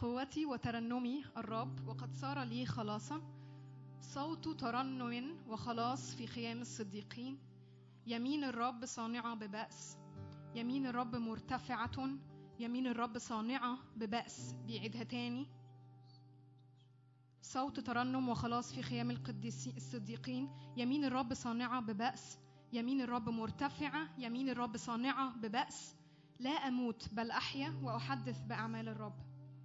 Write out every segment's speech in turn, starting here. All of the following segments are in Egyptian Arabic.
قوتي وترنمي الرب وقد صار لي خلاصا صوت ترنم وخلاص في خيام الصديقين يمين الرب صانعة ببأس يمين الرب مرتفعة يمين الرب صانعة ببأس بيعيدها تاني صوت ترنم وخلاص في خيام القديسين الصديقين يمين الرب صانعة ببأس يمين الرب مرتفعة يمين الرب صانعة ببأس لا أموت بل أحيا وأحدث بأعمال الرب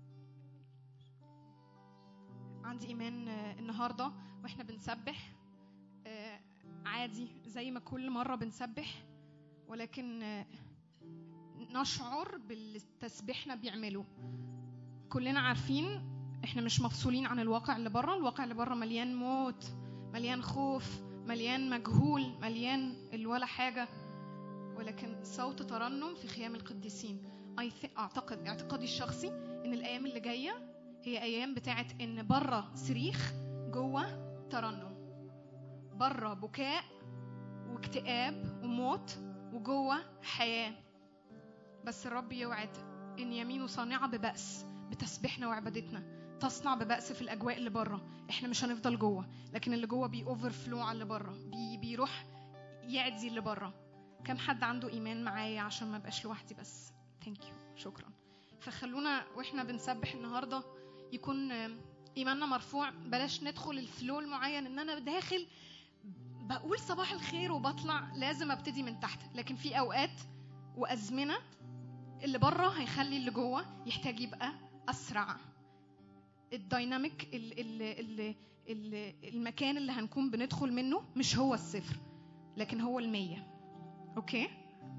عندي إيمان آه، النهاردة وإحنا بنسبح آه، عادي زي ما كل مرة بنسبح ولكن آه، نشعر بالتسبيحنا بيعمله كلنا عارفين احنا مش مفصولين عن الواقع اللي بره الواقع اللي بره مليان موت مليان خوف مليان مجهول مليان الولا حاجة ولكن صوت ترنم في خيام القديسين I thi- اعتقد اعتقادي الشخصي ان الايام اللي جايه هي ايام بتاعت ان بره صريخ جوه ترنم بره بكاء واكتئاب وموت وجوه حياه بس الرب يوعد ان يمينه صانعه ببأس بتسبيحنا وعبادتنا تصنع ببأس في الاجواء اللي بره احنا مش هنفضل جوه لكن اللي جوه بي اوفر فلو على اللي بره بي بيروح يعدي اللي بره كم حد عنده ايمان معايا عشان ما ابقاش لوحدي بس ثانك يو شكرا فخلونا واحنا بنسبح النهارده يكون آم، ايماننا مرفوع بلاش ندخل الفلو المعين ان انا داخل بقول صباح الخير وبطلع لازم ابتدي من تحت لكن في اوقات وازمنه اللي بره هيخلي اللي جوه يحتاج يبقى اسرع الدايناميك ال ال ال ال المكان اللي هنكون بندخل منه مش هو الصفر لكن هو المية اوكي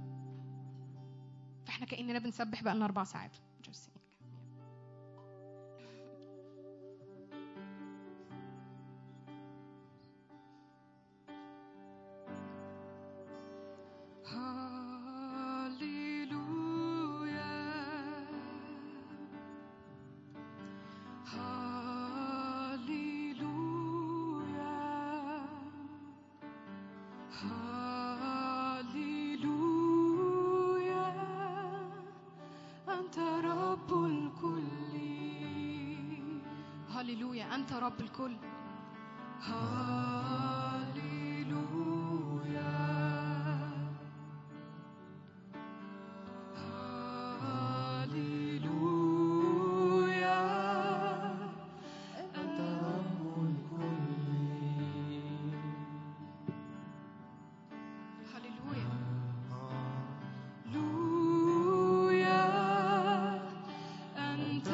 فاحنا كأننا بنسبح بقى لنا اربع ساعات Just saying. هاليلويا أنت رب الكل هللويا انت رب الكل هاليلويا هاليلويا أنت رب الكل هللويا هاليلويا أنت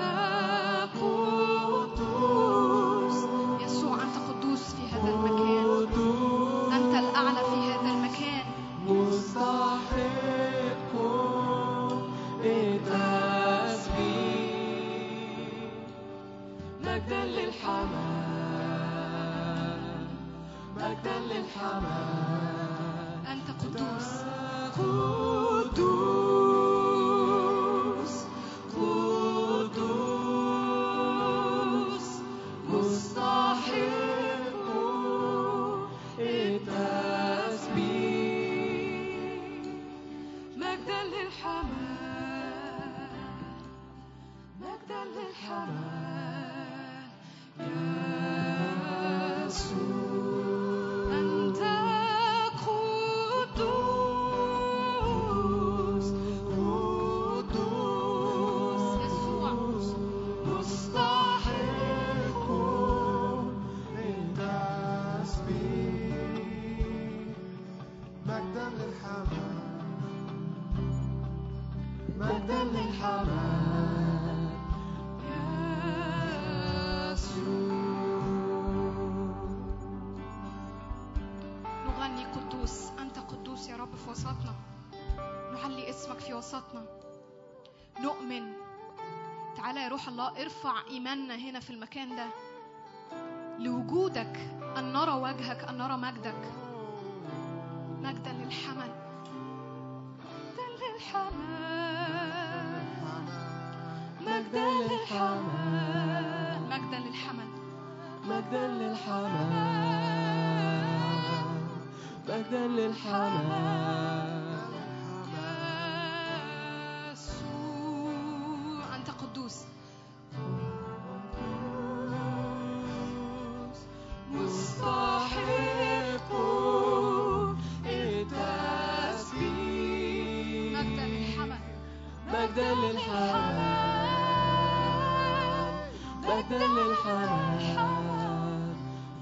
قدوس يسوع انت قدوس في هذا المكان انت الاعلى في هذا المكان مستحق التسبيح مجدا للحمام مجدا للحمام انت قدوس قدوس قدوس مستحق التسبيح مجدا للحمام مجدا للحمام يسوع أنت قدوس قدوس يسوع مستحق للتسبيح مجدا للحمام مجدا للحمام يسوع نغني قدوس أنت قدوس يا رب في وسطنا نعلي اسمك في وسطنا نؤمن تعالى يا روح الله ارفع إيماننا هنا في المكان ده لوجودك أن نرى وجهك أن نرى مجدك مجدا للحمل مجدا للحمام مجدا للحمام مجدا للحمل مجدا للحمام مجدا للحمام يسوع أنت قدوس مجدا للحنان مجدا للحنان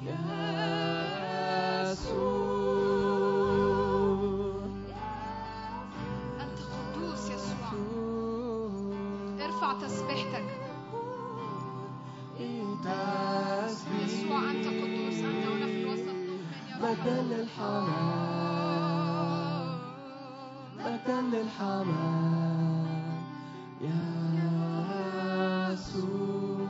يسوع أنت قدوس يسوع ارفع تسبيحتك يسوع أنت قدوس أنت هنا في الوسط آمين يا رب. مجدا للحنان مجدا للحنان يسوع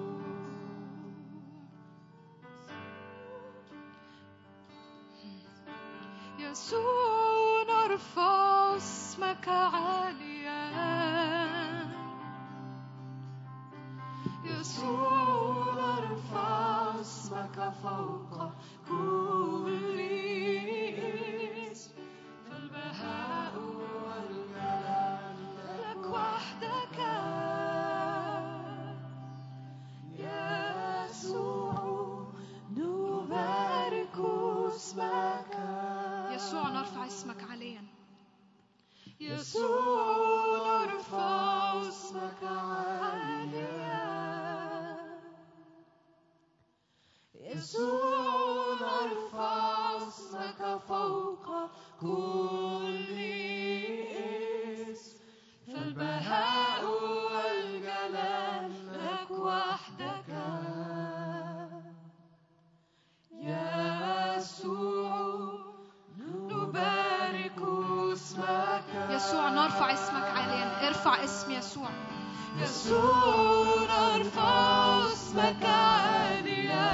يسوع نرفع اسمك عاليا يسوع نرفع اسمك فوق كل اسم فالبهاء والجلال لك وحدك يسوع نبارك اسمك يسوع نرفع اسمك عاليا يسوع نرفع اسمك عاليا يسوع نرفع اسمك فوق كل اسم فالبهاء والجلال لك وحدك يسوع نبارك اسمك يسوع نرفع اسمك عاليا ارفع اسم يسوع يسوع نرفع اسمك عاليا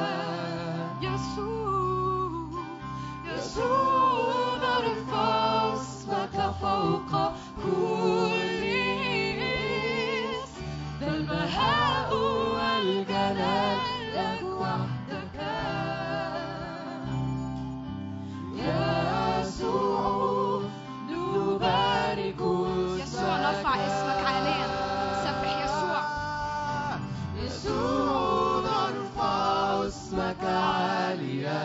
يسوع يسوع نرفع اسمك فوق كل اسم ذا البهاء والجلال لك وحدك يسوع نبارك يسوع نرفع اسمك عاليا سبح يسوع يسوع نرفع اسمك عاليا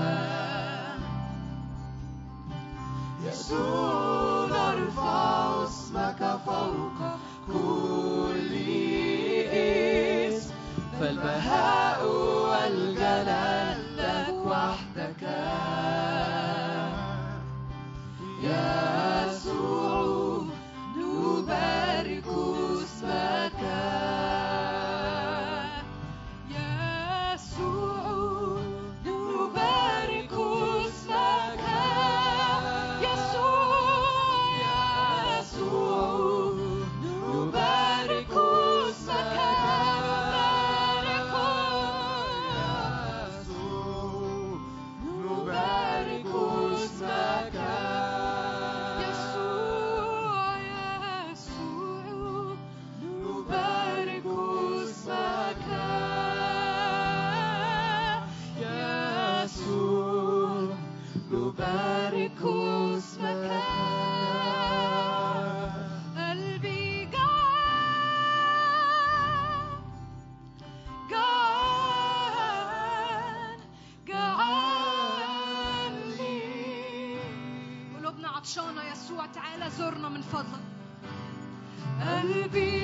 يسوع نرفع اسمك فوق كل اسم فالبهاء والجلال لك وحدك يسوع نبارك اسمك يسوع نبارك اسمك يسوع يسوع نبارك اسمك نبارك اسمك يسوع يسوع نبارك اسمك يسوع نبارك اسمك قلبي جعان جعان جعان لي قلوبنا عطشانة يسوع تعالى زورنا من فضلك قلبي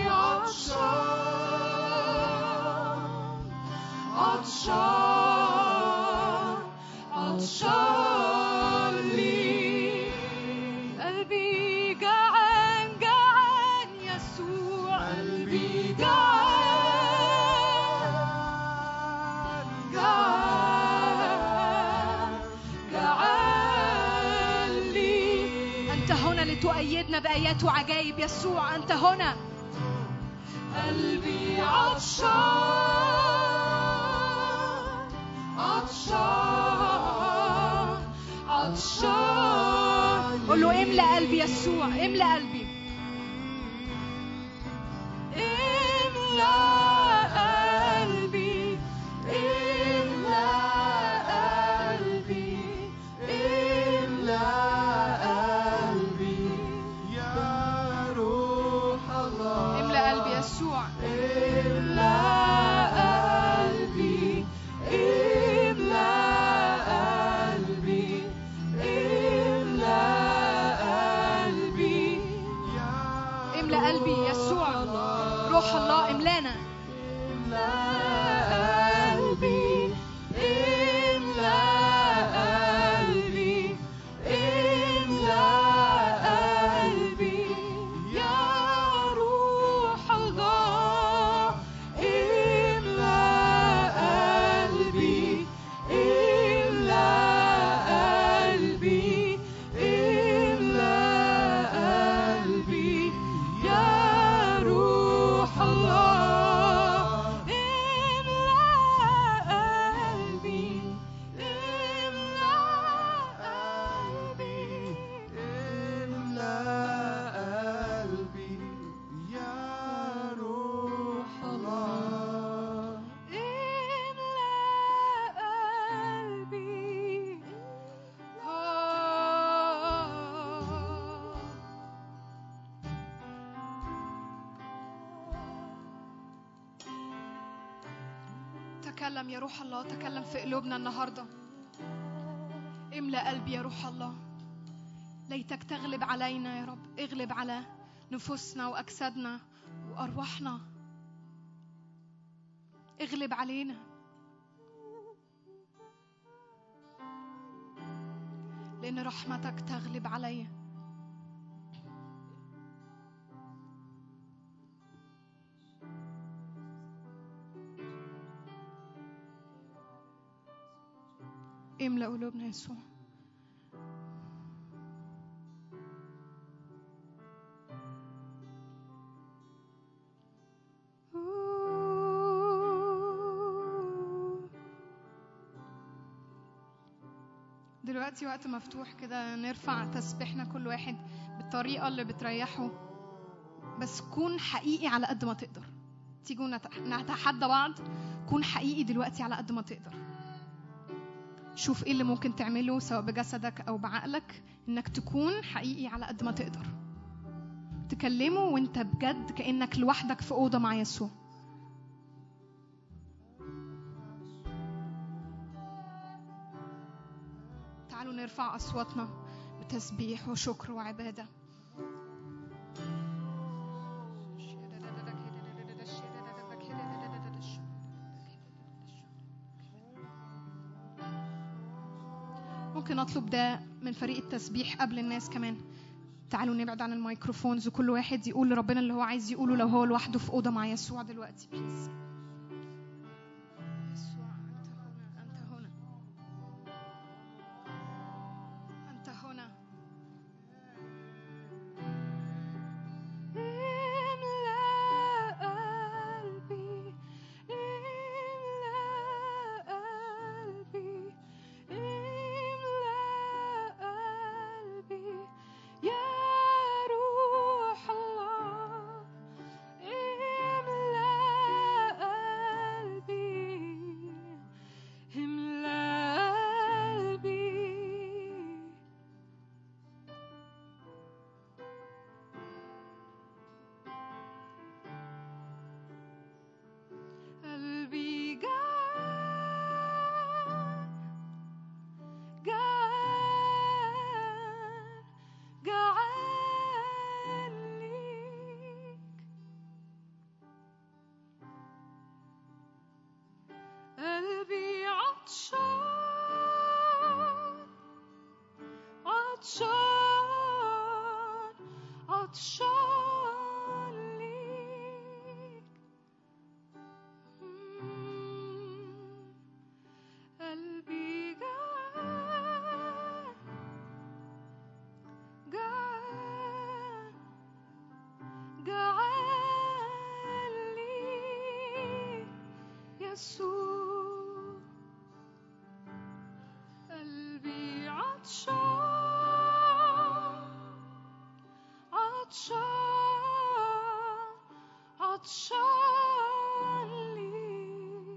عطشان عطشان عطشان لي قلبي جعان جعان يسوع قلبي جعان جعان جعان لي أنت هنا لتؤيدنا بآيات وعجائب يسوع أنت هنا قلبي عطشان عطشان عطشان قول له املى قلبي يسوع املى قلبي املى قلبي املى قلبي املأ قلبي يا روح الله املى قلبي يسوع املأ قلبي املأ قلبي املأ قلبي املى روح الله املانا املأ قلبي املأ قلبي املأ قلبي يا روح الله املأ قلبي املأ قلبي املأ قلبي يا روح الله املأ قلبي املأ قلبي املأ قلبي يا روح الله املأ قلبي تكلم يا روح الله تكلم في قلوبنا النهارده املأ قلبي يا روح الله ليتك تغلب علينا يا رب اغلب على نفوسنا واجسادنا وارواحنا اغلب علينا لان رحمتك تغلب عليا املأ قلوبنا يسوع دلوقتي وقت مفتوح كده نرفع تسبيحنا كل واحد بالطريقة اللي بتريحه بس كون حقيقي على قد ما تقدر تيجوا نت- نتحدى بعض كون حقيقي دلوقتي على قد ما تقدر شوف ايه اللي ممكن تعمله سواء بجسدك او بعقلك انك تكون حقيقي على قد ما تقدر تكلمه وانت بجد كانك لوحدك في اوضه مع يسوع تعالوا نرفع اصواتنا بتسبيح وشكر وعباده ممكن اطلب ده من فريق التسبيح قبل الناس كمان تعالوا نبعد عن الميكروفونز وكل واحد يقول لربنا اللي هو عايز يقوله لو هو لوحده في اوضه مع يسوع دلوقتي بليز يسوع انت هنا انت هنا انت هنا املأ قلبي املأ قلبي املأ قلبي يا روح الله املأ قلبي املأ قلبي قلبي جعان جعان جعان ليك قلبي عطشان عطشان عطشان ليك قلبي جعان جعان جعان ليك يسوع قلبي عطشان عطشان عطشان ليك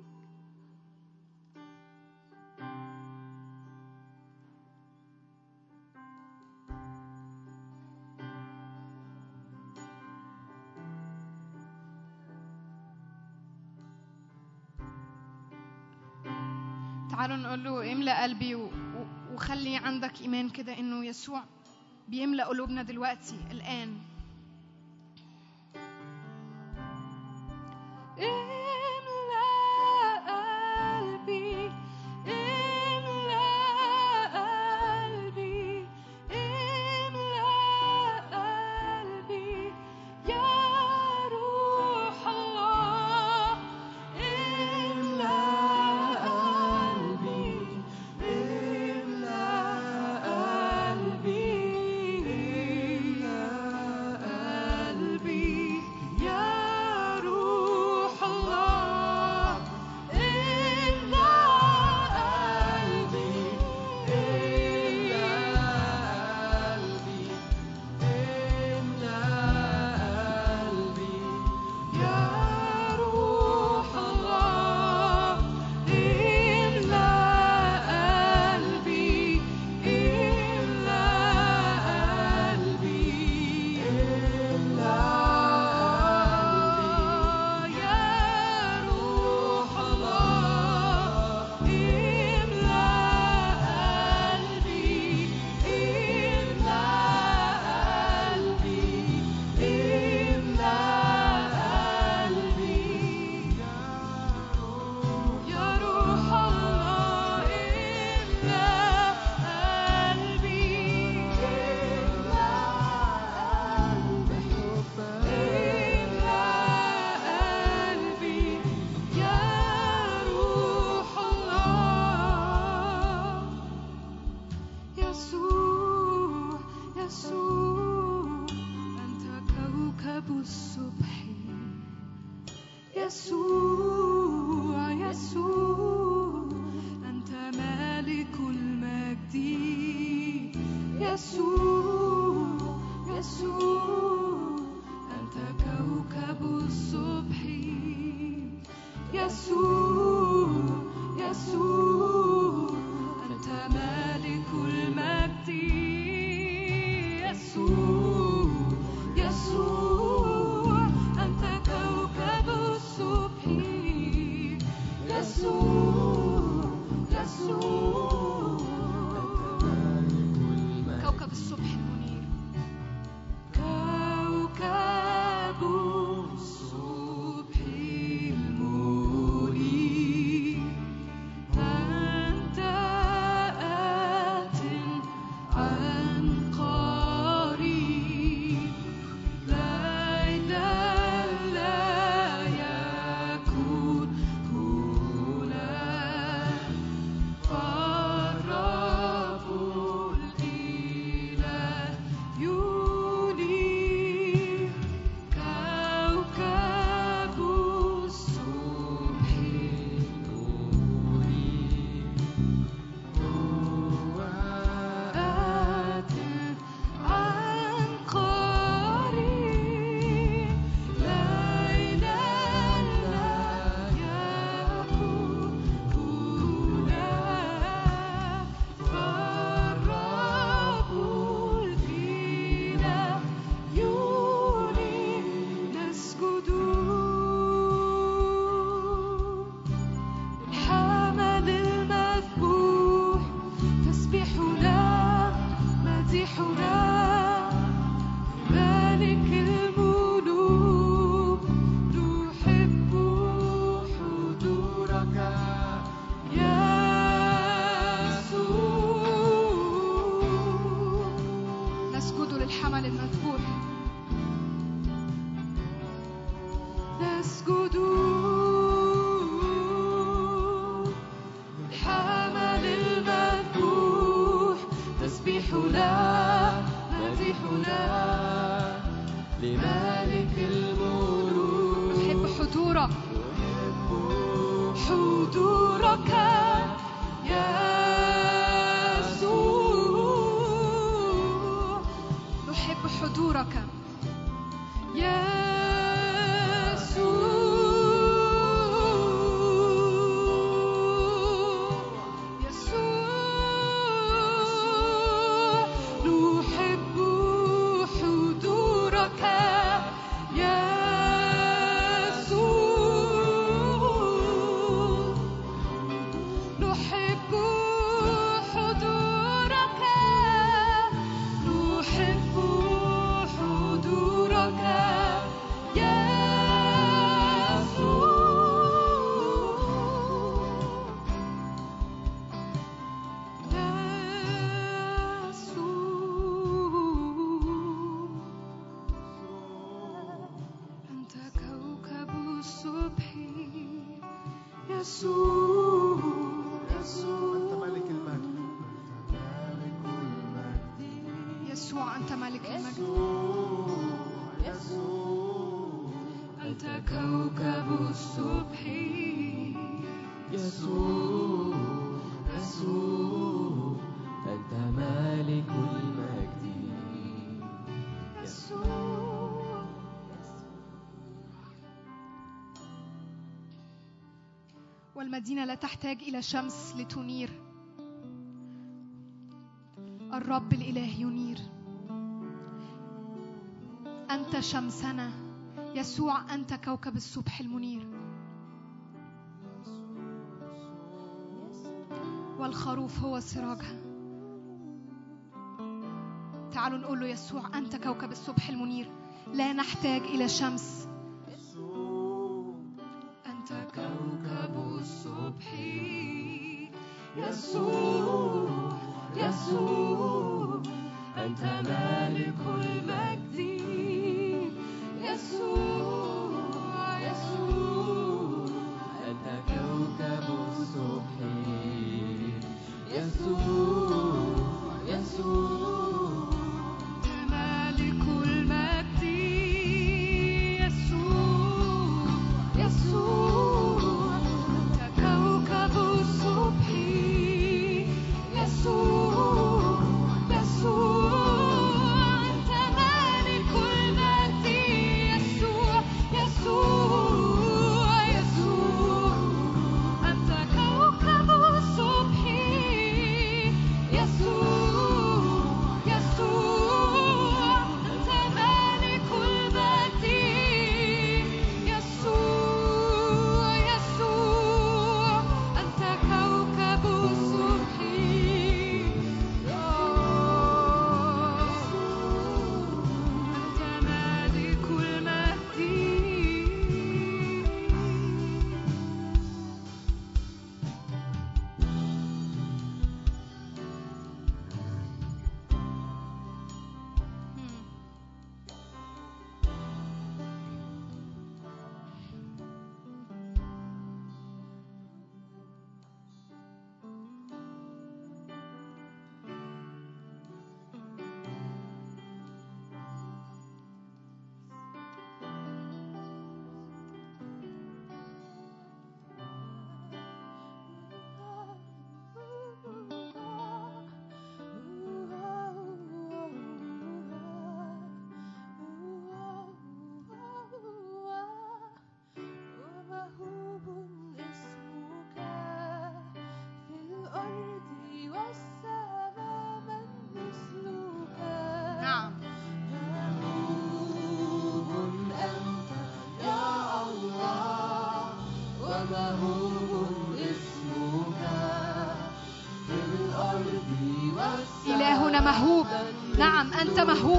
تعالوا نقول له املأ قلبي و... و... وخلي عندك ايمان كده انه يسوع بيملأ قلوبنا دلوقتي الان يسوع يسوع أنت مالك المجد يسوع يسوع أنت كوكب الصبح يسوع يسوع أنت مالك المجد يسوع يسوع أنت كوكب الصبح يسوع يسوع كوكب الصبح المنير كوكب الصبح المنير أنت آت عن قريب ليلا لا يكون هناك فالرب الإله ينير كوكب الصبح آت عن قريب ليلا لا يكون هناك فالرب الإله ينير نسجد الحمل المذبوح تسبيحنا مديحنا ملك الملوك نحب حضورك يسوع نسجد للحمل المذبوح نسجد الحمل المذبوح تسبيحنا مديحنا لملك الملوك نحب حضورك حضورك يسوع نحب حضورك يسوع نحب حضورك يسوع نحب حضورك نحب حضورك يسوع أنت كوكب الصبح يسوع يسوع أنت ملك المجد أنت ملك المجد يسوع أنت ملك المجد يسوع يسوع أنت كوكب الصبح يسوع يسوع أنت مالك المجد يسوع والمدينة لا تحتاج إلى شمس لتنير الرب الإله ينير أنت شمسنا يسوع أنت كوكب الصبح المنير والخروف هو سراجها تعالوا نقول له يسوع أنت كوكب الصبح المنير لا نحتاج إلى شمس أنت كوكب الصبح يسوع يسوع أنت مالك المجد يسوع يسوع أنت كوكب الصبح يسوع يسوع أنت مالك المجد يسوع يسوع أنا مهوب نعم أنت مهوب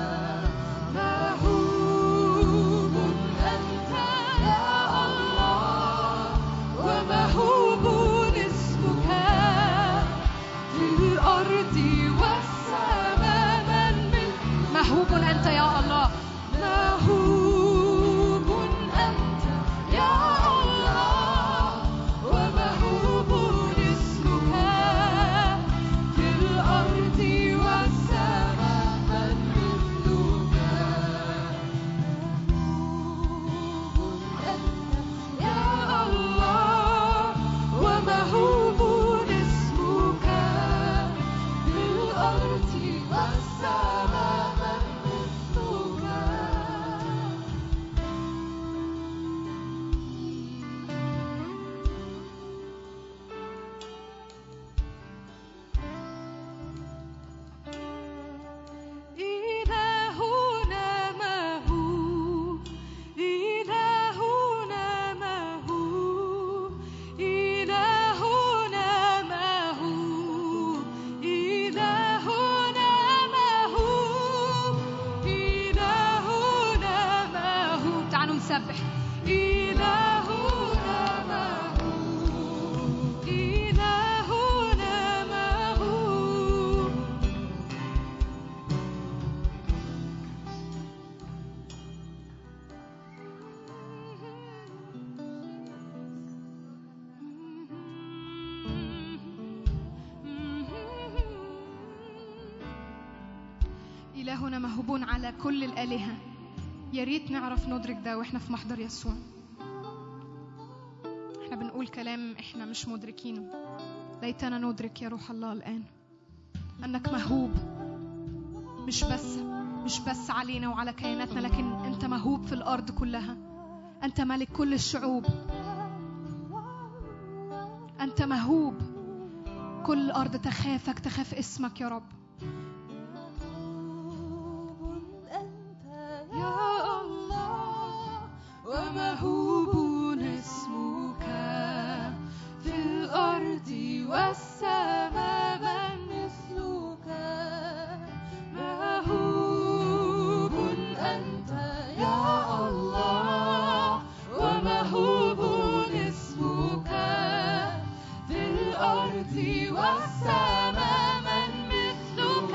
مهوب أنت يا الله ومهوب اسمك في الأرض والسماء من مثل مهوب أنت يا الله مهوب أنت يا الله ومهوب اسمك في الأرض والسماء من مثلك مهوب أنت يا الله ومهوب اسمك في الأرض والسماء من مثلك إلهنا مهوب إلهنا مهوب إلهنا مهوب إلهنا مهوب إلهنا مهوب تعالوا نسبح إلهنا مهوب إلهنا مهوب إلهنا مهوبون على كل الآلهة يا ريت نعرف ندرك ده واحنا في محضر يسوع احنا بنقول كلام احنا مش مدركينه ليتنا ندرك يا روح الله الآن أنك مهوب مش بس مش بس علينا وعلى كياناتنا لكن أنت مهوب في الأرض كلها أنت ملك كل الشعوب أنت مهوب كل الأرض تخافك تخاف اسمك يا رب أنت يا الله ومهوب اسمك في الأرض والسماء من مثلك مهوب أنت يا الله ومهوب اسمك في الأرض والسماء من مثلك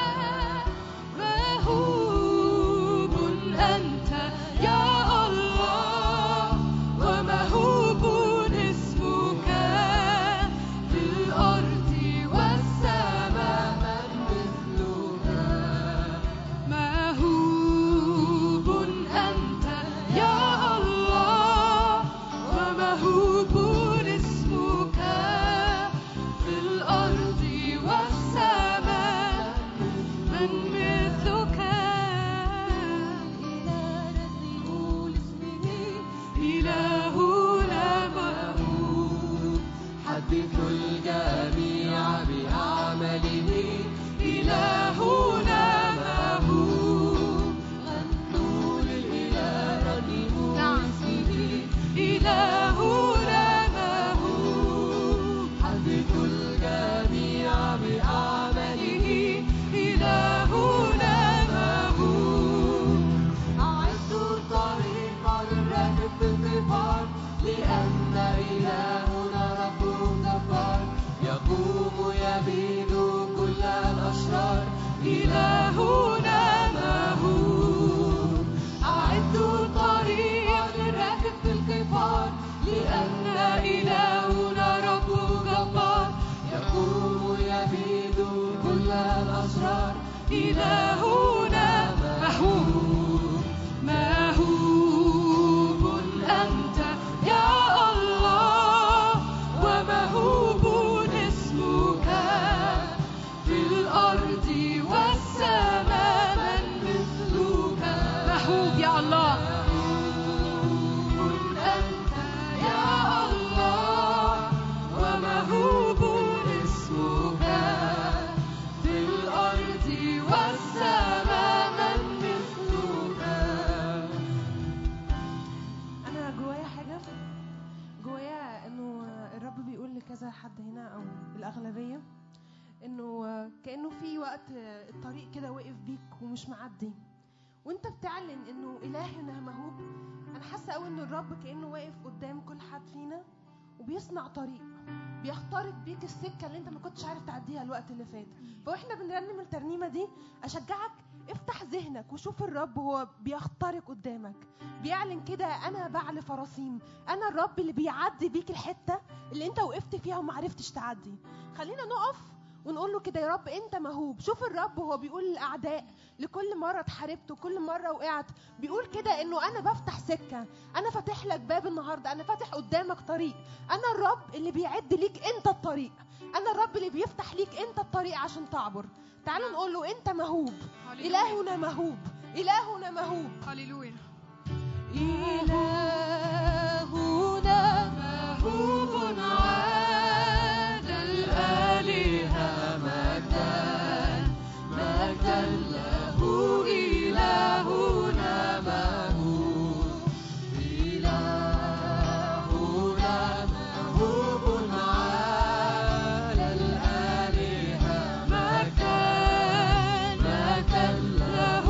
مهوب أنت يا الله ومهوب اسمك في الأرض والسماء من مثلك مهوب أنت يا الله ومهوب اسمك في الأرض والسماء من مثلك إلهنا مهوب حدثوا الجميع بأعماله إلهنا مهوب غنوا للإله رنموا نعم. اسمه إلهنا مهوب حدثوا الجميع بأعماله إلهنا مهوب أعدوا الطريق للراكب في الظفار لأن إلهنا رب غفار يقوم يبيد كل الأشرار إلهنا مهوب أعدوا الطريق للراكب في القفار لأن إلهنا رب جبار يقوم يبيد كل الأشرار إلهنا مهوب مهوب أنت يا الله ومهوب اسمك في الأرض والسماء من مثلك مهوب يا الله مهوب أنت يا الله ومهوب اسمك في الأرض والسماء من مثلك انا جوايا حاجه جوايا انه الرب بيقول لكذا حد هنا او الاغلبيه انه آه، كانه في وقت آه، الطريق كده وقف بيك ومش معدي وانت بتعلن انه الهنا مهوب انا حاسه قوي ان الرب كانه واقف قدام كل حد فينا وبيصنع طريق بيخترق بيك السكه اللي انت ما كنتش عارف تعديها الوقت اللي فات فاحنا بنرنم الترنيمه دي اشجعك افتح ذهنك وشوف الرب هو بيخترق قدامك بيعلن كده انا بعل فراسيم انا الرب اللي بيعدي بيك الحته اللي انت وقفت فيها وما عرفتش تعدي خلينا نقف ونقول له كده يا رب انت مهوب شوف الرب وهو بيقول للاعداء لكل مره اتحاربت وكل مره وقعت بيقول كده انه انا بفتح سكه انا فاتح لك باب النهارده انا فاتح قدامك طريق انا الرب اللي بيعد ليك انت الطريق انا الرب اللي بيفتح ليك انت الطريق عشان تعبر تعالوا نقول له انت مهوب الهنا مهوب الهنا مهوب هللويا إلهنا مهوب على الآلهة مجدا مجدا له إلهنا مهوب إلهنا مهوب على الآلهة مجدا مجدا له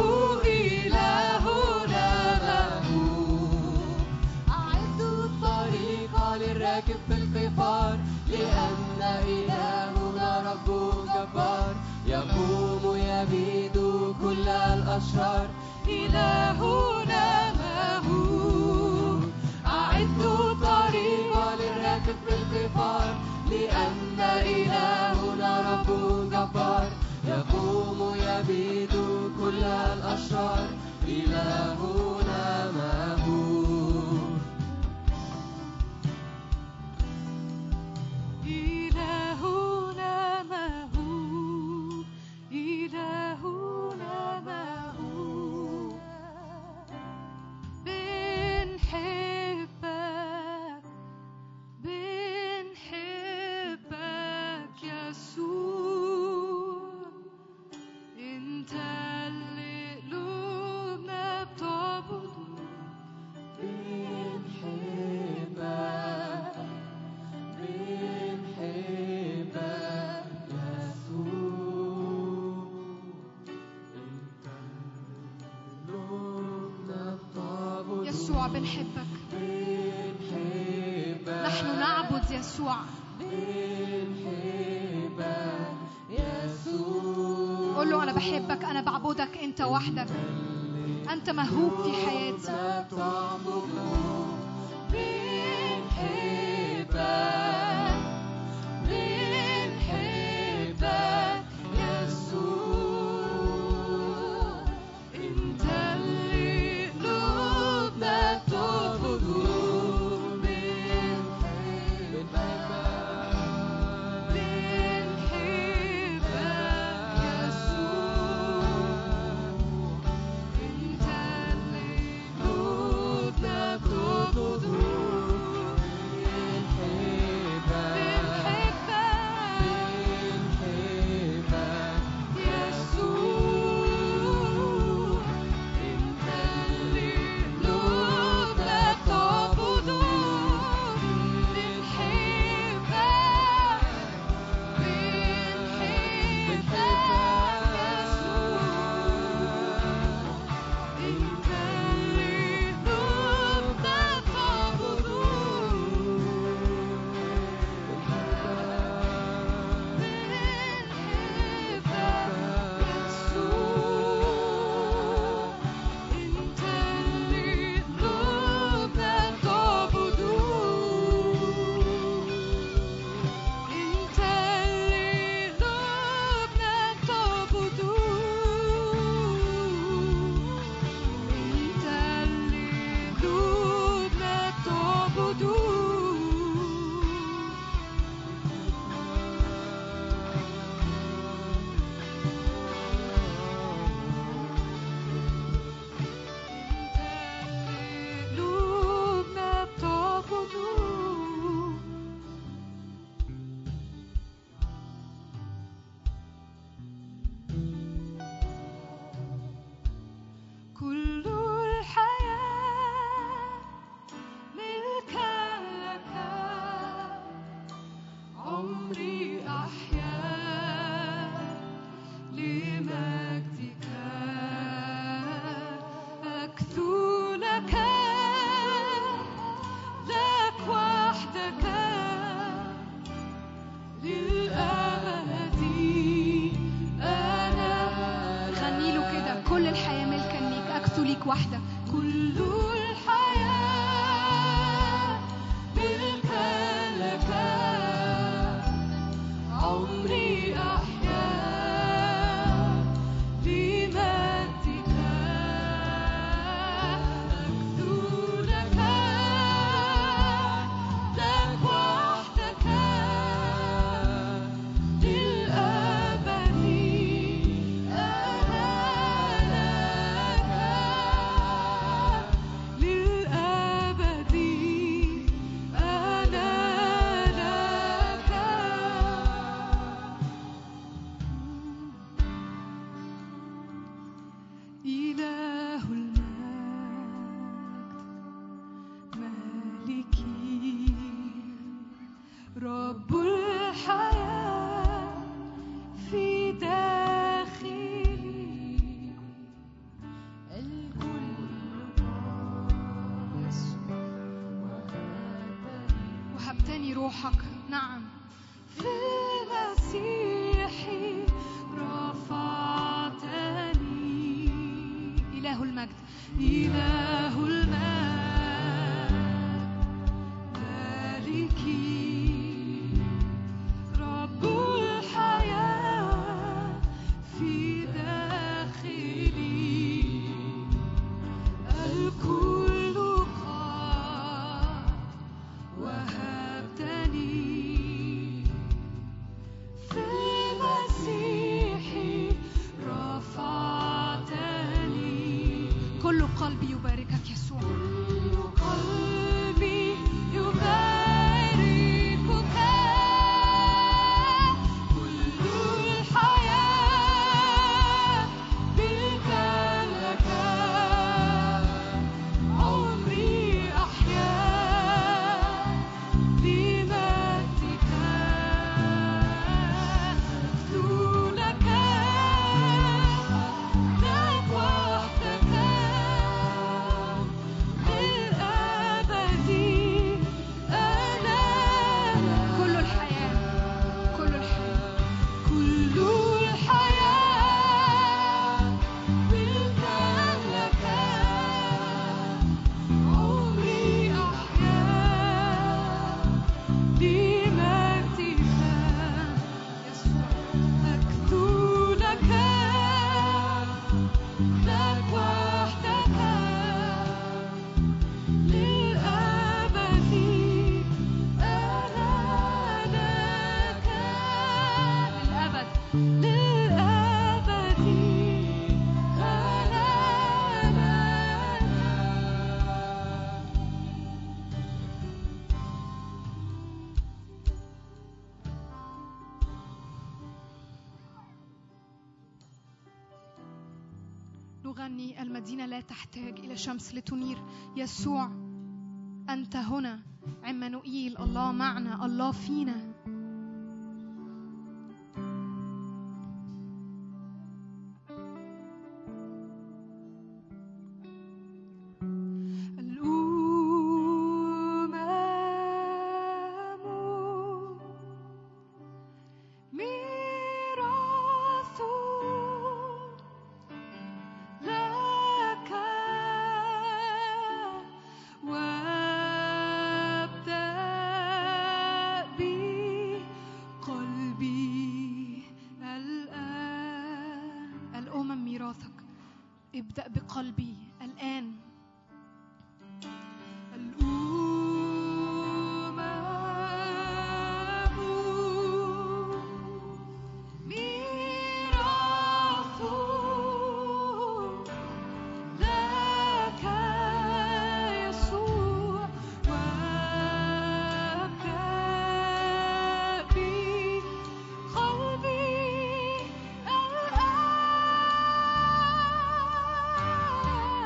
إلهنا مهوب أعدوا الطريق للراكب في القفار لأن إلهنا رب جبار يقوم يبيد كل الأشرار إلهنا مهوب أعدوا الطريق للراكب في القفار لأن إلهنا رب جبار يقوم يبيد كل الأشرار إلهنا مهوب إلهنا مهوب إلهنا مهوب بنحبك بنحبك يسوع انت اللي قلوبنا بتعبد بنحبك بنحبك يسوع انت قلوبنا بتعبد يسوع بنحبك بنحبك نحن نعبد يسوع بنحبك يسوع قول له انا بحبك انا بعبدك انت وحدك انت مهوب في حياتي بنحبك بنحبك يسوع انت اللي قلوبنا بتعبد بنحبك يسوع انت اللي قلوبنا بتعبد بنحبك يسوع انت اللي قلوبنا بتعبد بنحبك بنحبك يسوع انت اللي قلوبنا بتعبد بنحبك يسوع انت اللي قلوبنا بتعبد انت اللي قلوبنا بتعبد انت اللي قلوبنا بتعبد قلوبنا بتعبد كل الحياة ملكك رب الحياة في داخلي الكل وهبتني روحك نعم في المسيح رفعتني إله المجد إله المجد مالكي رب الحياة في داخلي الكل قد وهبتني في المسيح رفعتني كل قلبي يباركك يسوع قلبي يباركك كل الحياة بك لك عمري أحيا بمجدك أبدو لك لك وحدك للأبد أنا كل الحياة كل الحياة كل الحياة ملك لك عمري أحيا لمجدك أكتو لك لك وحدك للأبد أنا لك للأبد للأبد أنا لك نغني المدينة لا تحتاج إلى شمس لتنير يسوع أنت هنا عمانوئيل الله معنا الله فينا الأمم ميراث لك وابدأ بقلبي الآن الأمم ميراثك ابدأ بقلبي الآن الأمم ميراث لك يسوع وابدأ بقلبي الآن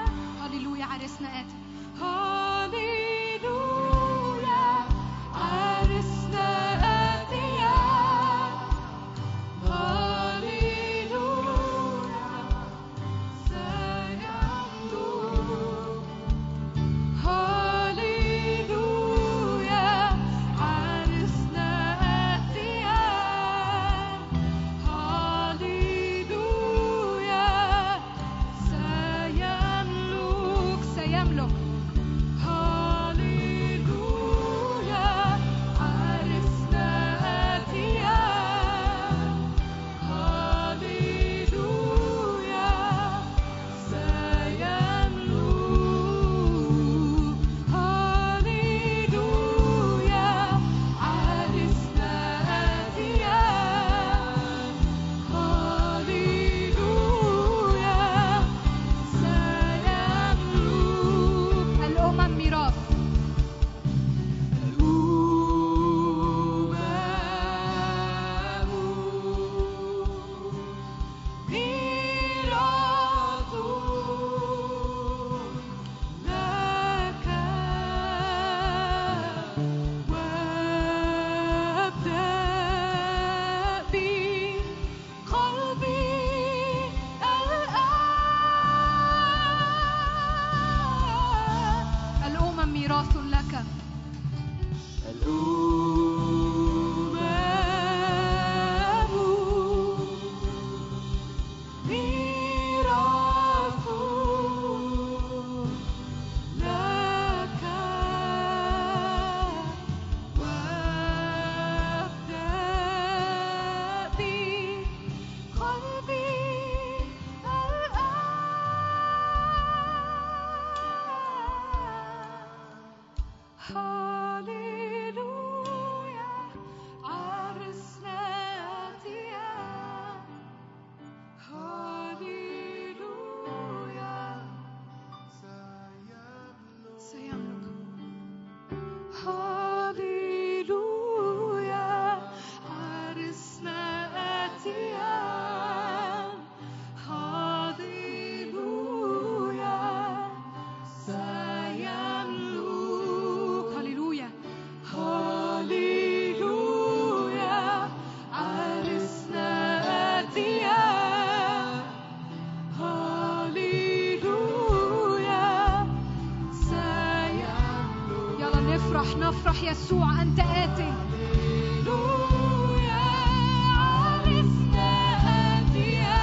نفرح يسوع أنت آتي هللويا عرسنا آتيا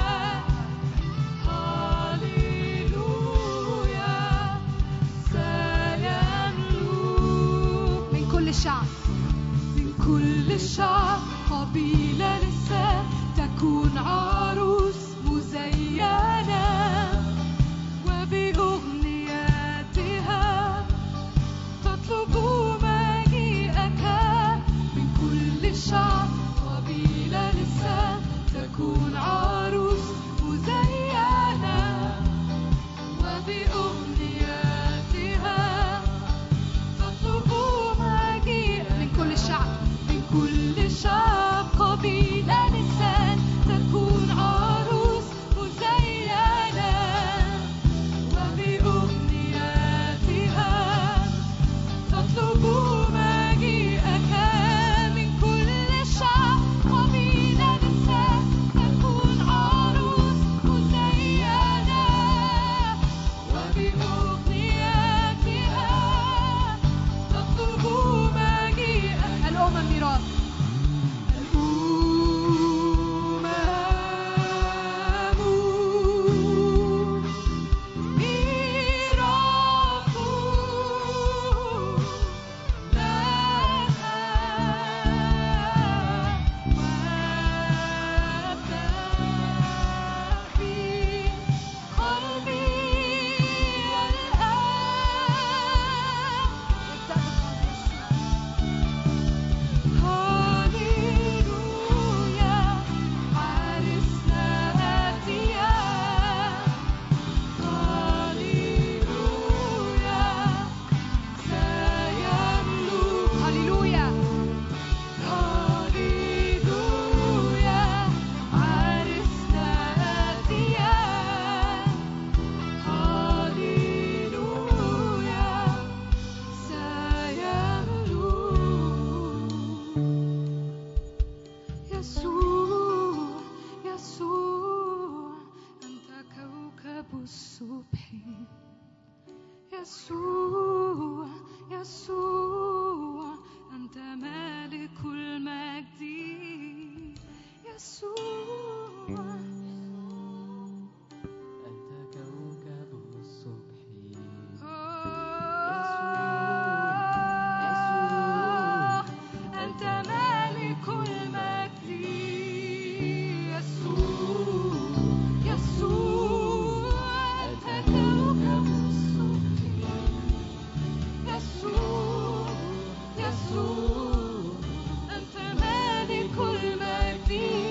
هللويا سيملك من كل الشعب من كل الشعب قبيلة لسه تكون عروس مزينة وبأغنياتها تطلب مجيئك من كل الشعب قبيلة لسه تكون عروس مزينة وبأغنياتها تطلب مجيئك من كل الشعب من كل شعب قبيلة لسان تكون عروس مزينة وبأغنياتها تطلب مجيئك من كل شعب قبيلة لسان تكون عروس مزينة وبأغنياتها تطلب مجيئك الأمم ميراث الأمم ميراث لها وابدأ في قلبي الآن هاليلويا عرسنا آتيا هاليلويا سيملك هللويا هاليلويا عرسنا آتيا هاليلويا سيملك يسوع يسوع أنت كوكب الصبح يسوع يسوع أنت مالك المجد يسوع أنت كوكب الصبح أنت مالك المجد يسوع يسوع أنت كوكب الصبح يسوع يسوع أنت مالك المجد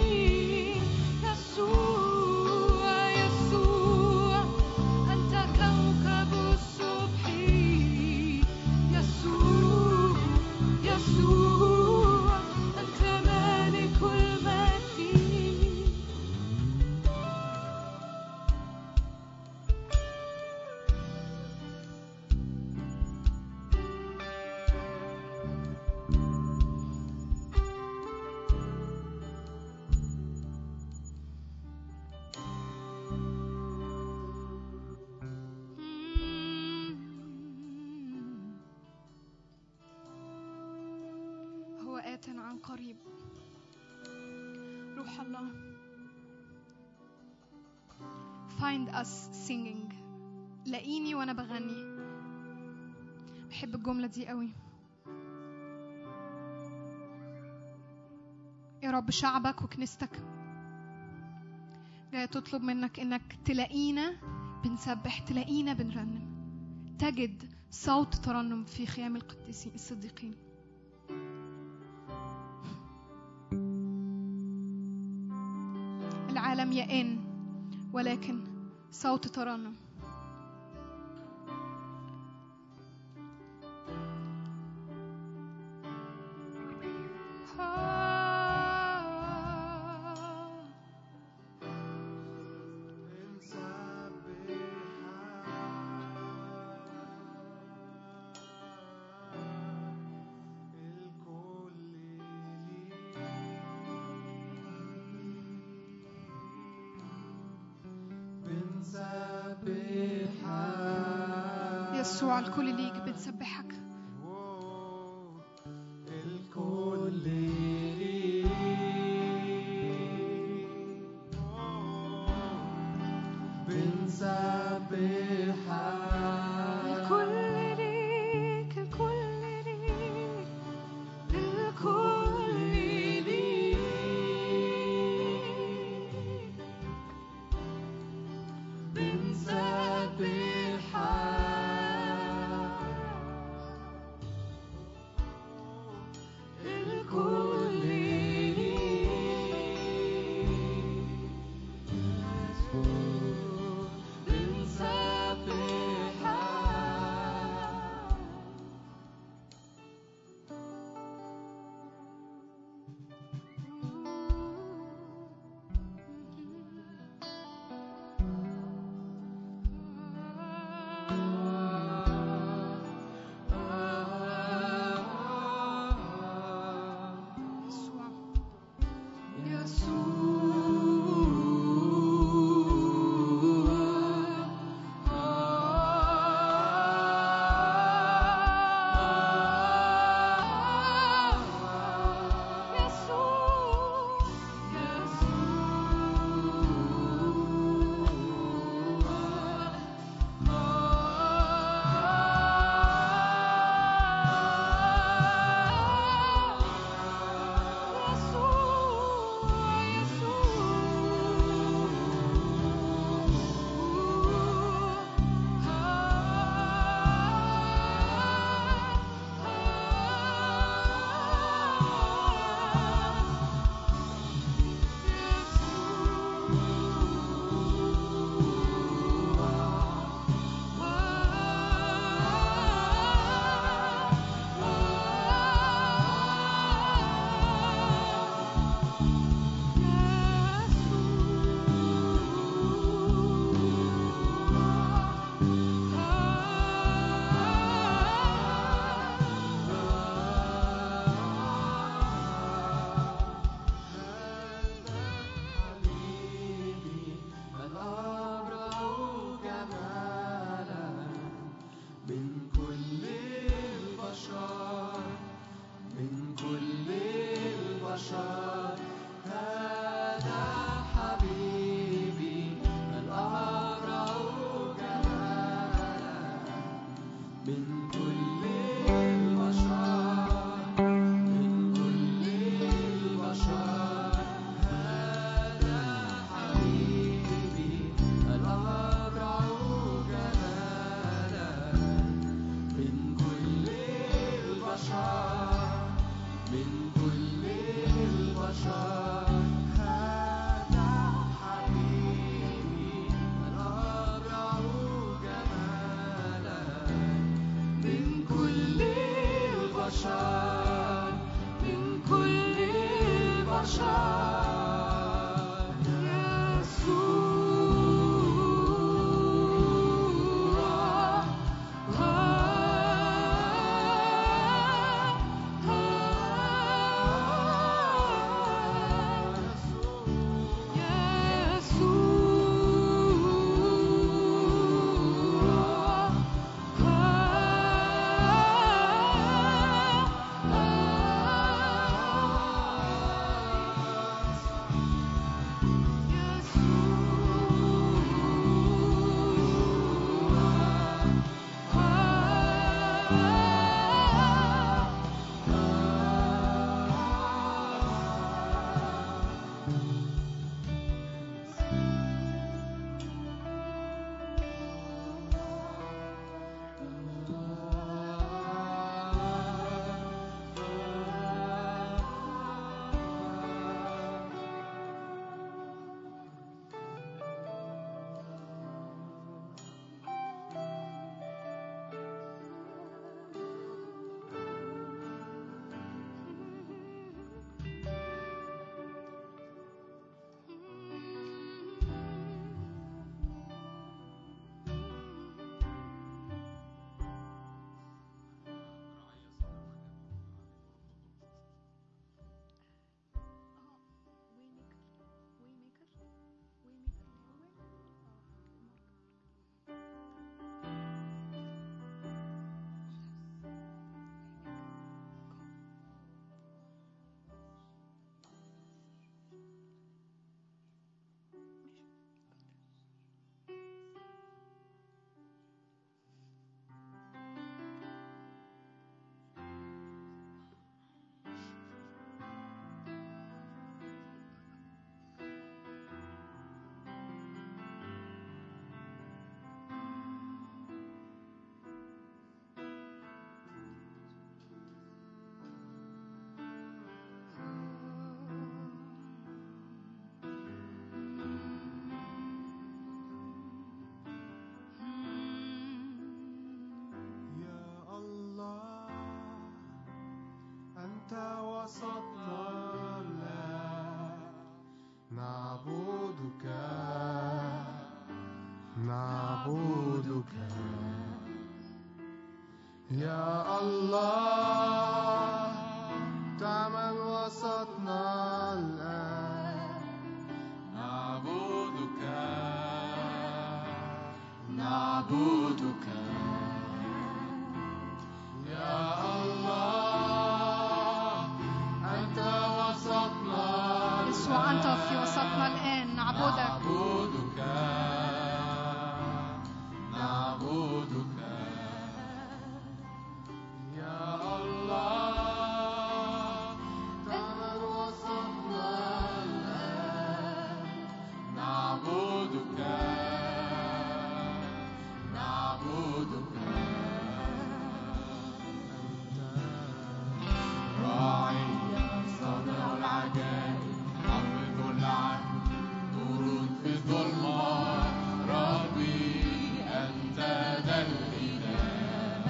يسوع يسوع أنت كوكب الصبح يسوع يسوع أنت مالك المجد هو آت عن قريب روح الله find us singing لاقيني وانا بغني بحب الجملة دي قوي يا رب شعبك وكنيستك جاية تطلب منك انك تلاقينا بنسبح تلاقينا بنرنم تجد صوت ترنم في خيام القديسين الصديقين العالم يئن ولكن صوت ترنم يسوع الكل ليك بنسبحك الكل ليك الكل ليك الكل ليك الكل يسوع من كل البشر من كل البشر هذا حبيبي الأبرع جمالا من كل البشر من كل البشر هذا حبيبي الأبرع جمالا من كل البشر من كل البشر هذا حبيبي الأبرع جمالا من كل البشر من كل البشر يسوع يسوع أنت وسطنا الآن نعبدك نعبدك يا الله تعمل وسطنا الآن نعبدك نعبدك يا الله أنت وسطنا يسوع أنت في وسطنا الآن نعبدك نعبدك نعبدك يا الله تعمل وسطنا الآن نعبدك نعبدك أنت راعي صانع العجائب حافظ العهد نور في الظلمة ربي أنت ذا الإله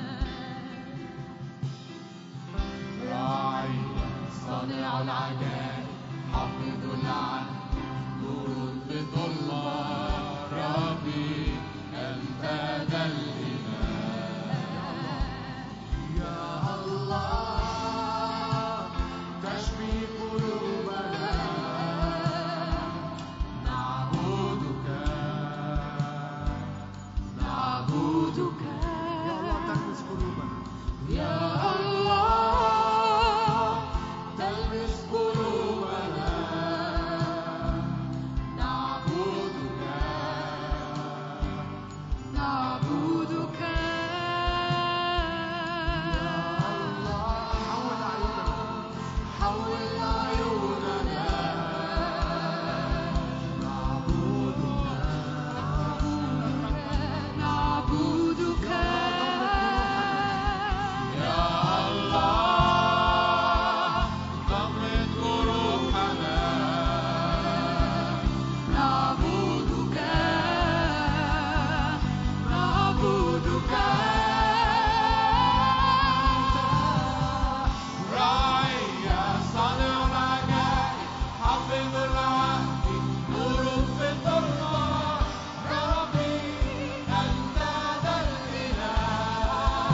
راعي صانع العجائب حافظ العهد نور في الظلمة ربي أنت ذا الإله يا الله تشفي قلوبنا نعبدك نعبدك يا الله تلمس قلوبنا يا الله تلمس قلوبنا نعبدك نعبدك حول عيوننا حول عيوننا نعبدك يا الله تملك روحنا نعبدك نعبدك راعي صانع العجائب حافظ العهد نور في الظلمة ربي أنت ذا الإله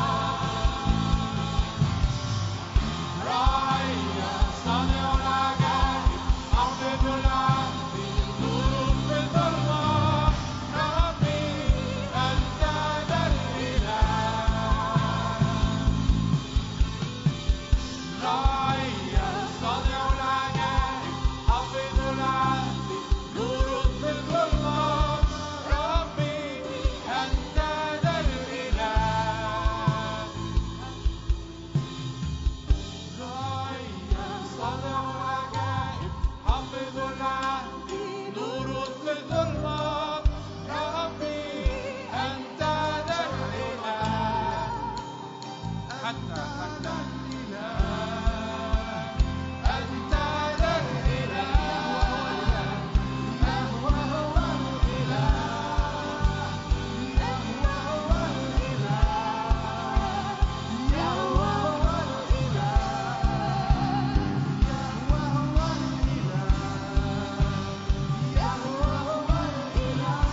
راعي صانع العجائب حافظ العهد نور في الظلمة ربي أنت ذا الإله راعي صانع العجائب حافظ العهد نور في الظلمة ربي أنت ذا الإله راعي صانع العجائب حافظ العهد نور في الظلمة ربي أنت ذا الإله حتى حتى أنت ذا الإله هو هو الإله هو هو الإله يا هو هو الإله يا هو هو الإله يا هو هو الإله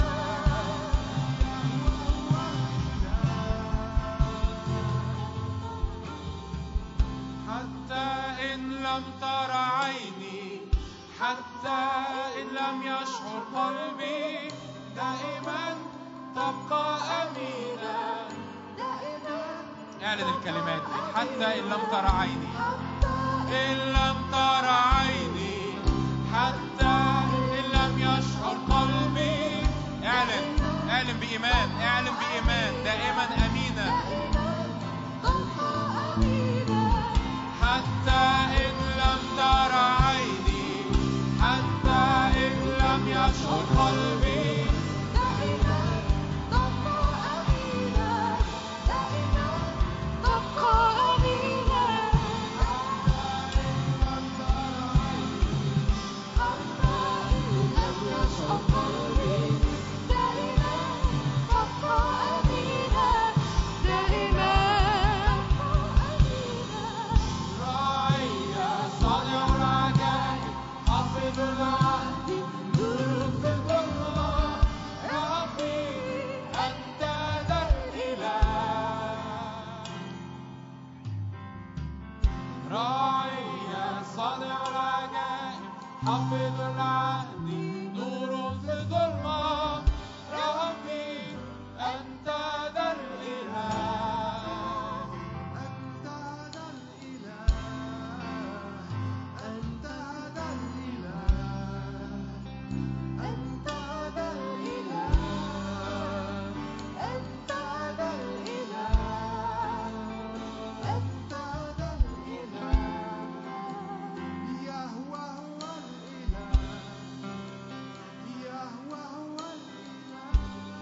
حتى إن لم تر عيني حتى إن لم يشعر قلبي دائما تبقى أمينا اعلن الكلمات دي حتى إن لم تر عيني إن لم تر عيني حتى إن لم يشعر قلبي اعلن اعلن بإيمان اعلن بإيمان دائما أمينة حتى إن لم تر عيني حتى إن لم يشعر قلبي دائما راعي صانع العجائب حافظ العهد نور في ظلمة ربي أنت ذا الإله أنت ذا الإله أنت ذا الإله أنت ذا الإله أنت ذا الإله أنت ذا الإله يهوى هو الإله يهوى هو الإله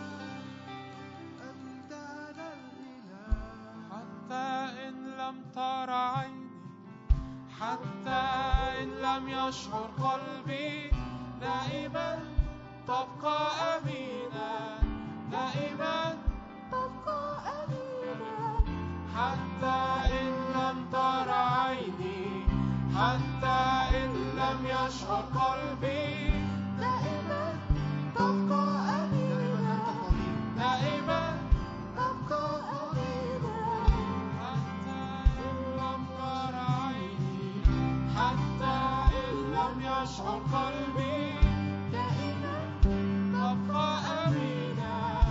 أنت ذا الإله حتى إن لم تر عيني حتى إن لم يشعر قلبي دائما تبقى أمينا دائما تبقى أمينا حتى إن لم تر عيني حتى إن لم يشعر قلبي دائما تبقى أمينا دائما تبقى أمينا حتى إن لم تر عيني حتى إن لم يشعر قلبي دائما تبقى أمينا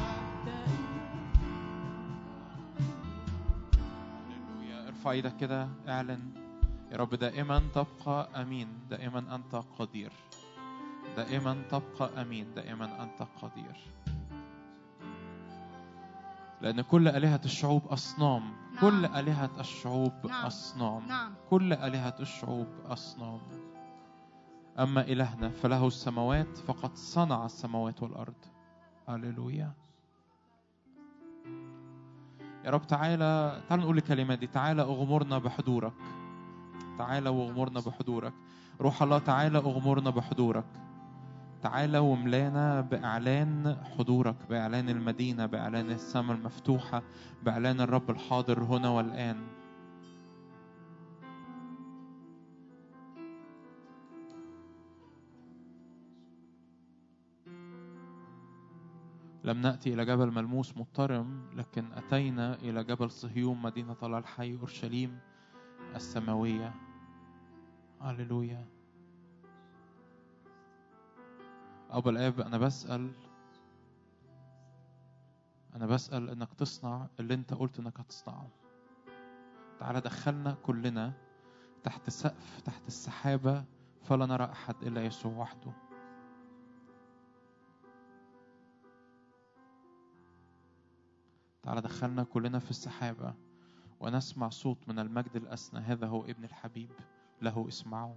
هللويا ارفع ايدك كده اعلن يا رب دائما تبقى امين دائما انت قدير دائما تبقى امين دائما انت قدير لان كل الهه الشعوب اصنام نعم. كل الهه الشعوب نعم. اصنام نعم كل الهه الشعوب اصنام اما الهنا فله السماوات فقد صنع السماوات والارض هللويا يا رب تعالى تعالى نقول الكلمات دي تعالى اغمرنا بحضورك تعالى واغمرنا بحضورك روح الله تعالى اغمرنا بحضورك تعالى وملانا بإعلان حضورك بإعلان المدينة بإعلان السماء المفتوحة بإعلان الرب الحاضر هنا والآن لم نأتي إلى جبل ملموس مضطرم لكن أتينا إلى جبل صهيون مدينة الله الحي أورشليم السماوية هللويا أبا الآب أنا بسأل أنا بسأل إنك تصنع اللي أنت قلت إنك هتصنعه تعالى دخلنا كلنا تحت سقف تحت السحابة فلا نرى أحد إلا يسوع وحده تعالى دخلنا كلنا في السحابة ونسمع صوت من المجد الأسنى هذا هو ابن الحبيب له اسمعوا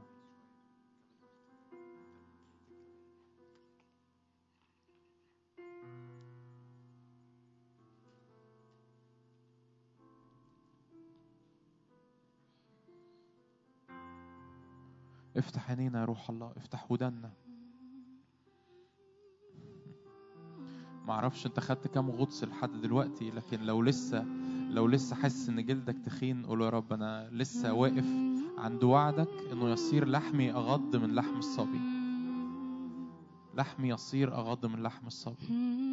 افتح عينينا يا روح الله افتح ودنا معرفش انت خدت كام غطس لحد دلوقتي لكن لو لسه لو لسه حاسس ان جلدك تخين قول يا رب انا لسه واقف عند وعدك انه يصير لحمي اغض من لحم الصبي لحمي يصير اغض من لحم الصبي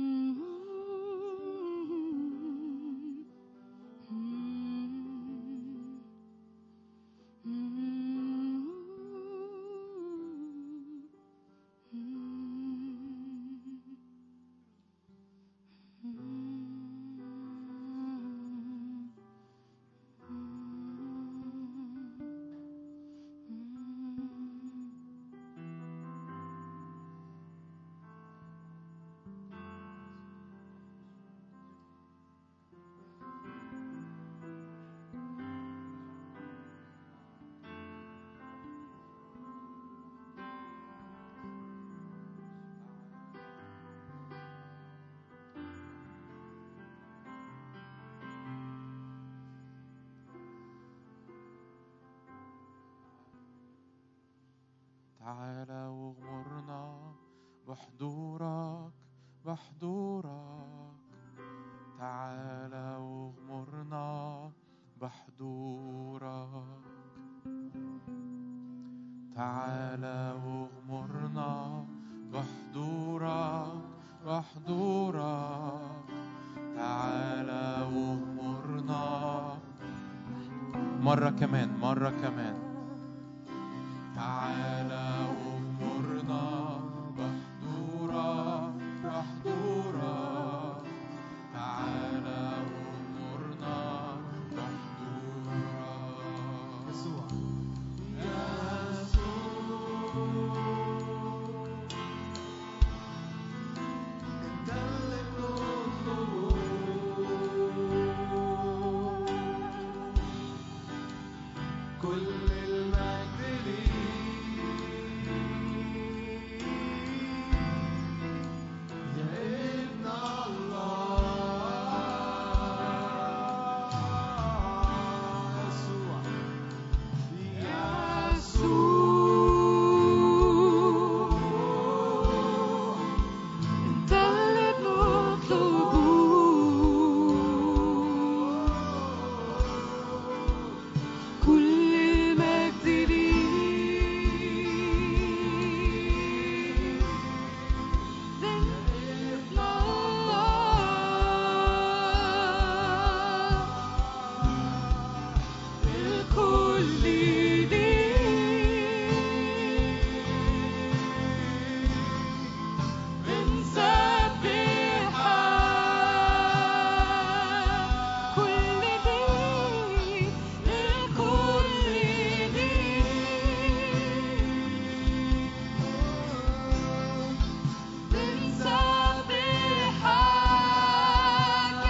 تعالى واغمرنا بحضورك بحضورك تعالى واغمرنا بحضورك تعالى واغمرنا بحضورك بحضورك تعالى واغمرنا مرة كمان مرة كمان تعالى وامرنا بحضورك بحضورك تعالى وامرنا بحضورك يسوع انت اللي بنطلبه كل المجد ليك يا ابن الله يسوع يسوع انت اللي بنطلبه كل المجد ليك ابن الله الكل ليك بنسبحك كل دي الكل ليك بنسبحك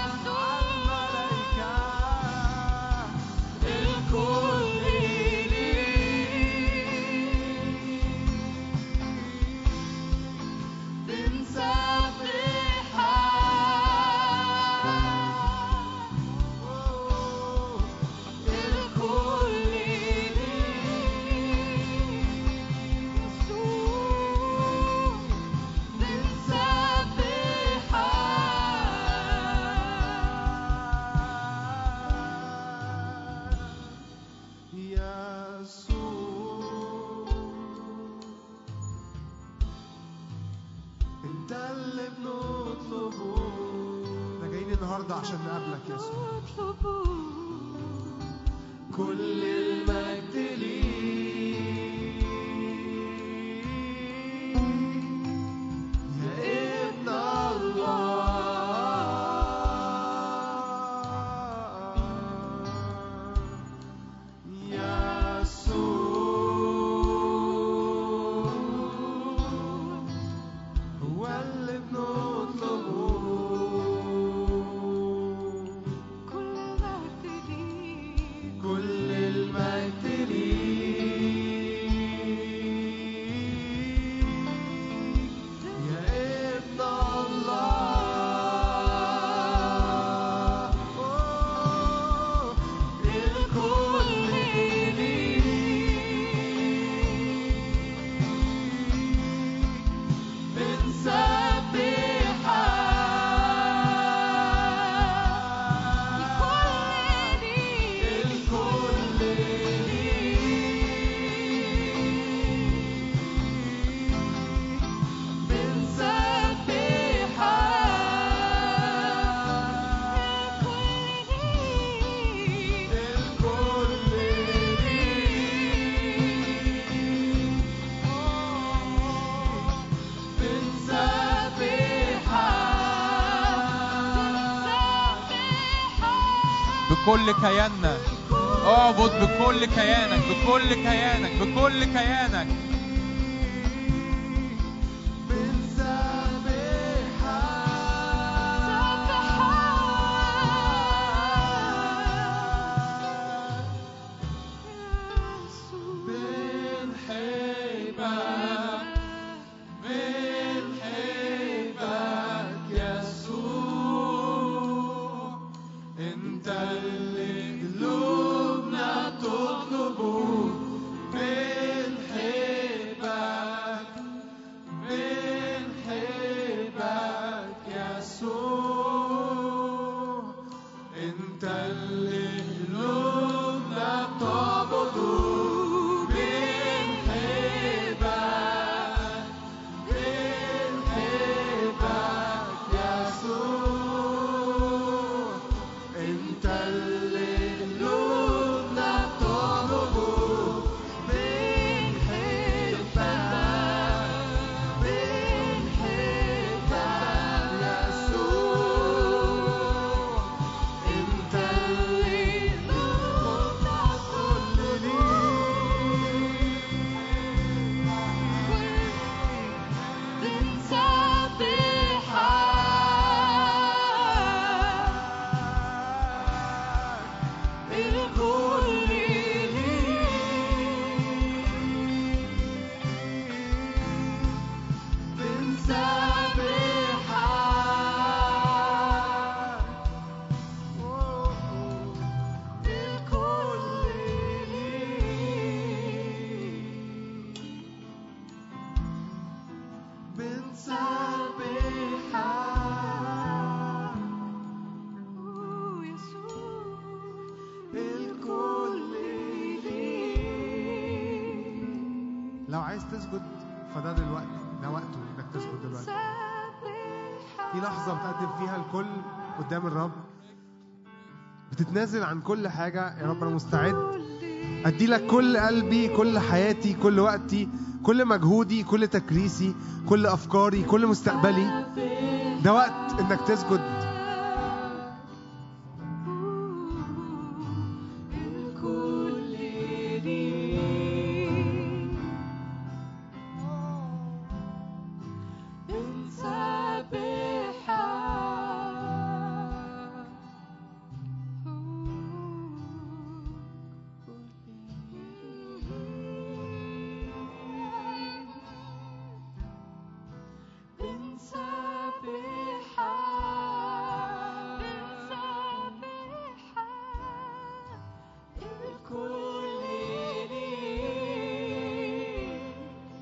يسوع الكل ليك بنسبحك الكل ليك يسوع بنسبحك انت اللي بنطلبه احنا جايين النهارده عشان نقابلك يا يسوع كل المجد ليك يا ابن الله يسوع هو اللي بنطلبه كل المجد ليك كل المجد ليك يا ابن الله أوه، الكل ليك بنسبحك الكل بكل كياننا اعبد بكل كيانك بكل كيانك بكل كيانك بنحبك بنحبك يسوع انت اللي قلوبنا تطلبه بنحبك لو عايز تسجد فده دلوقتي ده وقته انك تسجد دلوقتي في لحظة بتقدم فيها الكل قدام الرب بتتنازل عن كل حاجة يا رب أنا مستعد أدي لك كل قلبي كل حياتي كل وقتي كل مجهودي كل تكريسي كل أفكاري كل مستقبلي ده وقت إنك تسجد الكل ليك الكل ليك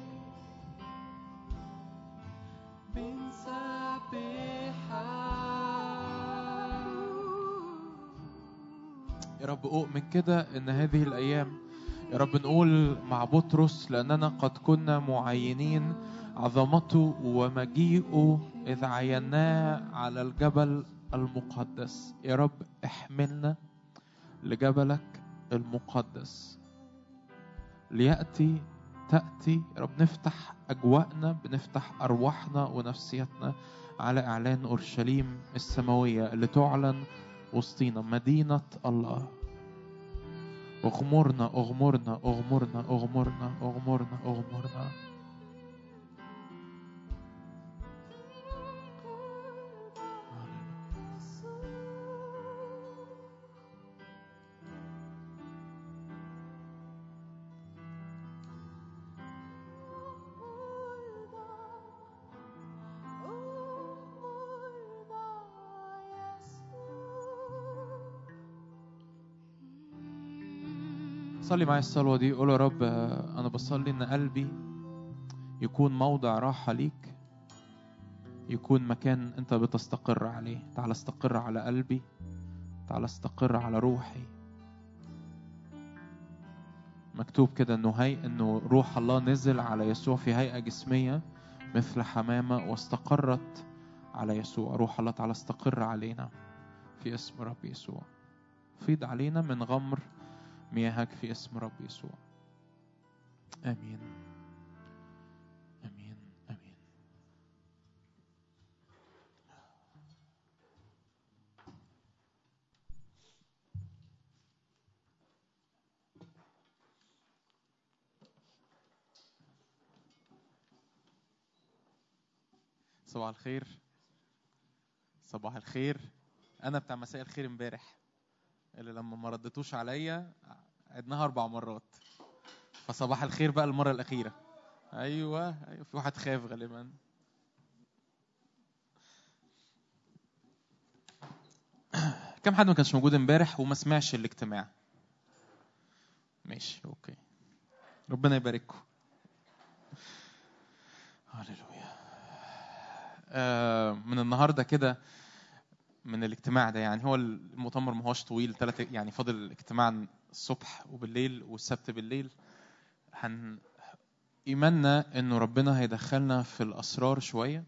يا رب أؤمن كده إن هذه الأيام يا رب نقول مع بطرس لأننا قد كنا معينين عظمته ومجيئه إذ عيناه على الجبل المقدس يا رب احملنا لجبلك المقدس ليأتي تأتي يا رب نفتح أجواءنا بنفتح أرواحنا ونفسيتنا على إعلان أورشليم السماوية اللي تعلن وسطينا مدينة الله اغمرنا اغمرنا اغمرنا اغمرنا اغمرنا اغمرنا صلي معايا الصلوة دي قول يا رب آه، أنا بصلي إن قلبي يكون موضع راحة ليك يكون مكان أنت بتستقر عليه تعال استقر على قلبي تعال استقر على روحي مكتوب كده إنه هي إنه روح الله نزل على يسوع في هيئة جسمية مثل حمامة واستقرت على يسوع روح الله تعالى استقر علينا في اسم رب يسوع فيض علينا من غمر مياهك في اسم رب يسوع امين امين امين صباح الخير صباح الخير انا بتاع مساء الخير امبارح اللي لما ما ردتوش عليا عدناها اربع مرات فصباح الخير بقى المره الاخيره ايوه ايوه في واحد خاف غالبا كم حد ما كانش موجود امبارح وما سمعش الاجتماع ماشي اوكي ربنا يبارككم هللويا آه من النهارده كده من الاجتماع ده يعني هو المؤتمر ما هوش طويل ثلاثة يعني فاضل الاجتماع الصبح وبالليل والسبت بالليل هن ايماننا انه ربنا هيدخلنا في الاسرار شويه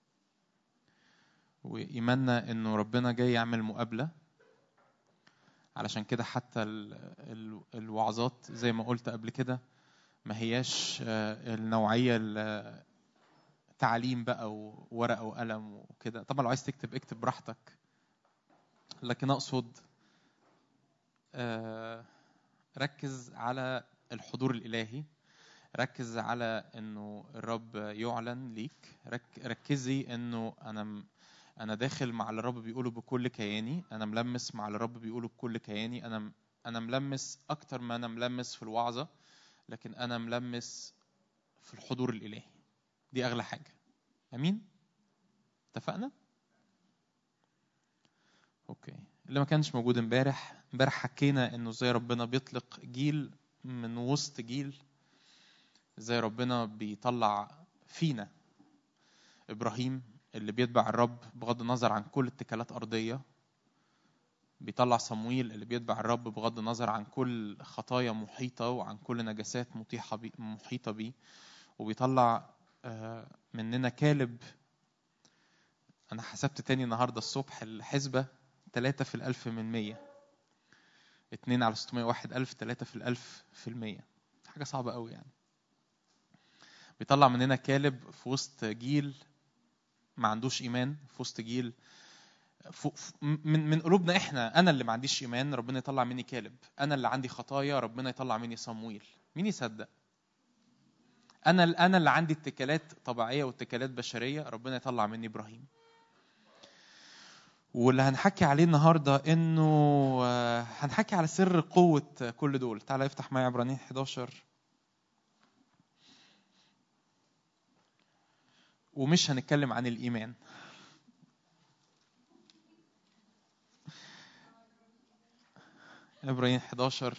وايماننا انه ربنا جاي يعمل مقابله علشان كده حتى ال... ال... الوعظات زي ما قلت قبل كده ما هياش آه، النوعيه ال- تعليم بقى وورقه وقلم وكده طبعا لو عايز تكتب اكتب براحتك لكن اقصد آه، ركز على الحضور الالهي ركز على انه الرب يعلن ليك رك ركزي انه انا م- انا داخل مع اللي الرب بيقوله بكل كياني انا ملمس مع اللي الرب بيقوله بكل كياني انا م- انا ملمس اكتر ما انا ملمس في الوعظه لكن انا ملمس في الحضور الالهي دي اغلى حاجه امين اتفقنا اوكي اللي ما كانش موجود امبارح امبارح حكينا انه ازاي ربنا بيطلق جيل من وسط جيل ازاي ربنا بيطلع فينا ابراهيم اللي بيتبع الرب بغض النظر عن كل اتكالات ارضيه بيطلع صمويل اللي بيتبع الرب بغض النظر عن كل خطايا محيطة وعن كل نجاسات مطيحة بي محيطة بيه وبيطلع آه، مننا كالب أنا حسبت تاني النهاردة الصبح الحسبة تلاتة في الألف من مية اتنين على ستمائة واحد ألف تلاتة في الألف في المية حاجة صعبة قوي يعني بيطلع مننا كالب في وسط جيل ما عندوش إيمان في وسط جيل ف- ف- من من قلوبنا احنا انا اللي ما عنديش ايمان ربنا يطلع مني كالب انا اللي عندي خطايا ربنا يطلع مني صمويل مين يصدق انا انا اللي عندي اتكالات طبيعيه واتكالات بشريه ربنا يطلع مني ابراهيم واللي هنحكي عليه النهارده انه آه، هنحكي على سر قوه كل دول تعالى افتح معايا عبرانيين 11 ومش هنتكلم عن الايمان عبرانيين 11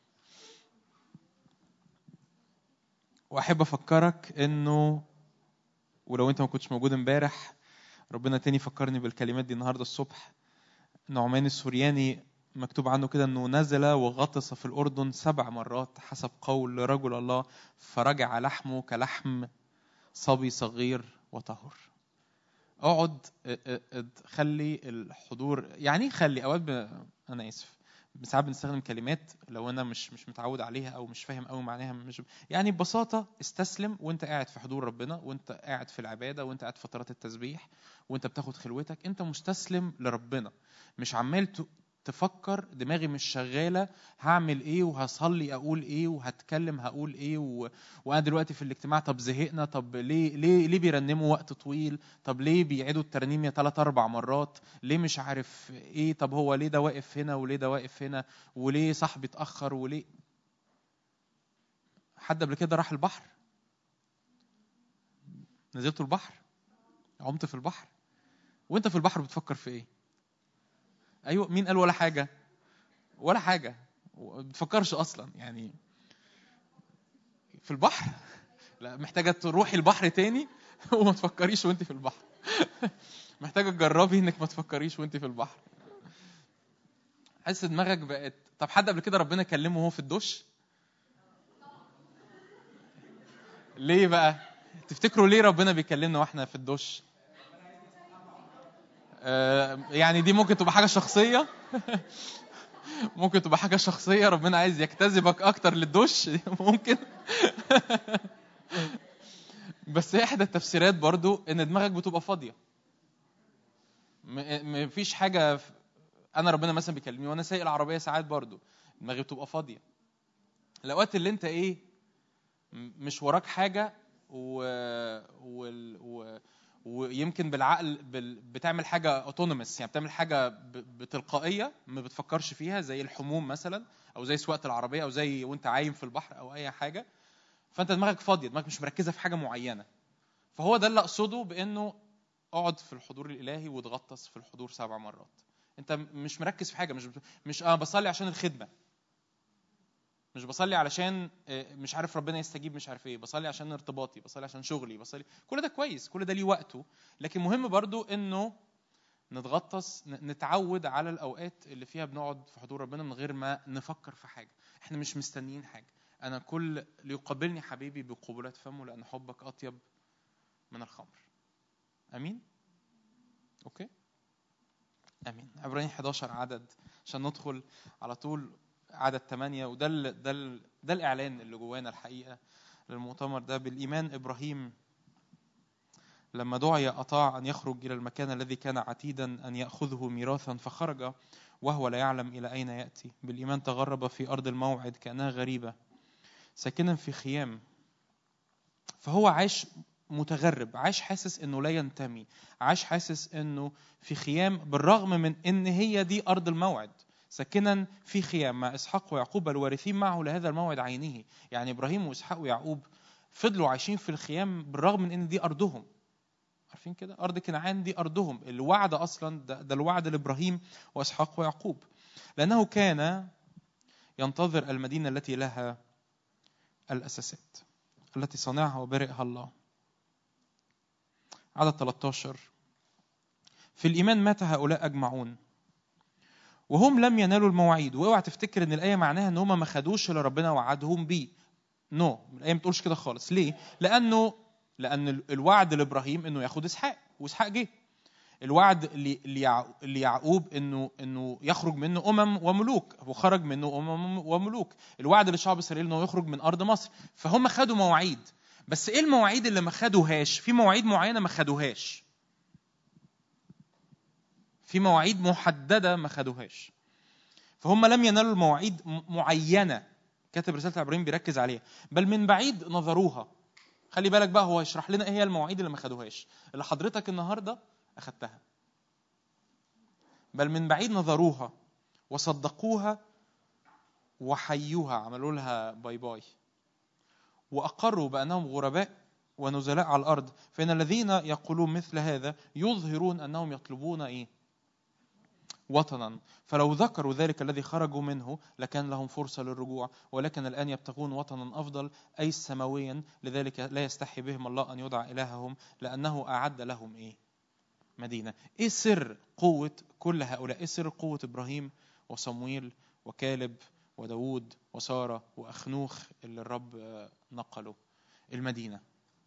واحب افكرك انه ولو انت ما كنتش موجود امبارح ربنا تاني فكرني بالكلمات دي النهارده الصبح نعمان السورياني مكتوب عنه كده انه نزل وغطس في الاردن سبع مرات حسب قول رجل الله فرجع لحمه كلحم صبي صغير وطهر اقعد ا- ا- ا- خلي الحضور يعني ايه خلي اوقات ب... انا اسف ساعات بنستخدم كلمات لو انا مش مش متعود عليها او مش فاهم قوي معناها مش يعني ببساطه استسلم وانت قاعد في حضور ربنا وانت قاعد في العباده وانت قاعد في فترات التسبيح وانت بتاخد خلوتك انت مستسلم لربنا مش عمال ت- تفكر دماغي مش شغاله هعمل ايه وهصلي اقول ايه وهتكلم هقول ايه و... وانا دلوقتي في الاجتماع طب زهقنا طب ليه ليه ليه بيرنموا وقت طويل طب ليه بيعيدوا الترنيم يا ثلاث اربع مرات ليه مش عارف ايه طب هو ليه ده واقف هنا وليه ده واقف هنا وليه صاحبي اتاخر وليه حد قبل كده راح البحر نزلت البحر عمت في البحر وانت في البحر بتفكر في ايه ايوه مين قال ولا حاجه ولا حاجه ما بتفكرش اصلا يعني في البحر لا محتاجه تروحي البحر تاني وما تفكريش وانت في البحر محتاجه تجربي انك ما تفكريش وانت في البحر حاسس دماغك بقت طب حد قبل كده ربنا كلمه وهو في الدش ليه بقى تفتكروا ليه ربنا بيكلمنا واحنا في الدش آه، يعني دي ممكن تبقى حاجه شخصيه ممكن تبقى حاجه شخصيه ربنا عايز يجتذبك اكتر للدش دي ممكن بس احدى التفسيرات برضو ان دماغك بتبقى فاضيه م- مفيش حاجه في- انا ربنا مثلا بيكلمني وانا سايق العربيه ساعات برضو دماغي بتبقى فاضيه الاوقات اللي انت ايه م- مش وراك حاجه و... وال... و... ويمكن بالعقل بال... بتعمل حاجه اوتونومس يعني بتعمل حاجه ب... بتلقائيه ما بتفكرش فيها زي الحموم مثلا او زي سواقه العربيه او زي وانت عايم في البحر او اي حاجه فانت دماغك فاضيه دماغك مش مركزه في حاجه معينه فهو ده اللي اقصده بانه اقعد في الحضور الالهي وتغطس في الحضور سبع مرات انت مش مركز في حاجه مش مش انا بصلي عشان الخدمه مش بصلي علشان آه، مش عارف ربنا يستجيب مش عارف ايه بصلي عشان ارتباطي بصلي عشان شغلي بصلي كل ده كويس كل ده ليه وقته لكن مهم برضو انه نتغطس ن- نتعود على الاوقات اللي فيها بنقعد في حضور ربنا من غير ما نفكر في حاجه احنا مش مستنيين حاجه انا كل ليقابلني حبيبي بقبلات فمه لان حبك اطيب من الخمر امين اوكي امين عبرانيين 11 عدد عشان ندخل على طول عدد 8 وده ال ده ال ده الاعلان اللي جوانا الحقيقه للمؤتمر ده بالايمان ابراهيم لما دعي اطاع ان يخرج الى المكان الذي كان عتيدا ان ياخذه ميراثا فخرج وهو لا يعلم الى اين ياتي بالايمان تغرب في ارض الموعد كانها غريبه ساكنا في خيام فهو عاش متغرب عاش حاسس انه لا ينتمي عاش حاسس انه في خيام بالرغم من ان هي دي ارض الموعد ساكنا في خيام مع اسحاق ويعقوب الوارثين معه لهذا الموعد عينه يعني ابراهيم واسحاق ويعقوب فضلوا عايشين في الخيام بالرغم من ان دي ارضهم عارفين كده ارض كنعان دي ارضهم الوعد اصلا ده, ده الوعد لابراهيم واسحاق ويعقوب لانه كان ينتظر المدينه التي لها الاساسات التي صنعها وبرئها الله عدد 13 في الإيمان مات هؤلاء أجمعون وهم لم ينالوا المواعيد واوعى تفتكر ان الايه معناها ان هم ما خدوش اللي ربنا وعدهم بيه نو no. الايه ما بتقولش كده خالص ليه لانه لان ال- الوعد لابراهيم انه ياخد اسحاق واسحاق جه الوعد ل- ليع- ليعقوب انه انه يخرج منه امم وملوك وخرج منه امم وملوك الوعد لشعب اسرائيل انه يخرج من ارض مصر فهم خدوا مواعيد بس ايه المواعيد اللي ما خدوهاش في مواعيد معينه ما خدوهاش في مواعيد محدده ما خدوهاش فهم لم ينالوا المواعيد م- معينه كاتب رساله ابراهيم بيركز عليها بل من بعيد نظروها خلي بالك بقى هو يشرح لنا ايه هي المواعيد اللي ما خدوهاش اللي حضرتك النهارده اخدتها بل من بعيد نظروها وصدقوها وحيوها عملوا لها باي باي واقروا بانهم غرباء ونزلاء على الارض فان الذين يقولون مثل هذا يظهرون انهم يطلبون ايه وطنا فلو ذكروا ذلك الذي خرجوا منه لكان لهم فرصة للرجوع ولكن الآن يبتغون وطنا أفضل أي سماويا لذلك لا يستحي بهم الله أن يدعى إلههم لأنه أعد لهم إيه مدينة إيه سر قوة كل هؤلاء إيه سر قوة إبراهيم وصمويل وكالب وداود وسارة وأخنوخ اللي الرب آه، نقله المدينة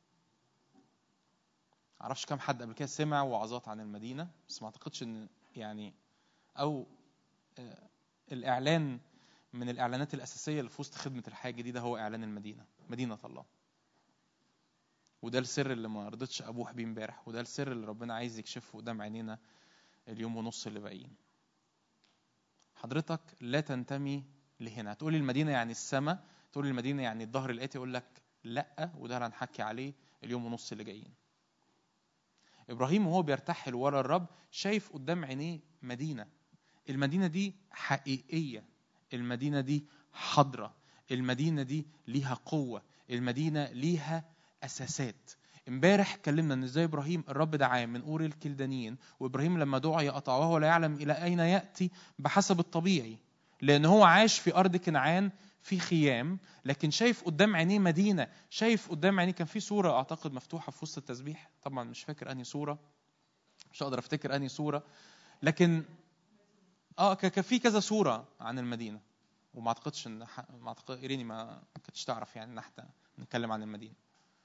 معرفش كم حد قبل كده سمع وعظات عن المدينة بس ما أعتقدش إن يعني أو آه، الإعلان من الإعلانات الأساسية اللي في وسط خدمة الحياة الجديدة هو إعلان المدينة مدينة الله وده السر اللي ما رضيتش أبوح بيه امبارح وده السر اللي ربنا عايز يكشفه قدام عينينا اليوم ونص اللي باقيين حضرتك لا تنتمي لهنا تقولي المدينة يعني السماء تقولي المدينة يعني الظهر الآتي أقول لك لأ وده اللي هنحكي عليه اليوم ونص اللي جايين إبراهيم وهو بيرتحل ورا الرب شايف قدام عينيه مدينة المدينة دي حقيقية المدينة دي حضرة المدينة دي ليها قوة المدينة ليها أساسات امبارح اتكلمنا ان ازاي ابراهيم الرب دعاه من اور الكلدانيين وابراهيم لما دعا يقطع وهو لا يعلم الى اين ياتي بحسب الطبيعي لان هو عاش في ارض كنعان في خيام لكن شايف قدام عينيه مدينه شايف قدام عينيه كان في صوره اعتقد مفتوحه في وسط التسبيح طبعا مش فاكر انهي صوره مش هقدر افتكر انهي صوره لكن اه ك- كان في كذا صوره عن المدينه وما اعتقدش ان ح- ما اعتقد ايريني ما كانتش تعرف يعني ان احنا نتكلم عن المدينه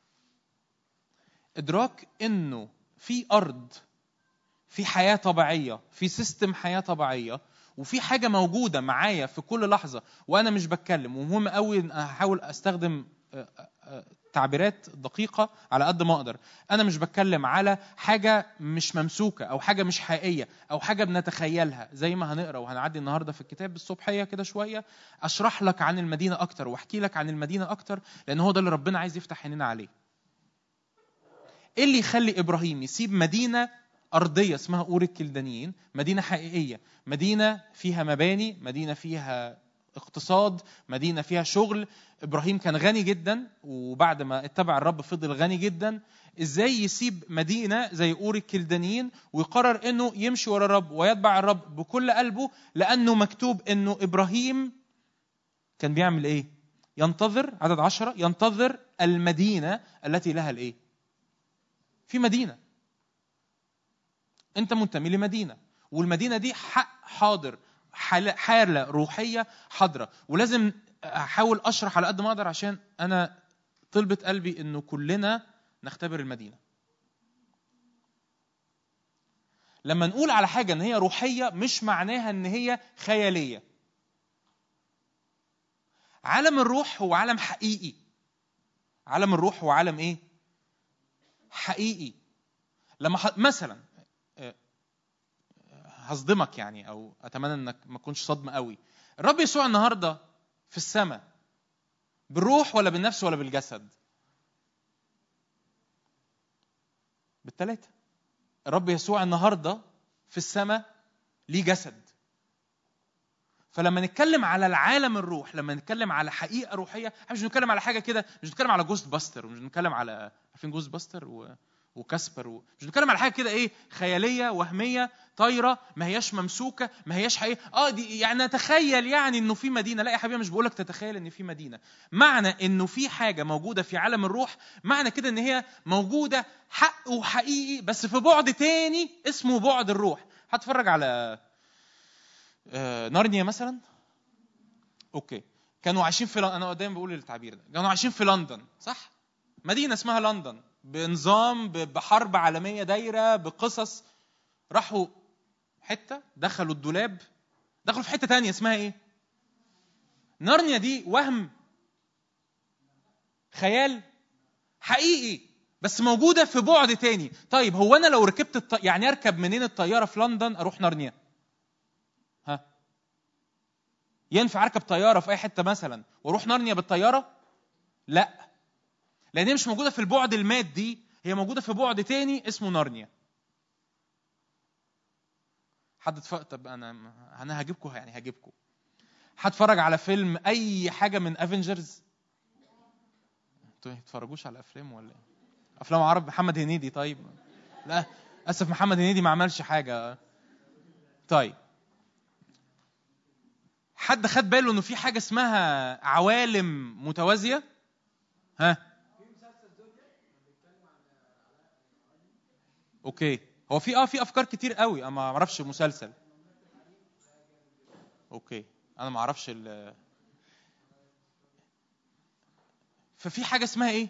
ادراك انه في ارض في حياه طبيعيه في سيستم حياه طبيعيه وفي حاجه موجوده معايا في كل لحظه وانا مش بتكلم ومهم قوي ان هحاول استخدم آه، آه، آه، تعبيرات دقيقه على قد ما اقدر انا مش بتكلم على حاجه مش ممسوكه او حاجه مش حقيقيه او حاجه بنتخيلها زي ما هنقرا وهنعدي النهارده في الكتاب الصبحيه كده شويه اشرح لك عن المدينه اكتر واحكي لك عن المدينه اكتر لان هو ده اللي ربنا عايز يفتح عينينا عليه ايه اللي يخلي ابراهيم يسيب مدينه ارضيه اسمها اور الكلدانيين مدينه حقيقيه مدينه فيها مباني مدينه فيها اقتصاد مدينه فيها شغل ابراهيم كان غني جدا وبعد ما اتبع الرب فضل غني جدا ازاي يسيب مدينه زي اور الكلدانيين ويقرر انه يمشي ورا الرب ويتبع الرب بكل قلبه لانه مكتوب انه ابراهيم كان بيعمل ايه ينتظر عدد عشرة ينتظر المدينه التي لها الايه في مدينه انت منتمي لمدينه والمدينه دي حق حاضر حال- حاله روحيه حاضره ولازم احاول اشرح على قد ما اقدر عشان انا طلبة قلبي انه كلنا نختبر المدينه لما نقول على حاجه ان هي روحيه مش معناها ان هي خياليه عالم الروح هو عالم حقيقي عالم الروح هو عالم ايه حقيقي لما ح... مثلا آه، هصدمك يعني او اتمنى انك ما تكونش صدمه قوي الرب يسوع النهارده في السماء بالروح ولا بالنفس ولا بالجسد بالثلاثه الرب يسوع النهارده في السماء ليه جسد فلما نتكلم على العالم الروح لما نتكلم على حقيقه روحيه احنا مش بنتكلم على حاجه كده مش بنتكلم على جوست باستر ومش بنتكلم على عارفين جوست باستر و... وكاسبر و... مش بنتكلم على حاجه كده ايه خياليه وهميه طايره ما هياش ممسوكه ما هياش حقيقة اه دي يعني نتخيل يعني انه في مدينه لا يا حبيبي مش بقولك تتخيل ان في مدينه معنى انه في حاجه موجوده في عالم الروح معنى كده ان هي موجوده حق وحقيقي بس في بعد تاني اسمه بعد الروح هتفرج على آه، نارنيا مثلا اوكي كانوا عايشين في لندن انا دايما بقول التعبير ده كانوا عايشين في لندن صح مدينه اسمها لندن بنظام ب- بحرب عالميه دايره بقصص راحوا حته دخلوا الدولاب دخلوا في حته تانية اسمها ايه نارنيا دي وهم خيال حقيقي بس موجوده في بعد تاني طيب هو انا لو ركبت الط... يعني اركب منين الطياره في لندن اروح نارنيا ها ينفع اركب طياره في اي حته مثلا واروح نارنيا بالطياره لا لان هي مش موجوده في البعد المادي هي موجوده في بعد تاني اسمه نارنيا حد اتفرج طب انا انا هجيبكم يعني هجيبكم هتفرج على فيلم اي حاجه من افنجرز انتوا ما تتفرجوش على افلام ولا ايه افلام عرب محمد هنيدي طيب لا اسف محمد هنيدي ما عملش حاجه طيب حد خد باله انه في حاجه اسمها عوالم متوازيه ها اوكي هو في اه في افكار كتير قوي انا ما اعرفش مسلسل اوكي انا ما اعرفش ال ففي حاجه اسمها ايه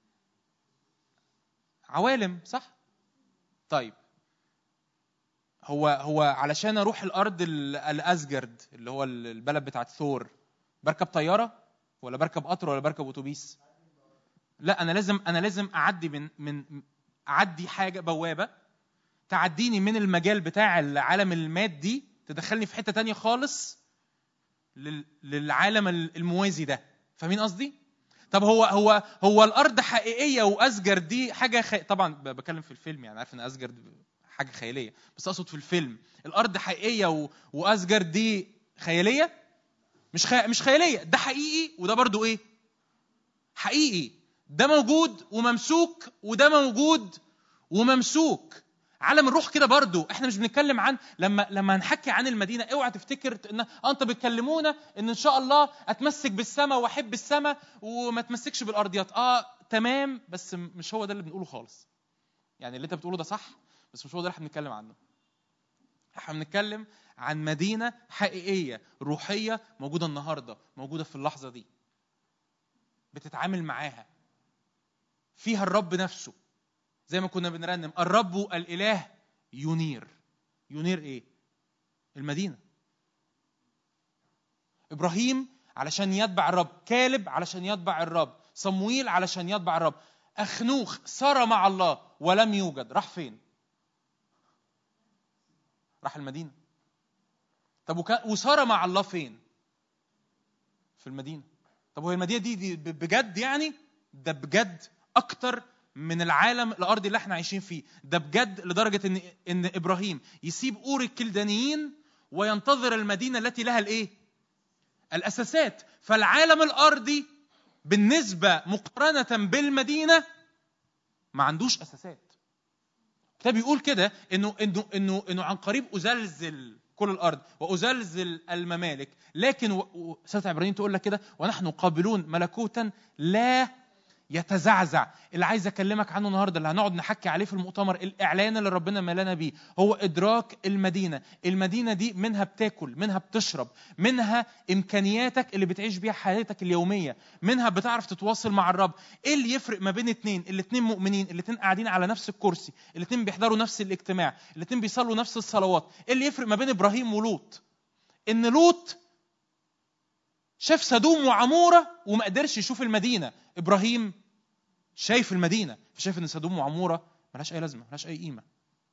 عوالم صح طيب هو هو علشان اروح الارض ال- الاسجرد اللي هو ال- البلد بتاعت ثور بركب طياره ولا بركب قطر ولا بركب اتوبيس لا انا لازم انا لازم اعدي من من اعدي حاجه بوابه تعديني من المجال بتاع العالم المادي تدخلني في حته تانية خالص لل- للعالم ال- الموازي ده فاهمين قصدي طب هو هو هو الارض حقيقيه واسجرد دي حاجه خي... طبعا ب- بتكلم في الفيلم يعني عارف ان اسجرد حاجه خياليه بس اقصد في الفيلم الارض حقيقيه و... واسجرد دي خياليه مش خي... مش خياليه ده حقيقي وده برضو ايه حقيقي ده موجود وممسوك وده موجود وممسوك عالم الروح كده برضو احنا مش بنتكلم عن لما لما نحكي عن المدينه اوعى تفتكر ان اه انت بتكلمونا ان ان شاء الله اتمسك بالسماء واحب السماء وما اتمسكش بالارضيات اه تمام بس م- مش هو ده اللي بنقوله خالص يعني اللي انت بتقوله ده صح بس مش هو ده اللي احنا بنتكلم عنه احنا بنتكلم عن مدينه حقيقيه روحيه موجوده النهارده موجوده في اللحظه دي بتتعامل معاها فيها الرب نفسه زي ما كنا بنرنم الرب الاله ينير ينير ايه المدينه ابراهيم علشان يتبع الرب كالب علشان يتبع الرب صمويل علشان يتبع الرب اخنوخ سار مع الله ولم يوجد راح فين راح المدينه طب وكان وسار مع الله فين في المدينه طب وهي المدينه دي, دي ب- بجد يعني ده بجد اكتر من العالم الارضي اللي احنا عايشين فيه ده بجد لدرجه ان ان ابراهيم يسيب اور الكلدانيين وينتظر المدينه التي لها الايه الاساسات فالعالم الارضي بالنسبه مقارنه بالمدينه ما عندوش اساسات الكتاب بيقول كده انه انه انه انه عن قريب ازلزل كل الارض وازلزل الممالك لكن و- و- سوره عبرانيين تقول لك كده ونحن قابلون ملكوتا لا يتزعزع اللي عايز اكلمك عنه النهارده اللي هنقعد نحكي عليه في المؤتمر الاعلان اللي ربنا ملانا بيه هو ادراك المدينه المدينه دي منها بتاكل منها بتشرب منها امكانياتك اللي بتعيش بيها حياتك اليوميه منها بتعرف تتواصل مع الرب ايه اللي يفرق ما بين اتنين الاتنين مؤمنين الاتنين قاعدين على نفس الكرسي الاتنين بيحضروا نفس الاجتماع الاتنين بيصلوا نفس الصلوات ايه اللي يفرق ما بين ابراهيم ولوط ان لوط شاف سدوم وعموره وما قدرش يشوف المدينه ابراهيم شايف المدينه فشايف ان سدوم وعموره ملهاش اي لازمه ملهاش اي قيمه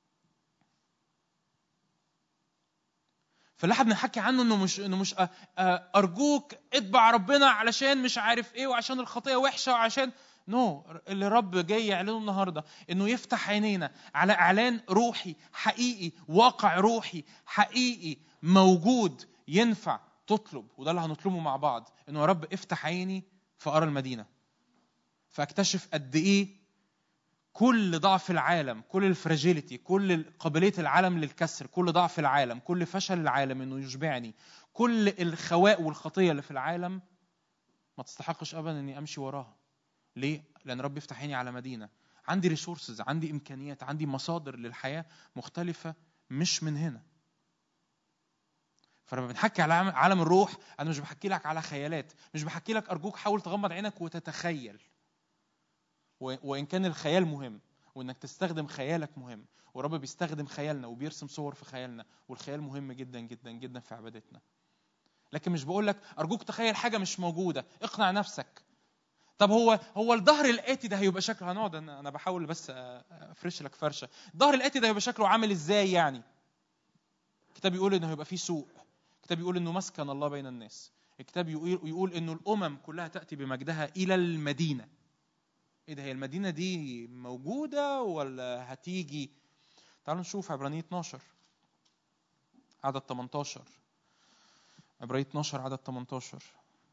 فاللي احنا بنحكي عنه انه مش انه مش أ- أ- ارجوك اتبع ربنا علشان مش عارف ايه وعشان الخطيه وحشه وعشان نو no. اللي رب جاي يعلنه النهارده انه يفتح عينينا على اعلان روحي حقيقي واقع روحي حقيقي موجود ينفع تطلب وده اللي هنطلبه مع بعض انه يا رب افتح عيني فارى المدينه فاكتشف قد ايه كل ضعف العالم كل الفراجيليتي كل قابليه العالم للكسر كل ضعف العالم كل فشل العالم انه يشبعني كل الخواء والخطيه اللي في العالم ما تستحقش ابدا اني امشي وراها ليه لان رب يفتح عيني على مدينه عندي ريسورسز عندي امكانيات عندي مصادر للحياه مختلفه مش من هنا فلما بنحكي على عالم- عالم الروح انا مش بحكي لك على خيالات مش بحكي لك ارجوك حاول تغمض عينك وتتخيل و- وان كان الخيال مهم وانك تستخدم خيالك مهم ورب بيستخدم خيالنا وبيرسم صور في خيالنا والخيال مهم جدا جدا جدا في عبادتنا لكن مش بقول لك ارجوك تخيل حاجه مش موجوده اقنع نفسك طب هو هو الظهر الاتي ده هيبقى شكله هنقعد انا أنا بحاول بس افرش لك فرشه الظهر الاتي ده هيبقى شكله عامل ازاي يعني الكتاب يقول انه هيبقى فيه سوء الكتاب يقول انه مسكن الله بين الناس الكتاب يقول يقول انه الامم كلها تاتي بمجدها الى المدينه ايه ده هي المدينه دي موجوده ولا هتيجي تعالوا نشوف عبرانية 12 عدد 18 عبرانية 12 عدد 18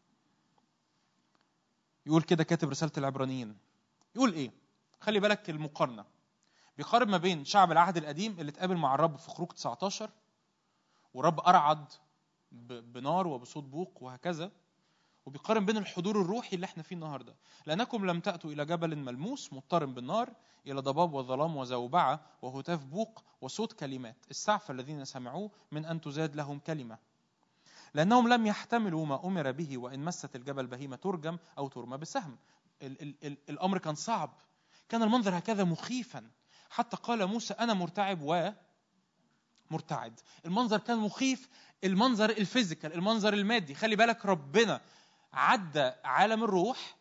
يقول كده كاتب رسالة العبرانيين يقول ايه خلي بالك المقارنة بيقارن ما بين شعب العهد القديم اللي اتقابل مع الرب في خروج 19 والرب أرعد ب- بنار وبصوت بوق وهكذا وبيقارن بين الحضور الروحي اللي احنا فيه النهارده لانكم لم تاتوا الى جبل ملموس مضطرم بالنار الى ضباب وظلام وزوبعه وهتاف بوق وصوت كلمات استعفى الذين سمعوه من ان تزاد لهم كلمه لانهم لم يحتملوا ما امر به وان مست الجبل بهيمه ترجم او ترمى بسهم ال- ال- ال- الامر كان صعب كان المنظر هكذا مخيفا حتى قال موسى انا مرتعب و مرتعد المنظر كان مخيف المنظر الفيزيكال المنظر المادي خلي بالك ربنا عدى عالم الروح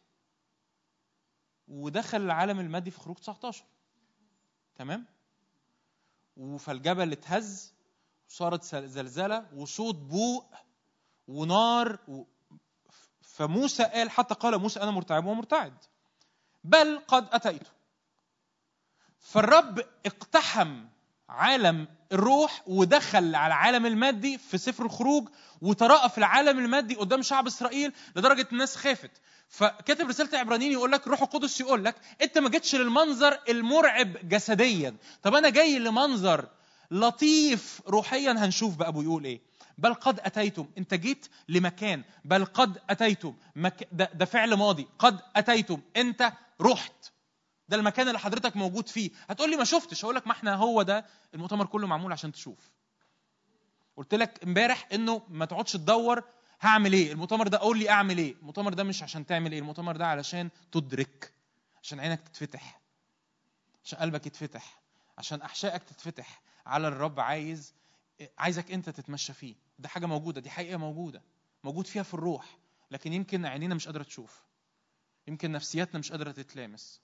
ودخل العالم المادي في خروج 19 تمام فالجبل اتهز وصارت زل- زلزله وصوت بوق ونار و... فموسى قال حتى قال موسى انا مرتعب ومرتعد بل قد اتيت فالرب اقتحم عالم الروح ودخل على العالم المادي في سفر الخروج وتراءى في العالم المادي قدام شعب اسرائيل لدرجه الناس خافت فكاتب رساله العبرانيين يقول لك روح القدس يقول لك انت ما جيتش للمنظر المرعب جسديا طب انا جاي لمنظر لطيف روحيا هنشوف بقى ابو يقول ايه بل قد اتيتم انت جيت لمكان بل قد اتيتم مك... ده, ده فعل ماضي قد اتيتم انت رحت ده المكان اللي حضرتك موجود فيه هتقول لي ما شفتش هقول لك ما احنا هو ده المؤتمر كله معمول عشان تشوف قلت لك امبارح انه ما تقعدش تدور هعمل ايه المؤتمر ده قول لي اعمل ايه المؤتمر ده مش عشان تعمل ايه المؤتمر ده علشان تدرك عشان عينك تتفتح عشان قلبك يتفتح عشان احشائك تتفتح على الرب عايز عايزك انت تتمشى فيه ده حاجه موجوده دي حقيقه موجوده موجود فيها في الروح لكن يمكن عينينا مش قادره تشوف يمكن نفسياتنا مش قادره تتلامس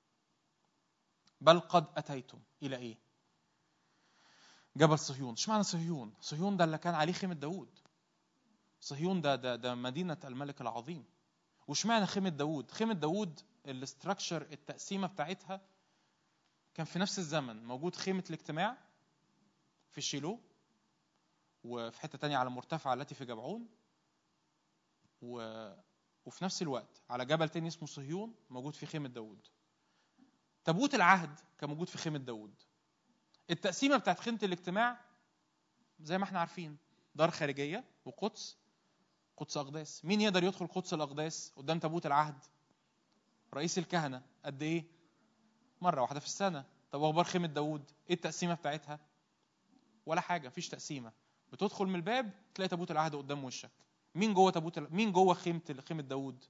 بل قد اتيتم الى ايه جبل صهيون اشمعنى صهيون صهيون ده اللي كان عليه خيمه داوود صهيون ده ده ده مدينه الملك العظيم واشمعنى خيمه داوود خيمه داوود الاستراكشر التقسيمه بتاعتها كان في نفس الزمن موجود خيمه الاجتماع في شيلو وفي حته تانية على مرتفع التي في جبعون و... وفي نفس الوقت على جبل تاني اسمه صهيون موجود في خيمه داوود تابوت العهد كان موجود في خيمه داوود التقسيمه بتاعت خيمه الاجتماع زي ما احنا عارفين دار خارجيه وقدس قدس اقداس مين يقدر يدخل قدس الاقداس قدام تابوت العهد رئيس الكهنه قد ايه مره واحده في السنه طب اخبار خيمه داوود ايه التقسيمه بتاعتها ولا حاجه مفيش تقسيمه بتدخل من الباب تلاقي تابوت العهد قدام وشك مين جوه تابوت ال- مين جوه خيمه خيمه داوود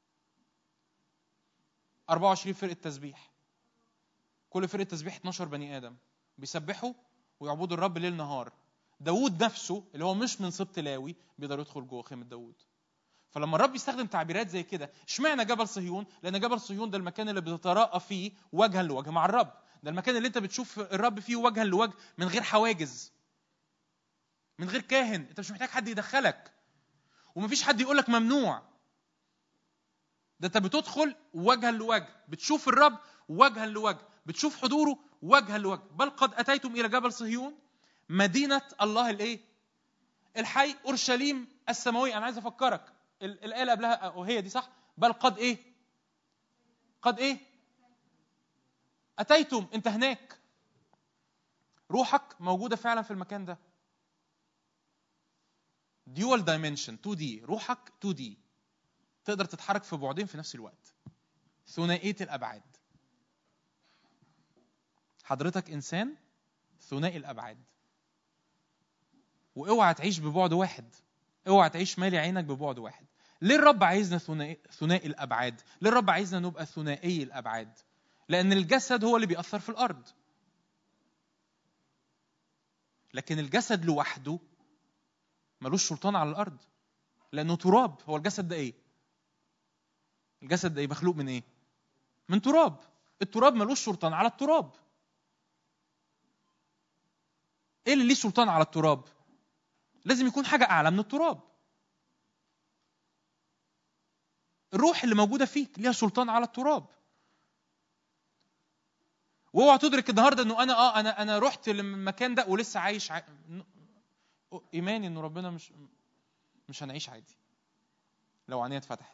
24 فرقه تسبيح كل فرقه تسبيح 12 بني ادم بيسبحوا ويعبدوا الرب ليل نهار داوود نفسه اللي هو مش من سبط لاوي بيقدر يدخل جوه خيمه داوود فلما الرب يستخدم تعبيرات زي كده اشمعنى جبل صهيون لان جبل صهيون ده المكان اللي بتتراءى فيه وجها لوجه مع الرب ده المكان اللي انت بتشوف الرب فيه وجها لوجه من غير حواجز من غير كاهن انت مش محتاج حد يدخلك ومفيش حد يقول لك ممنوع ده انت بتدخل وجها لوجه بتشوف الرب وجها لوجه بتشوف حضوره وجها لوجه بل قد اتيتم الى جبل صهيون مدينه الله الايه الحي اورشليم السماويه انا عايز افكرك ال- الايه اللي قبلها وهي دي صح بل قد ايه قد ايه اتيتم انت هناك روحك موجوده فعلا في المكان ده ديوال دايمنشن 2 دي روحك 2 دي تقدر تتحرك في بعدين في نفس الوقت ثنائيه الابعاد حضرتك انسان ثنائي الابعاد واوعى تعيش ببعد واحد اوعى تعيش مالي عينك ببعد واحد ليه الرب عايزنا ثنائي, ثنائي الابعاد ليه الرب عايزنا نبقى ثنائي الابعاد لان الجسد هو اللي بيأثر في الارض لكن الجسد لوحده ملوش سلطان على الارض لانه تراب هو الجسد ده ايه الجسد ده ايه مخلوق من ايه من تراب التراب ملوش سلطان على التراب ايه اللي ليه سلطان على التراب لازم يكون حاجه اعلى من التراب الروح اللي موجوده فيك ليها سلطان على التراب واوعى تدرك النهارده انه انا اه انا انا رحت للمكان ده ولسه عايش ع... ايماني انه ربنا مش مش هنعيش عادي لو عينيا اتفتحت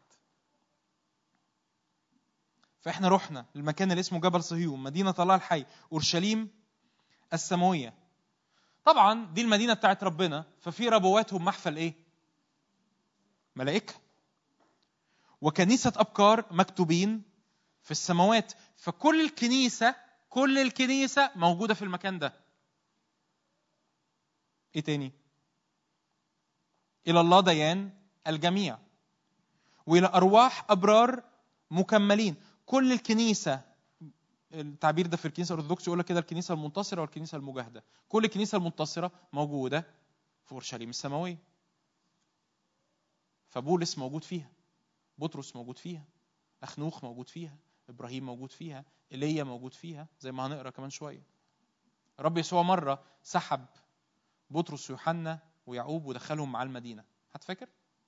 فاحنا رحنا المكان اللي اسمه جبل صهيون مدينه الله الحي اورشليم السماويه طبعا دي المدينه بتاعت ربنا ففي ربواتهم محفل ايه ملائكه وكنيسه ابكار مكتوبين في السماوات فكل الكنيسه كل الكنيسه موجوده في المكان ده ايه تاني الى الله ديان الجميع والى ارواح ابرار مكملين كل الكنيسه التعبير ده في الكنيسه الارثوذكسيه يقول لك كده الكنيسه المنتصره والكنيسه المجاهده كل الكنيسه المنتصره موجوده في اورشليم السماويه فبولس موجود فيها بطرس موجود فيها اخنوخ موجود فيها ابراهيم موجود فيها ايليا موجود فيها زي ما هنقرا كمان شويه رب يسوع مره سحب بطرس ويوحنا ويعقوب ودخلهم معاه المدينه هتفكر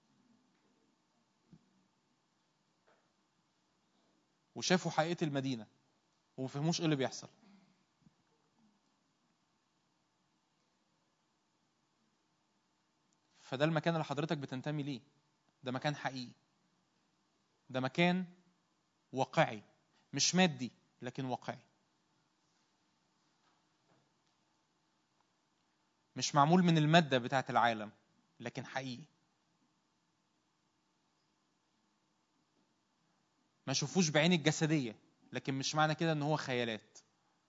وشافوا حقيقه المدينه وما فهموش ايه اللي بيحصل فده المكان اللي حضرتك بتنتمي ليه ده مكان حقيقي ده مكان واقعي مش مادي لكن واقعي مش معمول من المادة بتاعة العالم لكن حقيقي ما شوفوش بعين الجسدية لكن مش معنى كده ان هو خيالات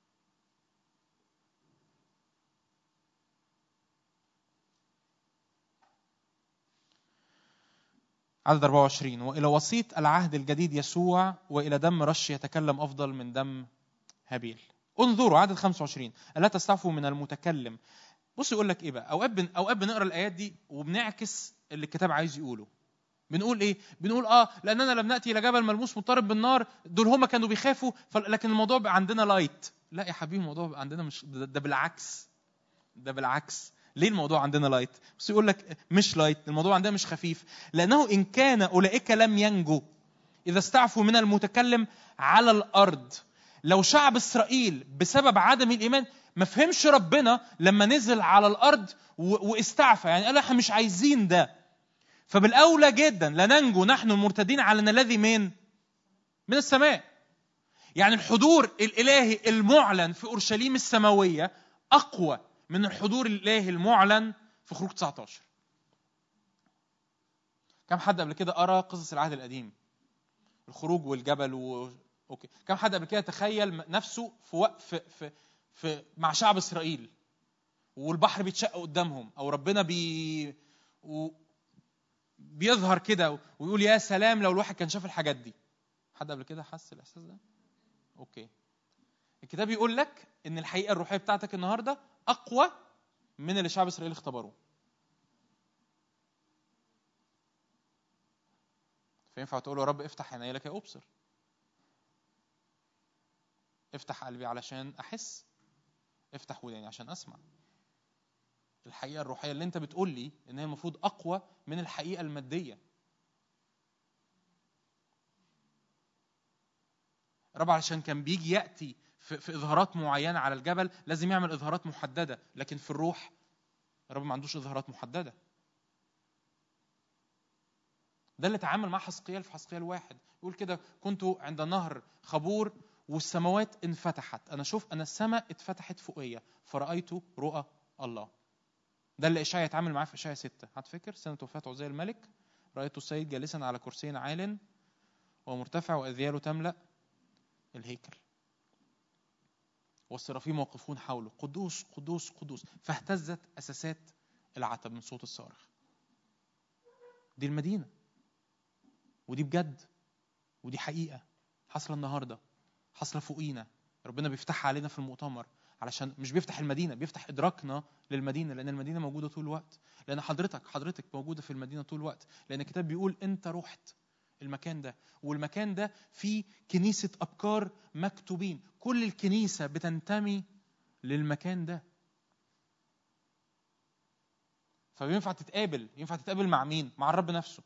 عدد 24 وإلى وسيط العهد الجديد يسوع وإلى دم رش يتكلم أفضل من دم هابيل انظروا عدد 25 ألا تستعفوا من المتكلم بص يقول لك ايه بقى اوقات بن... اوقات بنقرا الايات دي وبنعكس اللي الكتاب عايز يقوله بنقول ايه بنقول اه لاننا لم ناتي الى جبل ملموس مضطرب بالنار دول هما كانوا بيخافوا ف... لكن الموضوع بقى عندنا لايت لا يا حبيبي الموضوع بقى عندنا مش ده, ده بالعكس ده بالعكس ليه الموضوع عندنا لايت بس يقول لك مش لايت الموضوع عندنا مش خفيف لانه ان كان اولئك لم ينجوا اذا استعفوا من المتكلم على الارض لو شعب اسرائيل بسبب عدم الايمان ما فهمش ربنا لما نزل على الارض و- واستعفى يعني قال احنا مش عايزين ده فبالاولى جدا لا ننجو نحن المرتدين على الذي من من السماء يعني الحضور الالهي المعلن في اورشليم السماويه اقوى من الحضور الالهي المعلن في خروج 19 كم حد قبل كده قرا قصص العهد القديم الخروج والجبل و... اوكي كم حد قبل كده تخيل نفسه في وقت في, في, في مع شعب اسرائيل والبحر بيتشق قدامهم او ربنا بي و... بيظهر كده ويقول يا سلام لو الواحد كان شاف الحاجات دي حد قبل كده حس الاحساس ده اوكي الكتاب يقول لك ان الحقيقه الروحيه بتاعتك النهارده اقوى من اللي شعب اسرائيل اختبروه فينفع تقول يا رب افتح عيني لكي ابصر افتح قلبي علشان احس افتح وداني عشان اسمع الحقيقه الروحيه اللي انت بتقول لي ان هي المفروض اقوى من الحقيقه الماديه رب علشان كان بيجي ياتي في, في اظهارات معينه على الجبل لازم يعمل اظهارات محدده لكن في الروح الرب ما عندوش اظهارات محدده ده اللي اتعامل مع حسقيال في حسقيال واحد يقول كده كنت عند نهر خبور والسماوات انفتحت انا شوف انا السماء اتفتحت فوقيا فرايت رؤى الله ده اللي اشعيا اتعامل معاه في اشعيا 6 هتفكر سنه وفاه عزية الملك رايت السيد جالسا على كرسي عال ومرتفع واذياله تملا الهيكل والسرافيم واقفون حوله قدوس قدوس قدوس فاهتزت اساسات العتب من صوت الصارخ دي المدينة ودي بجد ودي حقيقة حاصلة النهاردة حاصلة فوقينا ربنا بيفتحها علينا في المؤتمر علشان مش بيفتح المدينة بيفتح إدراكنا للمدينة لأن المدينة موجودة طول الوقت لأن حضرتك حضرتك موجودة في المدينة طول الوقت لأن الكتاب بيقول أنت رحت المكان ده والمكان ده فيه كنيسة أبكار مكتوبين كل الكنيسة بتنتمي للمكان ده فينفع تتقابل ينفع تتقابل مع مين مع الرب نفسه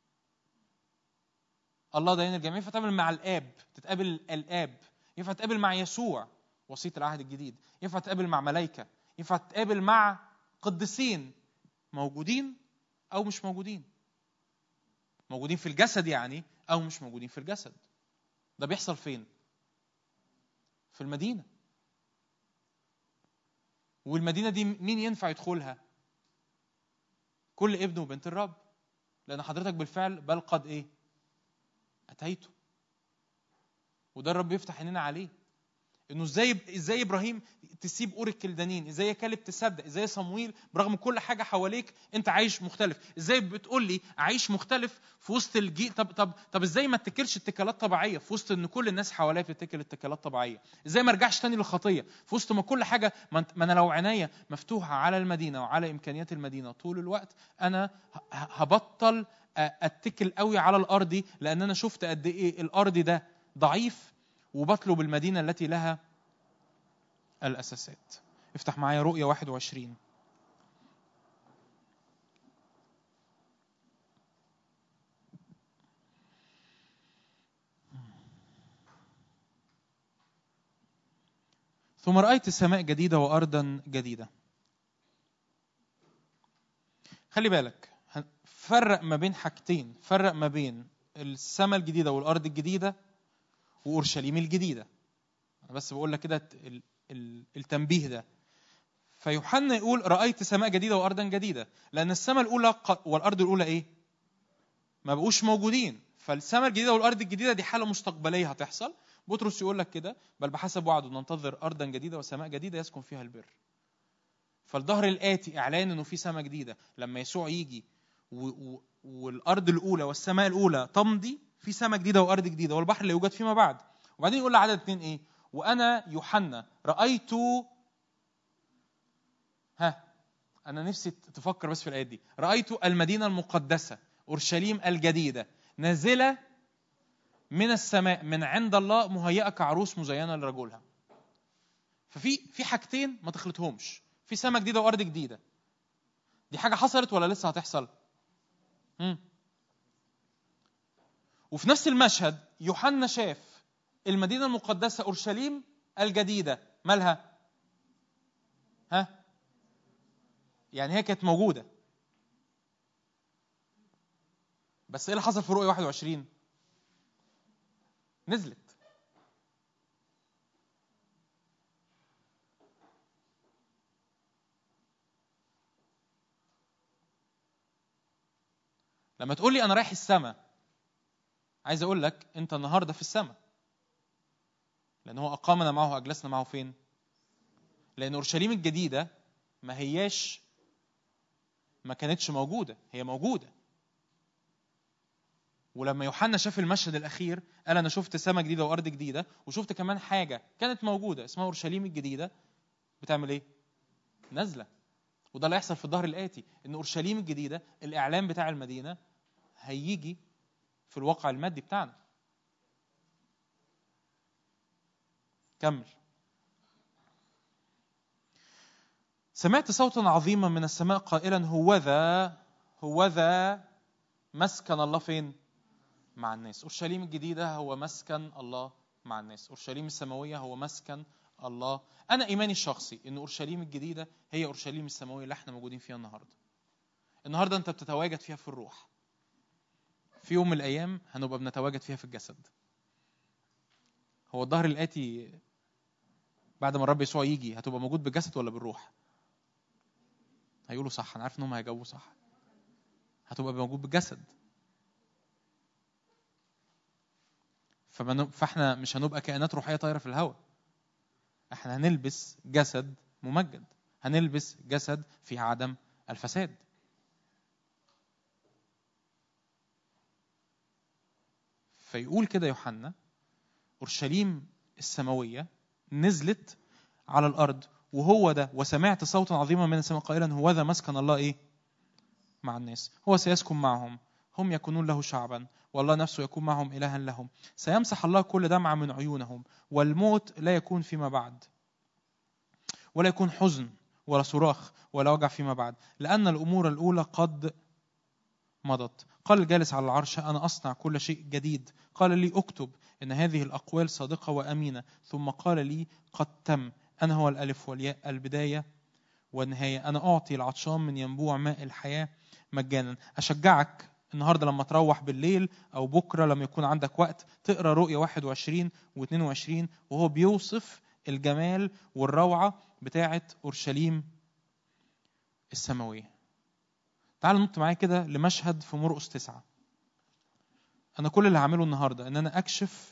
الله دين الجميع ينفع تتقابل مع الاب تتقابل الاب ينفع تتقابل مع يسوع وسيط العهد الجديد ينفع تتقابل مع ملائكه ينفع تتقابل مع قديسين موجودين او مش موجودين موجودين في الجسد يعني او مش موجودين في الجسد ده بيحصل فين في المدينه والمدينه دي مين ينفع يدخلها كل ابن وبنت الرب لان حضرتك بالفعل بل قد ايه اتيته وده الرب يفتح عينينا عليه انه ازاي ازاي ابراهيم تسيب اور الكلدانين ازاي يا كالب تصدق ازاي يا صمويل برغم كل حاجه حواليك انت عايش مختلف ازاي بتقول لي اعيش مختلف في وسط الجيل طب طب طب ازاي ما اتكلش اتكالات طبيعيه في وسط ان كل الناس حواليا بتتكل اتكالات طبيعيه ازاي ما ارجعش تاني للخطيه في وسط ما كل حاجه ما انت- ما انا لو عينيا مفتوحه على المدينه وعلى امكانيات المدينه طول الوقت انا ه- هبطل أ- اتكل قوي على الارضي لان انا شفت قد ايه الارض ده ضعيف وبطلب المدينه التي لها الاساسات افتح معايا رؤيا 21 ثم رأيت سماء جديدة وأرضا جديدة خلي بالك هن- فرق ما بين حاجتين فرق ما بين السماء الجديدة والأرض الجديدة وأورشليم الجديدة أنا بس بقول لك كده ال- ال- التنبيه ده فيوحنا يقول رأيت سماء جديدة وأرضا جديدة لأن السماء الأولى ق- والأرض الأولى إيه؟ ما بقوش موجودين فالسماء الجديدة والأرض الجديدة دي حالة مستقبلية هتحصل بطرس يقول لك كده بل بحسب وعده ننتظر أرضا جديدة وسماء جديدة يسكن فيها البر فالظهر الآتي إعلان إنه في سماء جديدة لما يسوع يجي و... و... والأرض الأولى والسماء الأولى تمضي في سماء جديدة وأرض جديدة والبحر لا يوجد فيما بعد وبعدين يقول لعدد اتنين إيه وأنا يوحنا رأيت ها أنا نفسي تفكر بس في الآيات دي رأيت المدينة المقدسة أورشليم الجديدة نازلة من السماء من عند الله مهيئة كعروس مزينة لرجلها ففي في حاجتين ما تخلطهمش في سماء جديدة وأرض جديدة دي حاجة حصلت ولا لسه هتحصل مم. وفي نفس المشهد يوحنا شاف المدينة المقدسة أورشليم الجديدة مالها ها يعني هي كانت موجودة بس ايه اللي حصل في رؤية 21 نزلت لما تقول لي انا رايح السماء عايز اقول لك انت النهارده في السماء لان هو اقامنا معه واجلسنا معه فين لان اورشليم الجديده ما هياش ما كانتش موجوده هي موجوده ولما يوحنا شاف المشهد الاخير قال انا شفت سماء جديده وارض جديده وشفت كمان حاجه كانت موجوده اسمها اورشليم الجديده بتعمل ايه نازله وده اللي هيحصل في الظهر الاتي ان اورشليم الجديده الاعلان بتاع المدينه هيجي في الواقع المادي بتاعنا كمل سمعت صوتا عظيما من السماء قائلا هوذا هوذا مسكن الله فين مع الناس اورشليم الجديده هو مسكن الله مع الناس اورشليم السماويه هو مسكن الله انا ايماني الشخصي ان اورشليم الجديده هي اورشليم السماويه اللي احنا موجودين فيها النهارده النهارده انت بتتواجد فيها في الروح في يوم من الايام هنبقى بنتواجد فيها في الجسد هو الظهر الاتي بعد ما الرب يسوع يجي هتبقى موجود بالجسد ولا بالروح هيقولوا صح انا عارف ان هم هيجاوبوا صح هتبقى موجود بالجسد فمن... فاحنا مش هنبقى كائنات روحيه طايره في الهواء احنا هنلبس جسد ممجد هنلبس جسد في عدم الفساد فيقول كده يوحنا اورشليم السماويه نزلت على الارض وهو ده وسمعت صوتا عظيما من السماء قائلا هو ذا مسكن الله ايه مع الناس هو سيسكن معهم هم يكونون له شعبا والله نفسه يكون معهم إلها لهم سيمسح الله كل دمعة من عيونهم والموت لا يكون فيما بعد ولا يكون حزن ولا صراخ ولا وجع فيما بعد لأن الأمور الأولى قد مضت قال الجالس على العرش أنا أصنع كل شيء جديد قال لي أكتب إن هذه الأقوال صادقة وأمينة ثم قال لي قد تم أنا هو الألف والياء البداية والنهاية أنا أعطي العطشان من ينبوع ماء الحياة مجانا أشجعك النهارده لما تروح بالليل او بكره لما يكون عندك وقت تقرا رؤيا 21 و22 وهو بيوصف الجمال والروعه بتاعه اورشليم السماويه. تعال نط معايا كده لمشهد في مرقس تسعة. انا كل اللي هعمله النهارده ان انا اكشف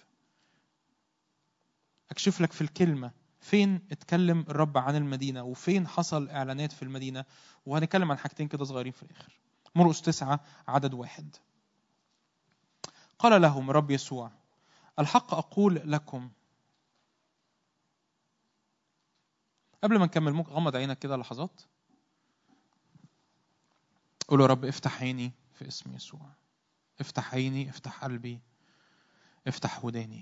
اكشف لك في الكلمه فين اتكلم الرب عن المدينه وفين حصل اعلانات في المدينه وهنتكلم عن حاجتين كده صغيرين في الاخر. مرقس تسعة عدد واحد قال لهم الرب يسوع الحق أقول لكم قبل ما نكمل ممكن غمض عينك كده لحظات قول يا رب افتح عيني في اسم يسوع افتح عيني افتح قلبي افتح وداني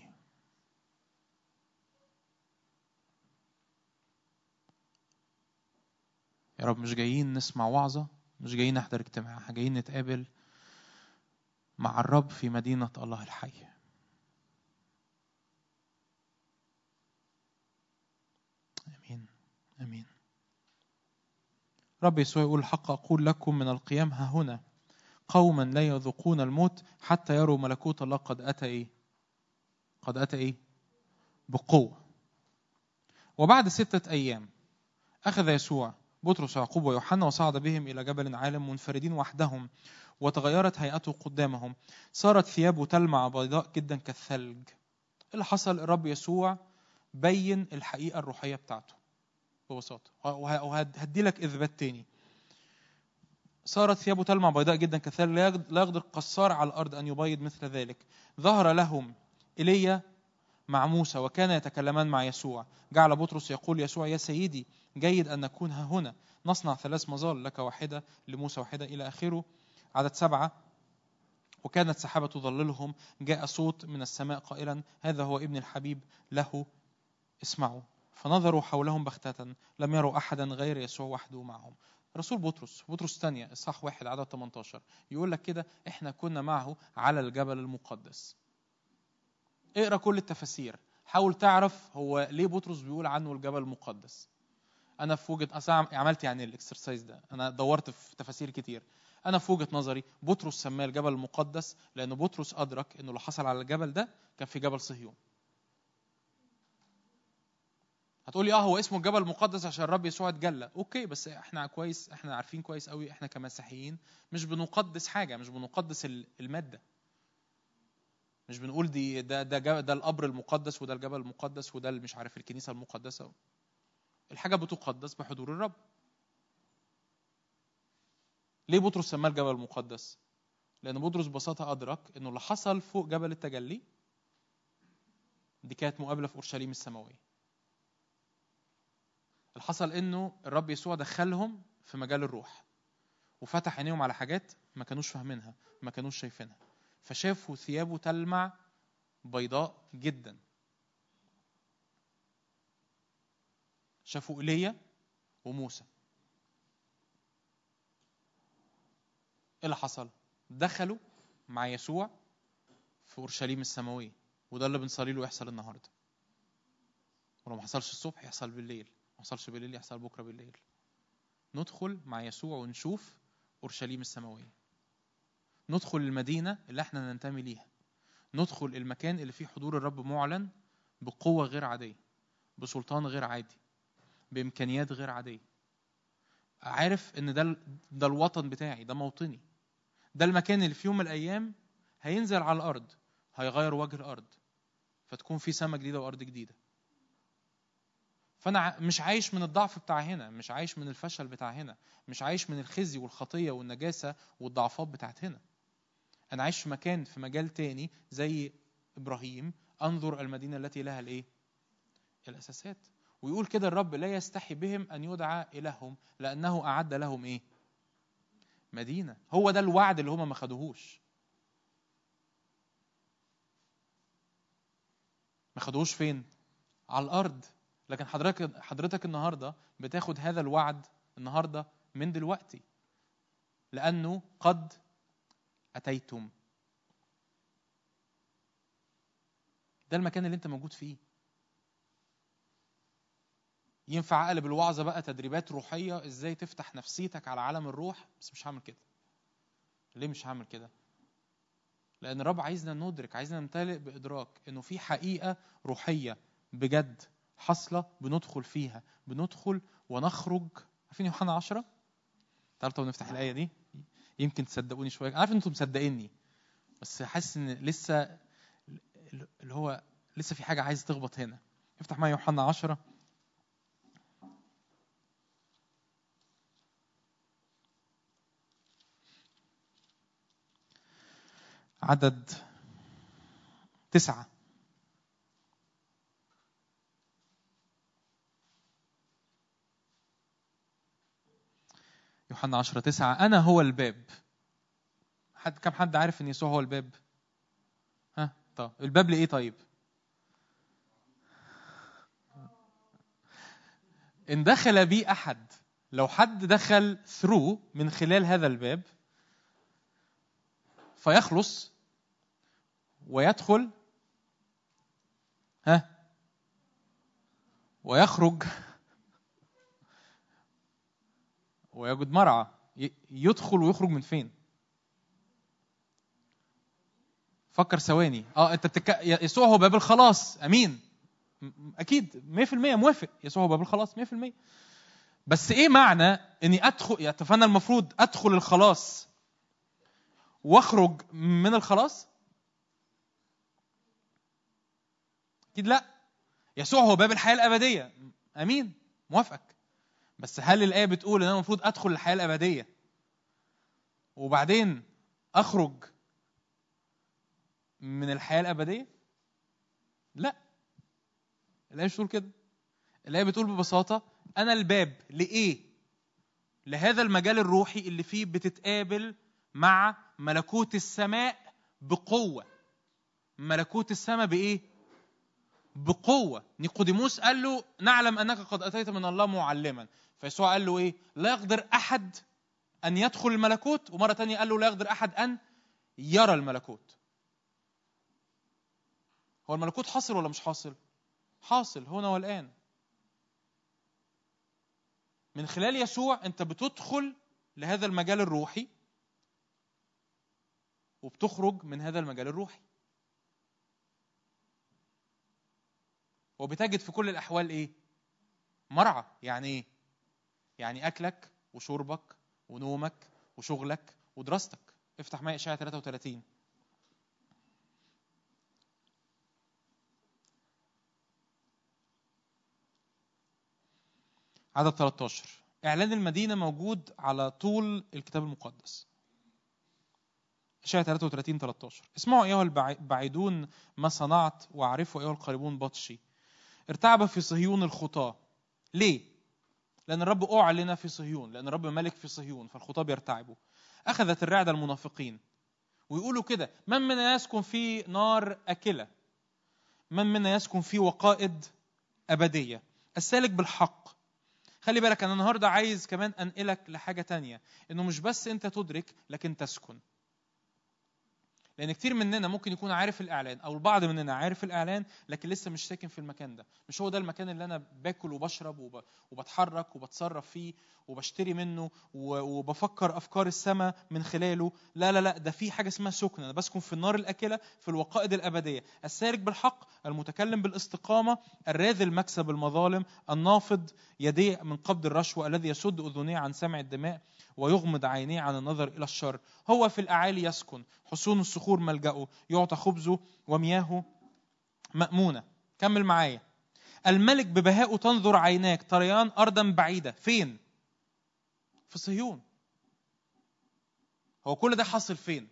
يا رب مش جايين نسمع وعظة مش جايين نحضر اجتماع احنا جايين نتقابل مع الرب في مدينة الله الحي امين امين رب يسوع يقول الحق اقول لكم من القيام ها هنا قوما لا يذوقون الموت حتى يروا ملكوت الله قد اتى ايه قد اتى ايه بقوه وبعد سته ايام اخذ يسوع بطرس ويعقوب ويوحنا وصعد بهم إلى جبل عالم منفردين وحدهم وتغيرت هيئته قدامهم صارت ثيابه تلمع بيضاء جدا كالثلج اللي حصل الرب يسوع بين الحقيقة الروحية بتاعته ببساطة وهدي لك إثبات تاني صارت ثيابه تلمع بيضاء جدا كالثلج لا يقدر قصار على الأرض أن يبيض مثل ذلك ظهر لهم إيليا مع موسى وكان يتكلمان مع يسوع جعل بطرس يقول يسوع يا سيدي جيد أن نكون ها هنا نصنع ثلاث مظال لك واحدة لموسى واحدة إلى آخره عدد سبعة وكانت سحابة تظللهم جاء صوت من السماء قائلا هذا هو ابن الحبيب له اسمعوا فنظروا حولهم بغتة لم يروا أحدا غير يسوع وحده معهم رسول بطرس بطرس الثانية إصحاح واحد عدد 18 يقول لك كده إحنا كنا معه على الجبل المقدس اقرا كل التفاسير حاول تعرف هو ليه بطرس بيقول عنه الجبل المقدس انا في وجهه اصلا عملت يعني الاكسرسايز ده انا دورت في تفاسير كتير انا في وجهه نظري بطرس سماه الجبل المقدس لان بطرس ادرك انه اللي حصل على الجبل ده كان في جبل صهيون هتقولي اه هو اسمه الجبل المقدس عشان الرب يسوع اتجلى اوكي بس احنا كويس احنا عارفين كويس قوي احنا كمسيحيين مش بنقدس حاجه مش بنقدس الماده مش بنقول دي ده ده ده القبر المقدس وده الجبل المقدس وده مش عارف الكنيسه المقدسه الحاجه بتقدس بحضور الرب ليه بطرس سماه الجبل المقدس لان بطرس ببساطه ادرك انه اللي حصل فوق جبل التجلي دي كانت مقابله في اورشليم السماويه اللي حصل انه الرب يسوع دخلهم في مجال الروح وفتح عينيهم على حاجات ما كانوش فاهمينها ما كانوش شايفينها فشافوا ثيابه تلمع بيضاء جدا شافوا ايليا وموسى ايه اللي حصل دخلوا مع يسوع في اورشليم السماويه وده اللي بنصلي له يحصل النهارده ولو ما حصلش الصبح يحصل بالليل ما حصلش بالليل يحصل بكره بالليل ندخل مع يسوع ونشوف اورشليم السماويه ندخل المدينة اللي احنا ننتمي ليها ندخل المكان اللي فيه حضور الرب معلن بقوة غير عادية بسلطان غير عادي بإمكانيات غير عادية عارف ان ده ده الوطن بتاعي ده موطني ده المكان اللي في يوم من الايام هينزل على الارض هيغير وجه الارض فتكون في سماء جديده وارض جديده فانا ع- مش عايش من الضعف بتاع هنا مش عايش من الفشل بتاع هنا مش عايش من الخزي والخطيه والنجاسه والضعفات بتاعت هنا انا عايش في مكان في مجال تاني زي ابراهيم انظر المدينه التي لها الايه الاساسات ويقول كده الرب لا يستحي بهم ان يدعى الههم لانه اعد لهم ايه مدينه هو ده الوعد اللي هم ما خدوهوش ما خدوهوش فين على الارض لكن حضرتك حضرتك النهارده بتاخد هذا الوعد النهارده من دلوقتي لانه قد اتيتم ده المكان اللي انت موجود فيه ينفع اقلب الوعظه بقى تدريبات روحيه ازاي تفتح نفسيتك على عالم الروح بس مش هعمل كده ليه مش هعمل كده لان الرب عايزنا ندرك عايزنا نمتلئ بادراك انه في حقيقه روحيه بجد حاصله بندخل فيها بندخل ونخرج عارفين يوحنا 10 تعالوا طب نفتح الايه دي يمكن تصدقوني شويه أنا عارف ان انتم مصدقيني بس حاسس ان لسه اللي هو لسه في حاجه عايز تخبط هنا افتح معايا يوحنا 10 عدد تسعة يوحنا 10 تسعة أنا هو الباب حد كم حد عارف إن يسوع هو الباب؟ ها طب الباب لإيه طيب؟ إن دخل بي أحد لو حد دخل ثرو من خلال هذا الباب فيخلص ويدخل ها ويخرج ويجد مرعى ي- يدخل ويخرج من فين فكر ثواني اه انت بتك... يسوع هو باب الخلاص امين م- م- اكيد 100% موافق يسوع هو باب الخلاص 100% بس ايه معنى اني ادخل يعني فانا المفروض ادخل الخلاص واخرج من الخلاص اكيد لا يسوع هو باب الحياه الابديه امين موافقك بس هل الايه بتقول ان انا المفروض ادخل الحياه الابديه وبعدين اخرج من الحياه الابديه لا الايه مش بتقول كده الايه بتقول ببساطه انا الباب لايه لهذا المجال الروحي اللي فيه بتتقابل مع ملكوت السماء بقوه ملكوت السماء بايه بقوه نيقوديموس قال له نعلم انك قد اتيت من الله معلما فيسوع قال له ايه لا يقدر احد ان يدخل الملكوت ومره تانية قال له لا يقدر احد ان يرى الملكوت هو الملكوت حاصل ولا مش حاصل حاصل هنا والان من خلال يسوع انت بتدخل لهذا المجال الروحي وبتخرج من هذا المجال الروحي وبتجد في كل الاحوال ايه مرعى يعني ايه يعني اكلك وشربك ونومك وشغلك ودراستك افتح معايا اشعياء 33 عدد 13 اعلان المدينه موجود على طول الكتاب المقدس اشعياء 33 13 اسمعوا ايها البعيدون ما صنعت واعرفوا ايها القريبون بطشي ارتعب في صهيون الخطاه ليه لان الرب اعلن في صهيون لان الرب ملك في صهيون فالخطاه بيرتعبوا اخذت الرعده المنافقين ويقولوا كده من منا يسكن في نار اكله من منا يسكن في وقائد ابديه السالك بالحق خلي بالك انا النهارده عايز كمان انقلك لحاجه تانية انه مش بس انت تدرك لكن تسكن لان كتير مننا ممكن يكون عارف الاعلان او البعض مننا عارف الاعلان لكن لسه مش ساكن في المكان ده مش هو ده المكان اللي انا باكل وبشرب وب... وبتحرك وبتصرف فيه وبشتري منه و... وبفكر افكار السماء من خلاله لا لا لا ده في حاجه اسمها سكن انا بسكن في النار الاكله في الوقائد الابديه السارق بالحق المتكلم بالاستقامه الراذل مكسب المظالم النافض يديه من قبض الرشوه الذي يسد اذنيه عن سمع الدماء ويغمض عينيه عن النظر الى الشر هو في الاعالي يسكن حصون الصخور ملجأه يعطى خبزه ومياهه مأمونة كمل معايا الملك ببهائه تنظر عيناك طريان أرضا بعيدة فين؟ في صهيون هو كل ده حاصل فين؟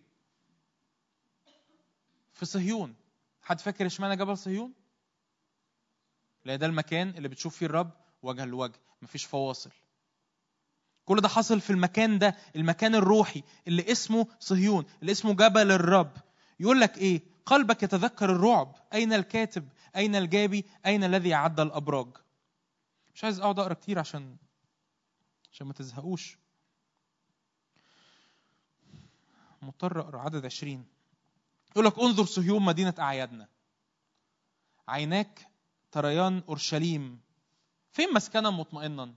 في صهيون حد فاكر اشمعنى جبل صهيون؟ لأن ده المكان اللي بتشوف فيه الرب وجها لوجه مفيش فواصل كل ده حصل في المكان ده المكان الروحي اللي اسمه صهيون اللي اسمه جبل الرب يقول لك ايه قلبك يتذكر الرعب اين الكاتب اين الجابي اين الذي اعد الابراج مش عايز اقعد اقرا كتير عشان عشان ما تزهقوش مضطر اقرا عدد عشرين يقول لك انظر صهيون مدينة أعيادنا عيناك تريان أورشليم فين مسكنا مطمئنا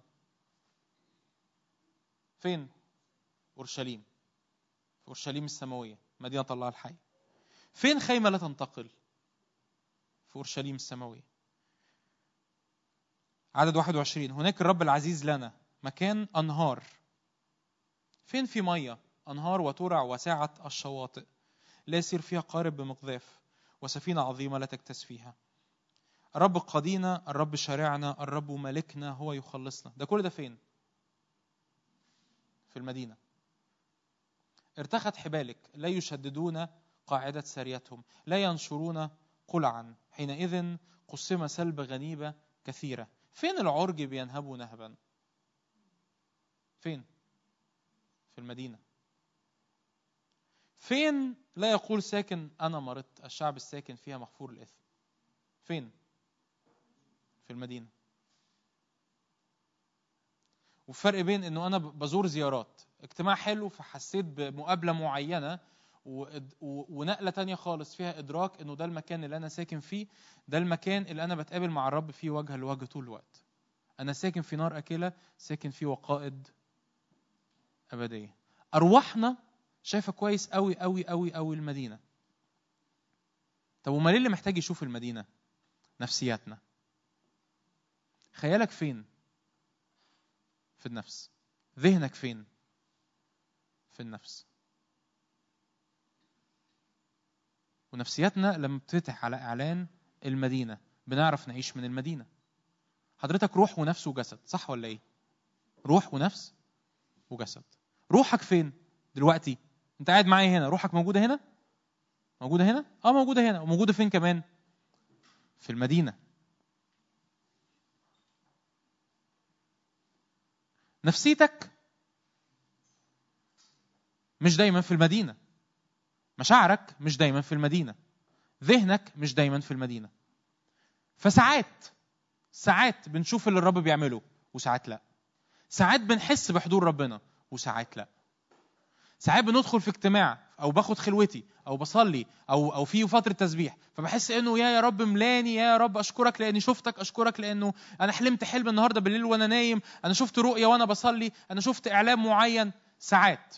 فين أورشليم في أورشليم السماوية مدينة الله الحي فين خيمة لا تنتقل في أورشليم السماوية عدد 21 هناك الرب العزيز لنا مكان أنهار فين في مية أنهار وترع وسعة الشواطئ لا يسير فيها قارب بمقذاف وسفينة عظيمة لا تكتس فيها الرب قاضينا الرب شارعنا الرب ملكنا هو يخلصنا ده كل ده فين في المدينة ارتخت حبالك لا يشددون قاعدة سريتهم لا ينشرون قلعا حينئذ قسم سلب غنيبة كثيرة فين العرج بينهبوا نهبا فين في المدينة فين لا يقول ساكن أنا مرضت الشعب الساكن فيها مغفور الإثم فين في المدينة والفرق بين انه انا بزور زيارات اجتماع حلو فحسيت بمقابله معينه و- و- ونقله تانية خالص فيها ادراك انه ده المكان اللي انا ساكن فيه ده المكان اللي انا بتقابل مع الرب فيه وجها لوجه طول الوقت انا ساكن في نار اكله ساكن في وقائد ابديه ارواحنا شايفه كويس قوي قوي قوي قوي المدينه طب امال ايه اللي محتاج يشوف المدينه نفسياتنا خيالك فين في النفس ذهنك فين في النفس ونفسياتنا لما بتفتح على اعلان المدينه بنعرف نعيش من المدينه حضرتك روح ونفس وجسد صح ولا ايه روح ونفس وجسد روحك فين دلوقتي انت قاعد معايا هنا روحك موجوده هنا موجوده هنا اه موجوده هنا وموجوده فين كمان في المدينه نفسيتك مش دايما في المدينه مشاعرك مش دايما في المدينه ذهنك مش دايما في المدينه فساعات ساعات بنشوف اللي الرب بيعمله وساعات لا ساعات بنحس بحضور ربنا وساعات لا ساعات بندخل في اجتماع او باخد خلوتي او بصلي او او في فتره تسبيح فبحس انه يا يا رب ملاني يا يا رب اشكرك لاني شفتك اشكرك لانه انا حلمت حلم النهارده بالليل وانا نايم انا شفت رؤيه وانا بصلي انا شفت اعلام معين ساعات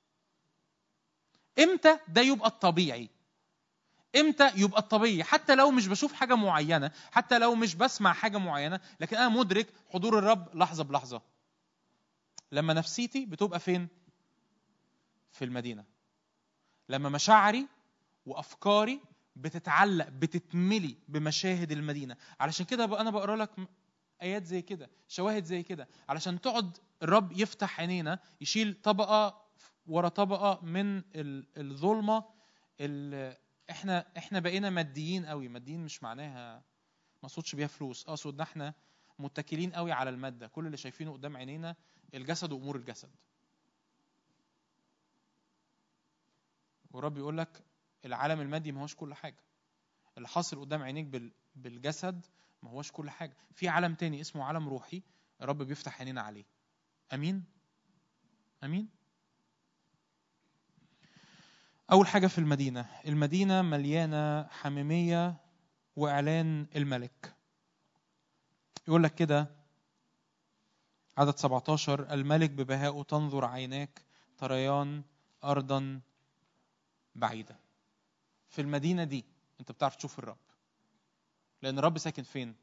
امتى ده يبقى الطبيعي امتى يبقى الطبيعي حتى لو مش بشوف حاجه معينه حتى لو مش بسمع حاجه معينه لكن انا مدرك حضور الرب لحظه بلحظه لما نفسيتي بتبقى فين في المدينه لما مشاعري وافكاري بتتعلق بتتملي بمشاهد المدينه علشان كده بقى انا بقرا لك م- ايات زي كده شواهد زي كده علشان تقعد الرب يفتح عينينا يشيل طبقه ورا طبقه من ال- الظلمه ال- احنا احنا بقينا ماديين قوي ماديين مش معناها ما اقصدش بيها فلوس اقصد ان احنا متكلين قوي على الماده كل اللي شايفينه قدام عينينا الجسد وامور الجسد والرب يقول لك العالم المادي ما هوش كل حاجه اللي حاصل قدام عينيك بال- بالجسد ما هوش كل حاجه في عالم تاني اسمه عالم روحي الرب بيفتح عينينا عليه امين امين اول حاجه في المدينه المدينه مليانه حميميه واعلان الملك يقول لك كده عدد 17 الملك ببهائه تنظر عيناك تريان ارضا بعيدة في المدينة دي انت بتعرف تشوف الرب لأن الرب ساكن فين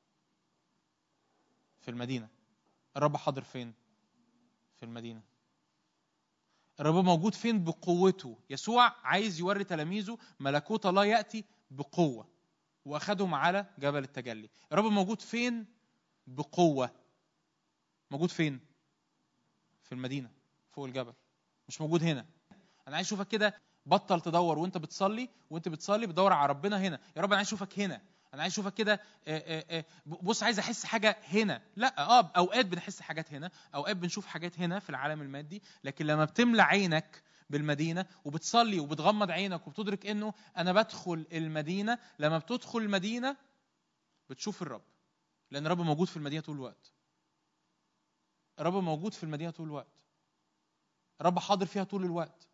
في المدينة الرب حاضر فين في المدينة الرب موجود فين بقوته يسوع عايز يوري تلاميذه ملكوت الله يأتي بقوة واخدهم على جبل التجلي الرب موجود فين بقوه موجود فين في المدينه فوق الجبل مش موجود هنا انا عايز اشوفك كده بطل تدور وانت بتصلي وانت بتصلي بتدور على ربنا هنا يا رب انا عايز اشوفك هنا انا عايز اشوفك كده آه، آه، آه، بص عايز احس حاجه هنا لا اه اوقات بنحس حاجات هنا اوقات بنشوف حاجات هنا في العالم المادي لكن لما بتملى عينك بالمدينه وبتصلي وبتغمض عينك وبتدرك انه انا بدخل المدينه لما بتدخل المدينه بتشوف الرب لان الرب موجود في المدينه طول الوقت الرب موجود في المدينه طول الوقت الرب حاضر فيها طول الوقت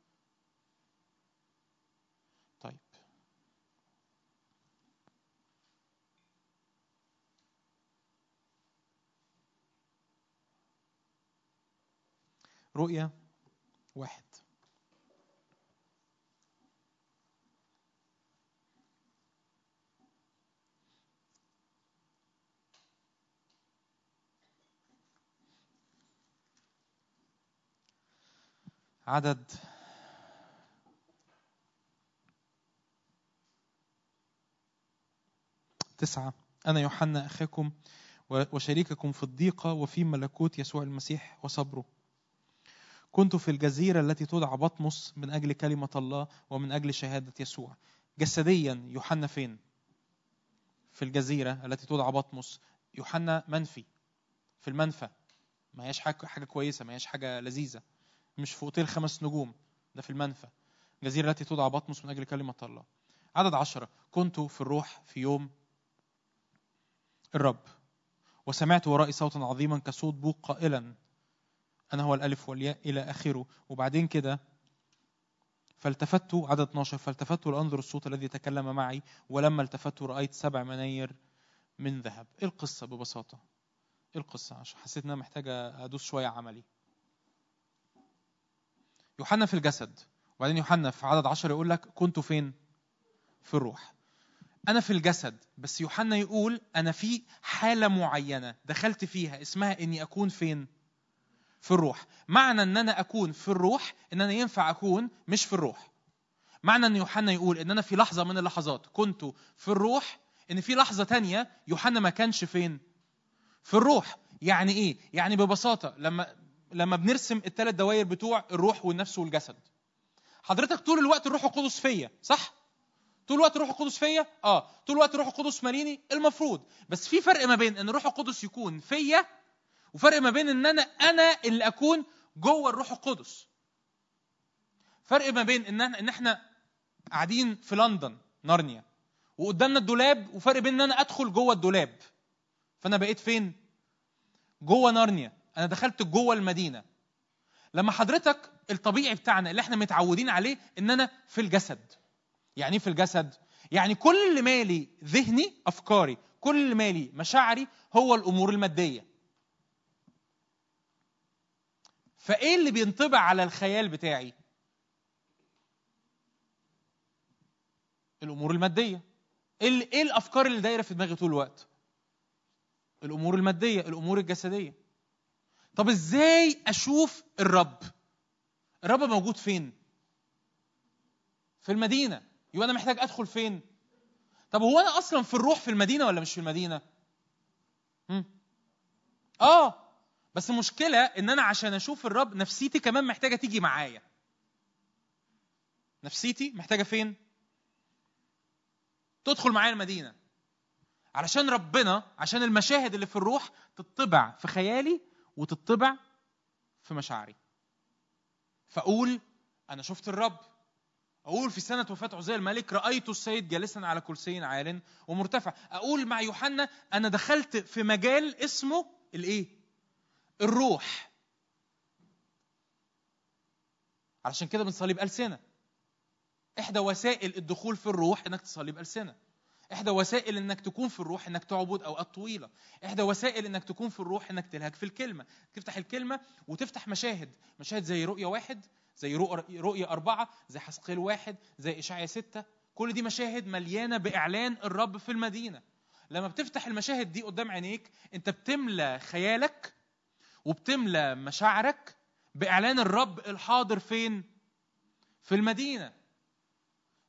طيب رؤية واحد عدد تسعة أنا يوحنا أخاكم و- وشريككم في الضيقة وفي ملكوت يسوع المسيح وصبره كنت في الجزيرة التي تدعى بطمس من أجل كلمة الله ومن أجل شهادة يسوع جسديا يوحنا فين في الجزيرة التي تدعى بطمس يوحنا منفي في المنفى ما هياش حاجة, حاجة كويسة ما هياش حاجة لذيذة مش في اوتيل خمس نجوم ده في المنفى الجزيرة التي تدعى بطمس من أجل كلمة الله عدد عشرة كنت في الروح في يوم الرب وسمعت ورائي صوتا عظيما كصوت بوق قائلا أنا هو الألف والياء إلى آخره وبعدين كده فالتفت عدد 12 فالتفت لأنظر الصوت الذي تكلم معي ولما التفت رأيت سبع مناير من ذهب إيه القصة ببساطة إيه القصة عشان حسيت إن أنا محتاجة أدوس شوية عملي يوحنا في الجسد وبعدين يوحنا في عدد 10 يقول لك كنت فين في الروح أنا في الجسد بس يوحنا يقول أنا في حالة معينة دخلت فيها اسمها إني أكون فين في الروح معنى ان انا اكون في الروح ان انا ينفع اكون مش في الروح معنى ان يوحنا يقول ان انا في لحظه من اللحظات كنت في الروح ان في لحظه تانية يوحنا ما كانش فين في الروح يعني ايه يعني ببساطه لما لما بنرسم الثلاث دوائر بتوع الروح والنفس والجسد حضرتك طول الوقت الروح القدس فيا صح طول الوقت الروح القدس فيا اه طول الوقت الروح القدس ماليني المفروض بس في فرق ما بين ان الروح القدس يكون فيا وفرق ما بين ان انا انا اللي اكون جوه الروح القدس فرق ما بين ان احنا ان احنا قاعدين في لندن نارنيا وقدامنا الدولاب وفرق بين ان انا ادخل جوه الدولاب فانا بقيت فين جوه نارنيا انا دخلت جوه المدينه لما حضرتك الطبيعي بتاعنا اللي احنا متعودين عليه ان انا في الجسد يعني ايه في الجسد يعني كل اللي مالي ذهني افكاري كل اللي مالي مشاعري هو الامور الماديه فايه اللي بينطبع على الخيال بتاعي الامور الماديه ايه ال- ايه الافكار اللي دايره في دماغي طول الوقت الامور الماديه الامور الجسديه طب ازاي اشوف الرب الرب موجود فين في المدينه يبقى انا محتاج ادخل فين طب هو انا اصلا في الروح في المدينه ولا مش في المدينه هم؟ اه بس المشكلة إن أنا عشان أشوف الرب نفسيتي كمان محتاجة تيجي معايا. نفسيتي محتاجة فين؟ تدخل معايا المدينة. علشان ربنا عشان المشاهد اللي في الروح تطبع في خيالي وتطبع في مشاعري. فأقول أنا شفت الرب. أقول في سنة وفاة عزيز الملك رأيت السيد جالسا على كرسي عال ومرتفع. أقول مع يوحنا أنا دخلت في مجال اسمه الإيه؟ الروح علشان كده بنصلي بألسنة إحدى وسائل الدخول في الروح إنك تصلي بألسنة إحدى وسائل إنك تكون في الروح إنك تعبد أوقات طويلة إحدى وسائل إنك تكون في الروح إنك تلهج في الكلمة تفتح الكلمة وتفتح مشاهد مشاهد زي رؤية واحد زي رؤ- رؤية أربعة زي حسقيل واحد زي إشعيا ستة كل دي مشاهد مليانة بإعلان الرب في المدينة لما بتفتح المشاهد دي قدام عينيك انت بتملى خيالك وبتملى مشاعرك باعلان الرب الحاضر فين في المدينه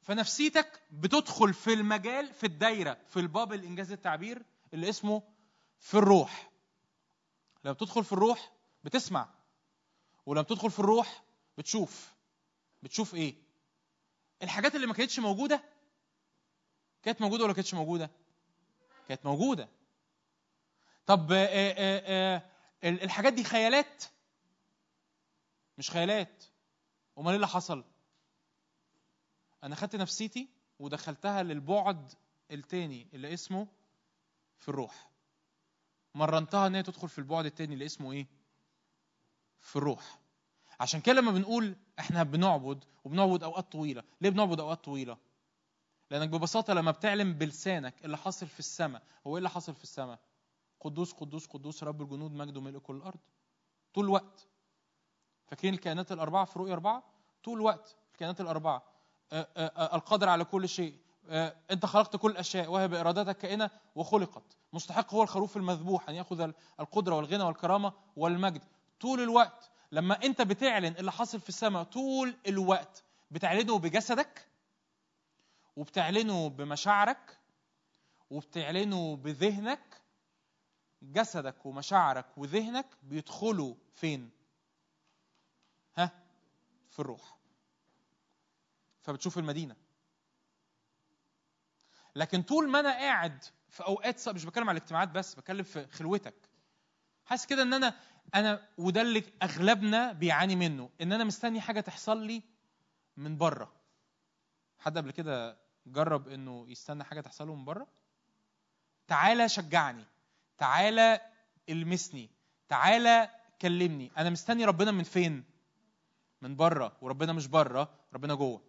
فنفسيتك بتدخل في المجال في الدايره في البابل انجاز التعبير اللي اسمه في الروح لما بتدخل في الروح بتسمع ولما بتدخل في الروح بتشوف بتشوف ايه الحاجات اللي ما كانتش موجوده كانت موجوده ولا كانتش موجوده كانت موجوده طب آه، آه، آه، ال- الحاجات دي خيالات مش خيالات امال ايه اللي حصل انا خدت نفسيتي ودخلتها للبعد التاني اللي اسمه في الروح مرنتها ان هي تدخل في البعد التاني اللي اسمه ايه في الروح عشان كده لما بنقول احنا بنعبد وبنعبد اوقات طويله ليه بنعبد اوقات طويله لانك ببساطه لما بتعلم بلسانك اللي حاصل في السماء هو ايه اللي حاصل في السماء قدوس قدوس قدوس رب الجنود مجده ملء كل الارض طول الوقت فاكرين الكائنات الاربعه في رؤيا اربعه طول الوقت الكائنات الاربعه آه، آه، آه، القادر على كل شيء آه، انت خلقت كل الاشياء وهي بارادتك كائنه وخلقت مستحق هو الخروف المذبوح ان ياخذ القدره والغنى والكرامه والمجد طول الوقت لما انت بتعلن اللي حاصل في السماء طول الوقت بتعلنه بجسدك وبتعلنه بمشاعرك وبتعلنه بذهنك جسدك ومشاعرك وذهنك بيدخلوا فين ها في الروح فبتشوف المدينه لكن طول ما انا قاعد في اوقات صعب مش بتكلم على الاجتماعات بس بتكلم في خلوتك حاسس كده ان انا انا وده اللي اغلبنا بيعاني منه ان انا مستني حاجه تحصل لي من بره حد قبل كده جرب انه يستنى حاجه تحصل له من بره تعالى شجعني تعالى المسني تعالى كلمني انا مستني ربنا من فين من بره وربنا مش بره ربنا جوه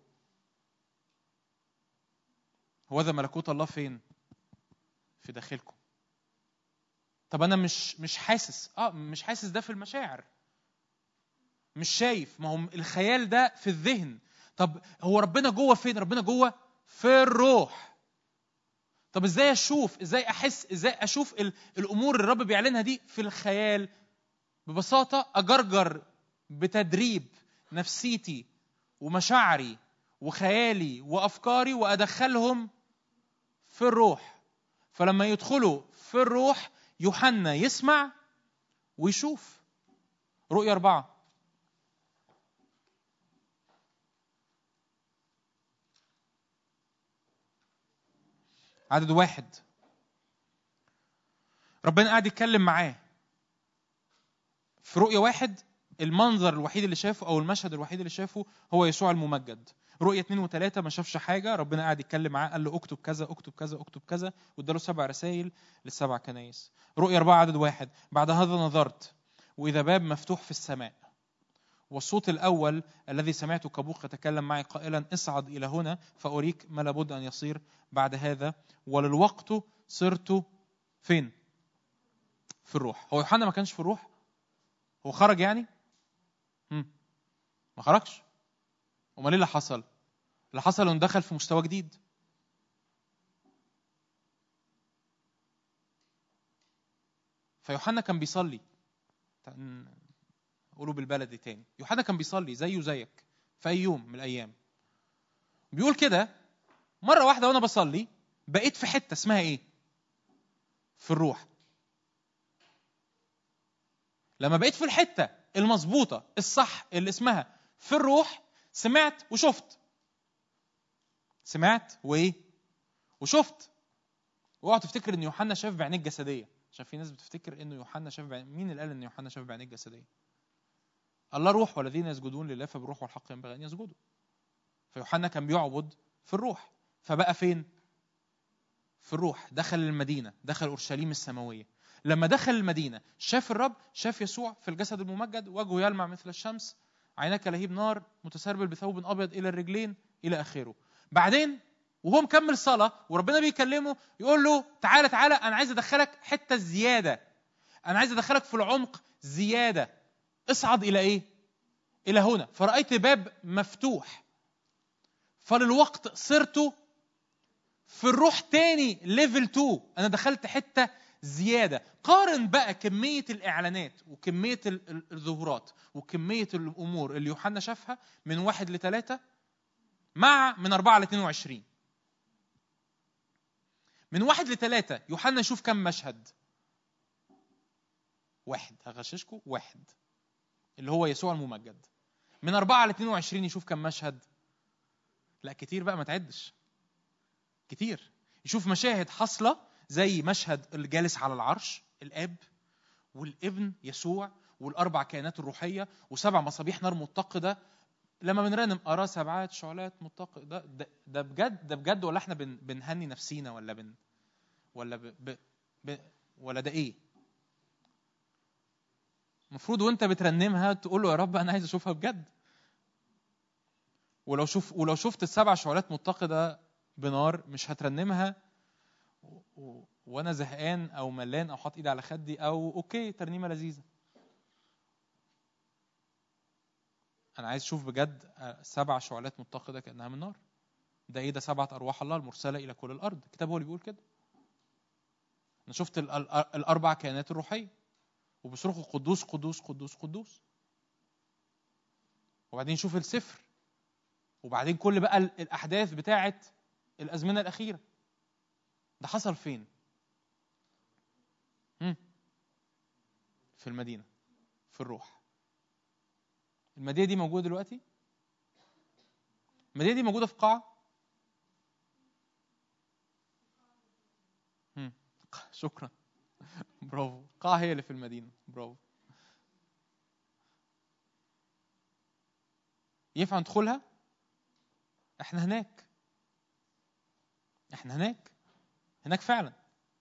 هو ذا ملكوت الله فين في داخلكم طب انا مش مش حاسس اه مش حاسس ده في المشاعر مش شايف ما هو الخيال ده في الذهن طب هو ربنا جوه فين ربنا جوه في الروح طب ازاي اشوف ازاي احس ازاي اشوف ال- الامور اللي الرب بيعلنها دي في الخيال ببساطه اجرجر بتدريب نفسيتي ومشاعري وخيالي وافكاري وادخلهم في الروح فلما يدخلوا في الروح يوحنا يسمع ويشوف رؤيا أربعة عدد واحد ربنا قاعد يتكلم معاه في رؤيا واحد المنظر الوحيد اللي شافه او المشهد الوحيد اللي شافه هو يسوع الممجد رؤية اثنين وثلاثة ما شافش حاجة ربنا قاعد يتكلم معاه قال له اكتب كذا اكتب كذا اكتب كذا واداله سبع رسائل للسبع كنايس رؤية أربعة عدد واحد بعد هذا نظرت وإذا باب مفتوح في السماء والصوت الأول الذي سمعته كبوق يتكلم معي قائلا اصعد إلى هنا فأريك ما لابد أن يصير بعد هذا وللوقت صرت فين؟ في الروح هو يوحنا ما كانش في الروح؟ هو خرج يعني؟ هم. ما خرجش امال ايه اللي حصل؟ اللي حصل انه دخل في مستوى جديد فيوحنا كان بيصلي تع- قولوا بالبلدي تاني يوحنا كان بيصلي زيه زيك في اي يوم من الايام بيقول كده مره واحده وانا بصلي بقيت في حته اسمها ايه في الروح لما بقيت في الحته المظبوطه الصح اللي اسمها في الروح سمعت وشفت سمعت وايه وشفت اوعى تفتكر ان يوحنا شاف بعينيه الجسديه عشان في ناس بتفتكر انه يوحنا شاف بعين مين اللي قال ان يوحنا شاف بعينيه الجسديه الله روح والذين يسجدون لله فبالروح والحق ينبغي ان يسجدوا فيوحنا كان بيعبد في الروح فبقى فين في الروح دخل المدينه دخل اورشليم السماويه لما دخل المدينه شاف الرب شاف يسوع في الجسد الممجد وجهه يلمع مثل الشمس عيناه كلهيب نار متسربل بثوب ابيض الى الرجلين الى اخره بعدين وهو مكمل صلاه وربنا بيكلمه يقول له تعالى تعالى انا عايز ادخلك حته زياده انا عايز ادخلك في العمق زياده اصعد الى ايه الى هنا فرايت باب مفتوح فللوقت صرت في الروح تاني ليفل 2 انا دخلت حته زياده قارن بقى كميه الاعلانات وكميه ال- ال- الظهورات وكميه الامور اللي يوحنا شافها من واحد لثلاثه مع من 4 ل 22 من واحد لثلاثة يوحنا يشوف كم مشهد واحد هغششكم واحد اللي هو يسوع الممجد من أربعة ل 22 يشوف كم مشهد لا كتير بقى ما تعدش كتير يشوف مشاهد حاصلة زي مشهد الجالس على العرش الآب والابن يسوع والأربع كائنات الروحية وسبع مصابيح نار متقدة لما بنرنم أرى سبعات شعلات متقدة ده, ده, ده بجد ده بجد ولا احنا بن بنهني نفسينا ولا بن ولا ب ب ب ولا ده ايه؟ المفروض وانت بترنمها تقول له يا رب انا عايز اشوفها بجد ولو شوف ولو شفت السبع شعلات متقده بنار مش هترنمها و... و... وانا زهقان او ملان او حاطط ايدي على خدي او اوكي ترنيمه لذيذه انا عايز اشوف بجد سبع شعلات متقده كانها من نار ده ايه ده سبعه ارواح الله المرسله الى كل الارض الكتاب هو اللي بيقول كده انا شفت ال... ال... الاربع كائنات الروحيه وبيصرخوا قدوس قدوس قدوس قدوس وبعدين شوف السفر وبعدين كل بقى الاحداث بتاعه الازمنه الاخيره ده حصل فين هم؟ في المدينه في الروح المدينه دي موجوده دلوقتي المدينه دي موجوده في قاعه هم. شكرا برافو قاعة هي اللي في المدينة برافو ينفع ندخلها احنا هناك احنا هناك هناك فعلا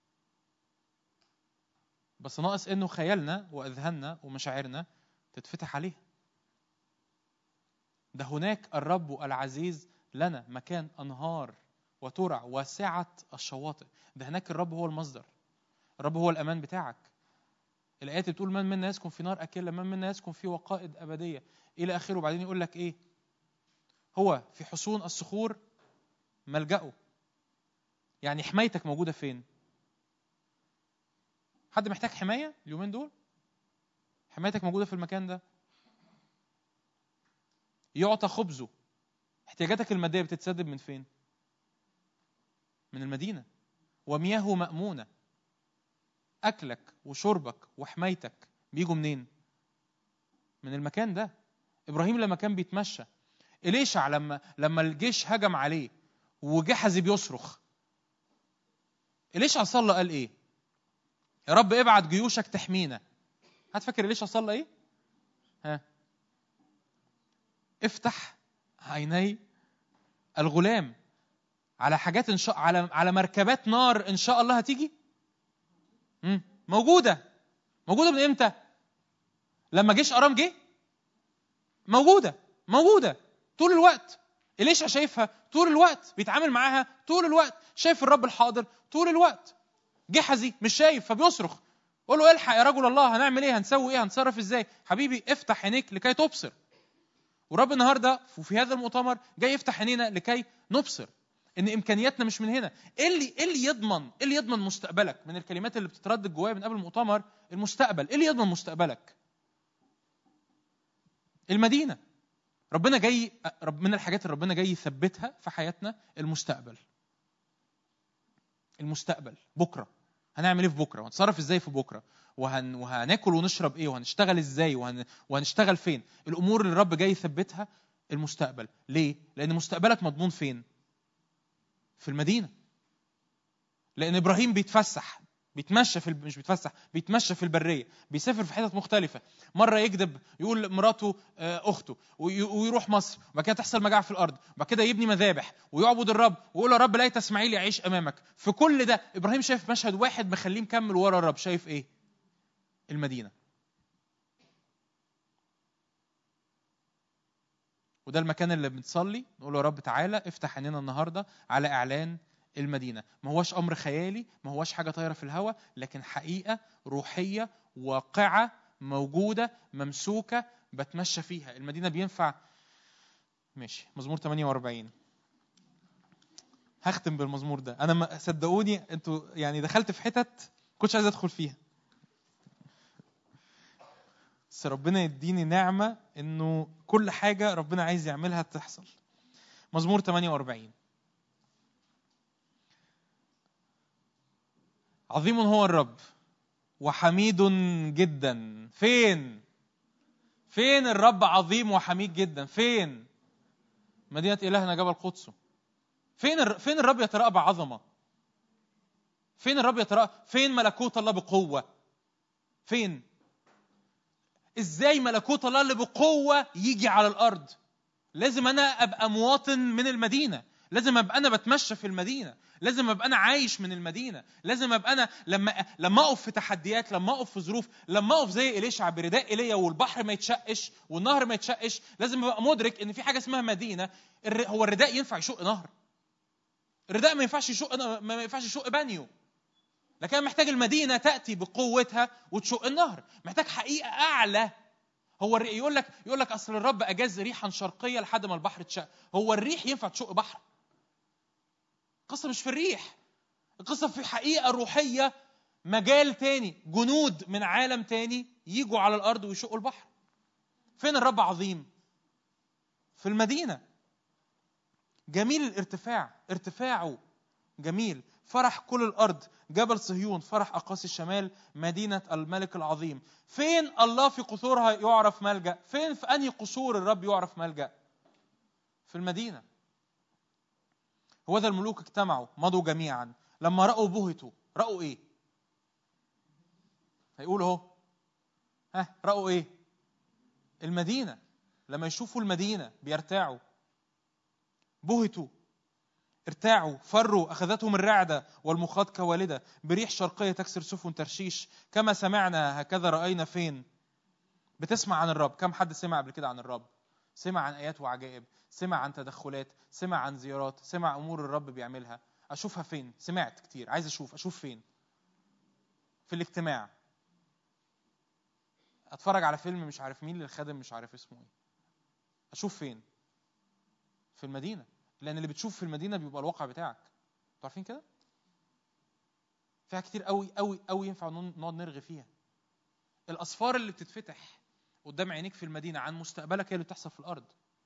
بس ناقص انه خيالنا واذهاننا ومشاعرنا تتفتح عليها ده هناك الرب العزيز لنا مكان انهار وترع وسعه الشواطئ ده هناك الرب هو المصدر الرب هو الامان بتاعك الايات بتقول من منا يسكن في نار اكله من منا يسكن في وقائد ابديه الى اخره وبعدين يقول لك ايه هو في حصون الصخور ملجأه يعني حمايتك موجوده فين حد محتاج حمايه اليومين دول حمايتك موجوده في المكان ده يعطى خبزه احتياجاتك الماديه بتتسدد من فين من المدينه ومياهه مأمونه اكلك وشربك وحمايتك بيجوا منين من المكان ده ابراهيم لما كان بيتمشى اليشع لما لما الجيش هجم عليه وجحزي بيصرخ اليشع صلى قال ايه يا رب ابعت جيوشك تحمينا هتفكر اليشع صلى ايه ها افتح عيني الغلام على حاجات ان شاء على على مركبات نار ان شاء الله هتيجي مم. موجودة موجودة من امتى؟ لما جيش أرام جه موجودة موجودة طول الوقت إليشع شايفها طول الوقت بيتعامل معاها طول الوقت شايف الرب الحاضر طول الوقت جحزي مش شايف فبيصرخ قول له الحق يا رجل الله هنعمل ايه هنسوي ايه هنتصرف ازاي حبيبي افتح عينيك لكي تبصر ورب النهارده في هذا المؤتمر جاي يفتح عينينا لكي نبصر ان امكانياتنا مش من هنا ايه اللي ايه اللي يضمن ايه اللي يضمن مستقبلك من الكلمات اللي بتتردد جوايا من قبل المؤتمر المستقبل ايه اللي يضمن مستقبلك المدينه ربنا جاي رب من الحاجات اللي ربنا جاي يثبتها في حياتنا المستقبل المستقبل بكره هنعمل ايه في بكره وهنتصرف ازاي في بكره وهن... وهناكل ونشرب ايه وهنشتغل ازاي وهن... وهنشتغل فين الامور اللي الرب جاي يثبتها المستقبل ليه لان مستقبلك مضمون فين في المدينه لان ابراهيم بيتفسح بيتمشى في الب... مش بيتفسح بيتمشى في البريه بيسافر في حتت مختلفه مره يكذب يقول مراته آه، اخته وي- ويروح مصر وبعد كده تحصل مجاعه في الارض وبعد كده يبني مذابح ويعبد الرب ويقول يا رب ليت اسماعيل يعيش امامك في كل ده ابراهيم شايف مشهد واحد مخليه مكمل ورا الرب شايف ايه المدينه وده المكان اللي بنصلي نقول له يا رب تعالى افتح عينينا النهارده على اعلان المدينه ما هوش امر خيالي ما هوش حاجه طايره في الهواء لكن حقيقه روحيه واقعه موجوده ممسوكه بتمشى فيها المدينه بينفع ماشي مزمور 48 هختم بالمزمور ده انا ما صدقوني انتوا يعني دخلت في حتت كنتش عايز ادخل فيها بس ربنا يديني نعمه انه كل حاجه ربنا عايز يعملها تحصل مزمور 48 عظيم هو الرب وحميد جدا فين فين الرب عظيم وحميد جدا فين مدينة إلهنا جبل قدسه فين الر... فين الرب يتراءى بعظمة فين الرب يتراءى فين ملكوت الله بقوة فين ازاي ملكوت الله اللي بقوة يجي على الأرض لازم أنا أبقى مواطن من المدينة لازم أبقى أنا بتمشى في المدينة لازم أبقى أنا عايش من المدينة لازم أبقى أنا لما لما أقف في تحديات لما أقف في ظروف لما أقف زي إليشع برداء إيليا والبحر ما يتشقش والنهر ما يتشقش لازم أبقى مدرك إن في حاجة اسمها مدينة الر- هو الرداء ينفع يشق نهر الرداء ما ينفعش يشق ما ينفعش يشق بانيو لكن أنا محتاج المدينة تأتي بقوتها وتشق النهر محتاج حقيقة أعلى هو الري- يقول لك يقول لك اصل الرب اجاز ريحا شرقيه لحد ما البحر اتشق هو الريح ينفع تشق بحر القصه مش في الريح القصه في حقيقه روحيه مجال تاني جنود من عالم تاني يجوا على الارض ويشقوا البحر فين الرب عظيم في المدينه جميل الارتفاع ارتفاعه جميل فرح كل الارض جبل صهيون فرح اقاصي الشمال مدينه الملك العظيم فين الله في قصورها يعرف ملجا فين في انهي قصور الرب يعرف ملجا في المدينه هو ذا الملوك اجتمعوا مضوا جميعا لما راوا بهتوا راوا ايه هيقولوا اهو ها راوا ايه المدينه لما يشوفوا المدينه بيرتاعوا بهتوا ارتاعوا فروا أخذتهم الرعدة والمخاض كوالدة بريح شرقية تكسر سفن ترشيش كما سمعنا هكذا رأينا فين بتسمع عن الرب كم حد سمع قبل كده عن الرب سمع عن آيات وعجائب سمع عن تدخلات سمع عن زيارات سمع أمور الرب بيعملها أشوفها فين سمعت كتير عايز أشوف أشوف فين في الاجتماع أتفرج على فيلم مش عارف مين للخادم مش عارف اسمه إيه أشوف فين في المدينة لان اللي بتشوف في المدينه بيبقى الواقع بتاعك انتوا عارفين كده فيها كتير قوي قوي قوي ينفع نقعد نرغي فيها الاسفار اللي بتتفتح قدام عينيك في المدينه عن مستقبلك هي اللي بتحصل في الارض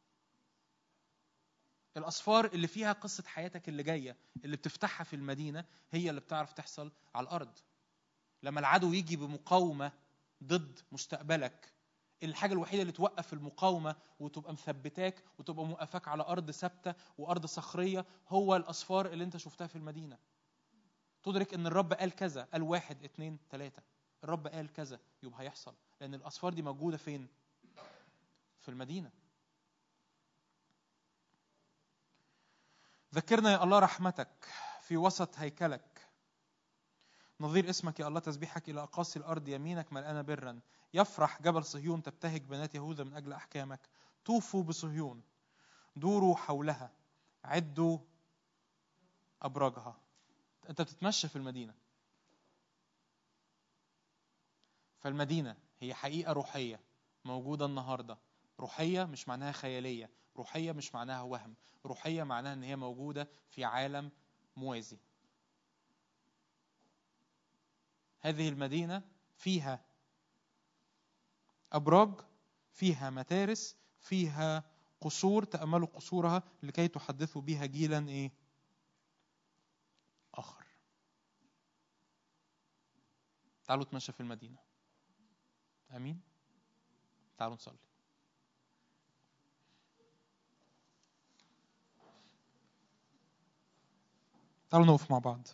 الاسفار اللي فيها قصه حياتك اللي جايه اللي بتفتحها في المدينه هي اللي بتعرف تحصل على الارض لما العدو يجي بمقاومه ضد مستقبلك الحاجة الوحيدة اللي توقف المقاومة وتبقى مثبتاك وتبقى موقفاك على أرض ثابتة وأرض صخرية هو الأسفار اللي أنت شفتها في المدينة. تدرك إن الرب قال كذا، قال واحد اتنين تلاتة. الرب قال كذا يبقى هيحصل، لأن الأسفار دي موجودة فين؟ في المدينة. ذكرنا يا الله رحمتك في وسط هيكلك. نظير اسمك يا الله تسبيحك إلى أقاصي الأرض يمينك ملآنة برا يفرح جبل صهيون تبتهج بنات يهوذا من أجل أحكامك طوفوا بصهيون دوروا حولها عدوا أبراجها أنت بتتمشى في المدينة فالمدينة هي حقيقة روحية موجودة النهاردة روحية مش معناها خيالية روحية مش معناها وهم روحية معناها أن هي موجودة في عالم موازي هذه المدينة فيها أبراج فيها متارس فيها قصور تأملوا قصورها لكي تحدثوا بها جيلا إيه؟ آخر تعالوا نتمشى في المدينة آمين تعالوا نصلي تعالوا نقف مع بعض